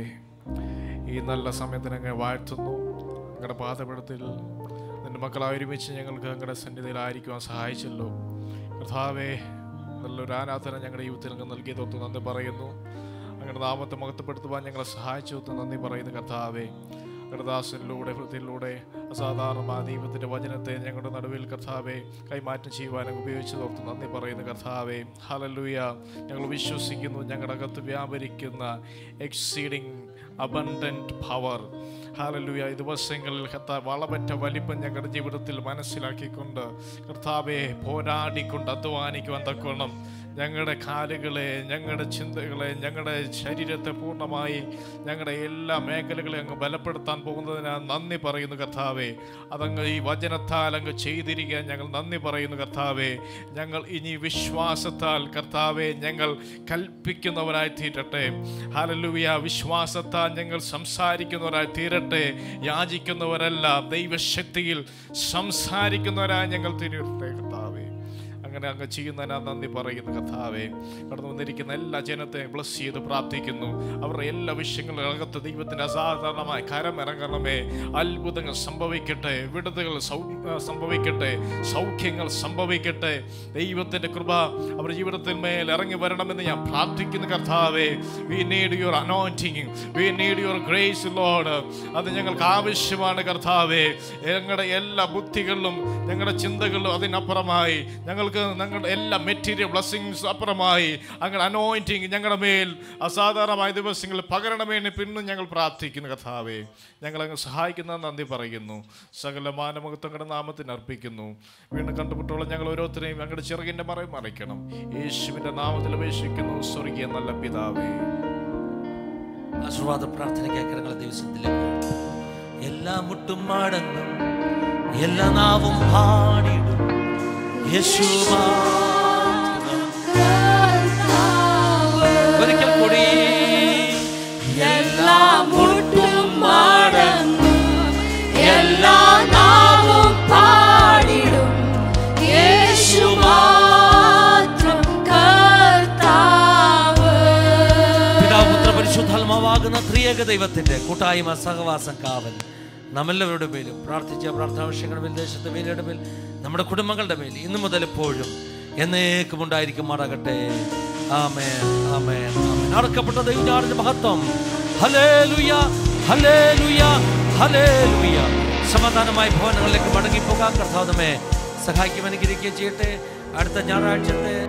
ഈ നല്ല സമയത്ത് ഞങ്ങൾ വാഴ്ത്തുന്നു ഞങ്ങളുടെ പാതപടത്തിൽ നിന്റെ മക്കളെ ഒരുമിച്ച് ഞങ്ങൾക്ക് ഞങ്ങളുടെ സന്നിധിയിലായിരിക്കുവാൻ സഹായിച്ചല്ലോ കർത്താവേ നല്ലൊരു ആരാധന ഞങ്ങളുടെ ജീവിതത്തിൽ ഞങ്ങൾ നൽകിയതൊത്ത് നന്ദി പറയുന്നു ഞങ്ങളുടെ നാമത്തെ മഹത്വപ്പെടുത്തുവാൻ ഞങ്ങളെ സഹായിച്ചൊത്ത് നന്ദി പറയുന്നു കർത്താവേ കർദാസനിലൂടെ ഹൃദയത്തിലൂടെ അസാധാരണമായ ദൈവത്തിൻ്റെ വചനത്തെ ഞങ്ങളുടെ നടുവിൽ കർത്താവെ കൈമാറ്റം ചെയ്യുവാനും ഉപയോഗിച്ചതോർത്ത് നന്ദി പറയുന്നു കർത്താവെ ഹലലുയ ഞങ്ങൾ വിശ്വസിക്കുന്നു ഞങ്ങളുടെ അകത്ത് വ്യാപരിക്കുന്ന എക്സീഡിങ് അബണ്ടൻറ്റ് പവർ ഹാലലുയ ഈ ദിവസങ്ങളിൽ കർത്താവ് വളപറ്റ വലിപ്പം ഞങ്ങളുടെ ജീവിതത്തിൽ മനസ്സിലാക്കിക്കൊണ്ട് കർത്താവെ പോരാടിക്കൊണ്ട് അധ്വാനിക്കുവാൻ തക്കവണ്ണം ഞങ്ങളുടെ കാലുകളെ ഞങ്ങളുടെ ചിന്തകളെ ഞങ്ങളുടെ ശരീരത്തെ പൂർണ്ണമായി ഞങ്ങളുടെ എല്ലാ മേഖലകളെ അങ്ങ് ബലപ്പെടുത്താൻ പോകുന്നതിന് നന്ദി പറയുന്നു കർത്താവെ അതങ്ങ് ഈ വചനത്താൽ അങ്ങ് ചെയ്തിരിക്കാൻ ഞങ്ങൾ നന്ദി പറയുന്നു കർത്താവെ ഞങ്ങൾ ഇനി വിശ്വാസത്താൽ കർത്താവെ ഞങ്ങൾ കൽപ്പിക്കുന്നവരായി തീരട്ടെ ഹലലുവിയ വിശ്വാസത്താൽ ഞങ്ങൾ സംസാരിക്കുന്നവരായി തീരട്ടെ യാചിക്കുന്നവരല്ല ദൈവശക്തിയിൽ സംസാരിക്കുന്നവരായി ഞങ്ങൾ തീരട്ടെ കർത്താവെ അങ്ങനെ അങ്ങ് ചെയ്യുന്നതിനാ നന്ദി പറയുന്നു കഥാവേ കടന്നു വന്നിരിക്കുന്ന എല്ലാ ജനത്തെ ബ്ലസ് ചെയ്ത് പ്രാർത്ഥിക്കുന്നു അവരുടെ എല്ലാ വിഷയങ്ങളും അകത്ത് ദൈവത്തിന് അസാധാരണമായ കരമിറങ്ങണമേ അത്ഭുതങ്ങൾ സംഭവിക്കട്ടെ വിടുതകൾ സൗ സംഭവിക്കട്ടെ സൗഖ്യങ്ങൾ സംഭവിക്കട്ടെ ദൈവത്തിൻ്റെ കൃപ അവരുടെ ജീവിതത്തിൽ മേൽ ഇറങ്ങി വരണമെന്ന് ഞാൻ പ്രാർത്ഥിക്കുന്നു കർത്താവേ we need your anointing we need your grace Lord അത് ഞങ്ങൾക്ക് ആവശ്യമാണ് കർത്താവേ ഞങ്ങളുടെ എല്ലാ ബുദ്ധികളിലും ഞങ്ങളുടെ ചിന്തകളിലും അതിനപ്പുറമായി ഞങ്ങൾക്ക് ഞങ്ങളുടെ എല്ലാ മെറ്റീരിയൽ ബ്ലസ്സിങ്സ് അപ്പുറമായി അങ്ങനെ അനോയിൻറ്റിങ് ഞങ്ങളുടെ മേൽ അസാധാരണമായ ദിവസങ്ങളിൽ പകരണമേന്ന് പിന്നും ഞങ്ങൾ പ്രാർത്ഥിക്കുന്നു കഥാവേ ഞങ്ങളങ്ങ് സഹായിക്കുന്ന നന്ദി പറയുന്നു സകല മാനമുഖത്തങ്ങളുടെ നാമത്തിന് അർപ്പിക്കുന്നു വീണ്ടും കണ്ടുമുട്ടോളം ഞങ്ങൾ ഓരോരുത്തരെയും ഞങ്ങളുടെ ചെറുകിൻ്റെ മറയും മറിക്കണം യേശുവിൻ്റെ നാമത്തിൽ അപേക്ഷിക്കുന്നു സ്വർഗീയ നല്ല പിതാവേ ആശീർവാദ പ്രാർത്ഥനയ്ക്ക് കരങ്ങളെ ദിവസത്തിലേക്ക് എല്ലാ മുട്ടും മടങ്ങും എല്ലാ നാവും പാടിടും യേശു മാത്രം. ഒരിക്കൽ കൂടി എല്ലാ മുട്ടും മടങ്ങും എല്ലാ നാവും പാടിടും യേശു മാത്രം കർത്താവ് പിതാവ് പുത്ര പരിശുദ്ധാത്മാവാകുന്ന ത്രിയേക ദൈവത്തിന്റെ കൂട്ടായ്മ സഹവാസം കാവൽ നമ്മെല്ലാവരുടെ മേലും പ്രാർത്ഥിച്ച പ്രാർത്ഥനാവശ്യങ്ങളുടെ മേൽ ദേശത്തെ മേലയുടെ മേൽ നമ്മുടെ കുടുംബങ്ങളുടെ മേൽ ഇന്നു മുതൽ എപ്പോഴും എന്നേക്കും ഉണ്ടായിരിക്കുമാറാകട്ടെ ആമേൻ ആമേൻ ആമേൻ അടക്കപ്പെട്ട ദൈവജാടിന്റെ മഹത്വം ഹല്ലേലൂയ ഹല്ലേലൂയ ഹല്ലേലൂയ സമാധാനമായ ഭവനങ്ങളിലേക്ക് മടങ്ങിപ്പോകാൻ കർത്താവ് നമ്മെ സഹായിക്കും അനുഗ്രഹിക്കുകയും ചെയ്യട്ടെ അടുത്ത ഞായറാഴ്ചത്തെ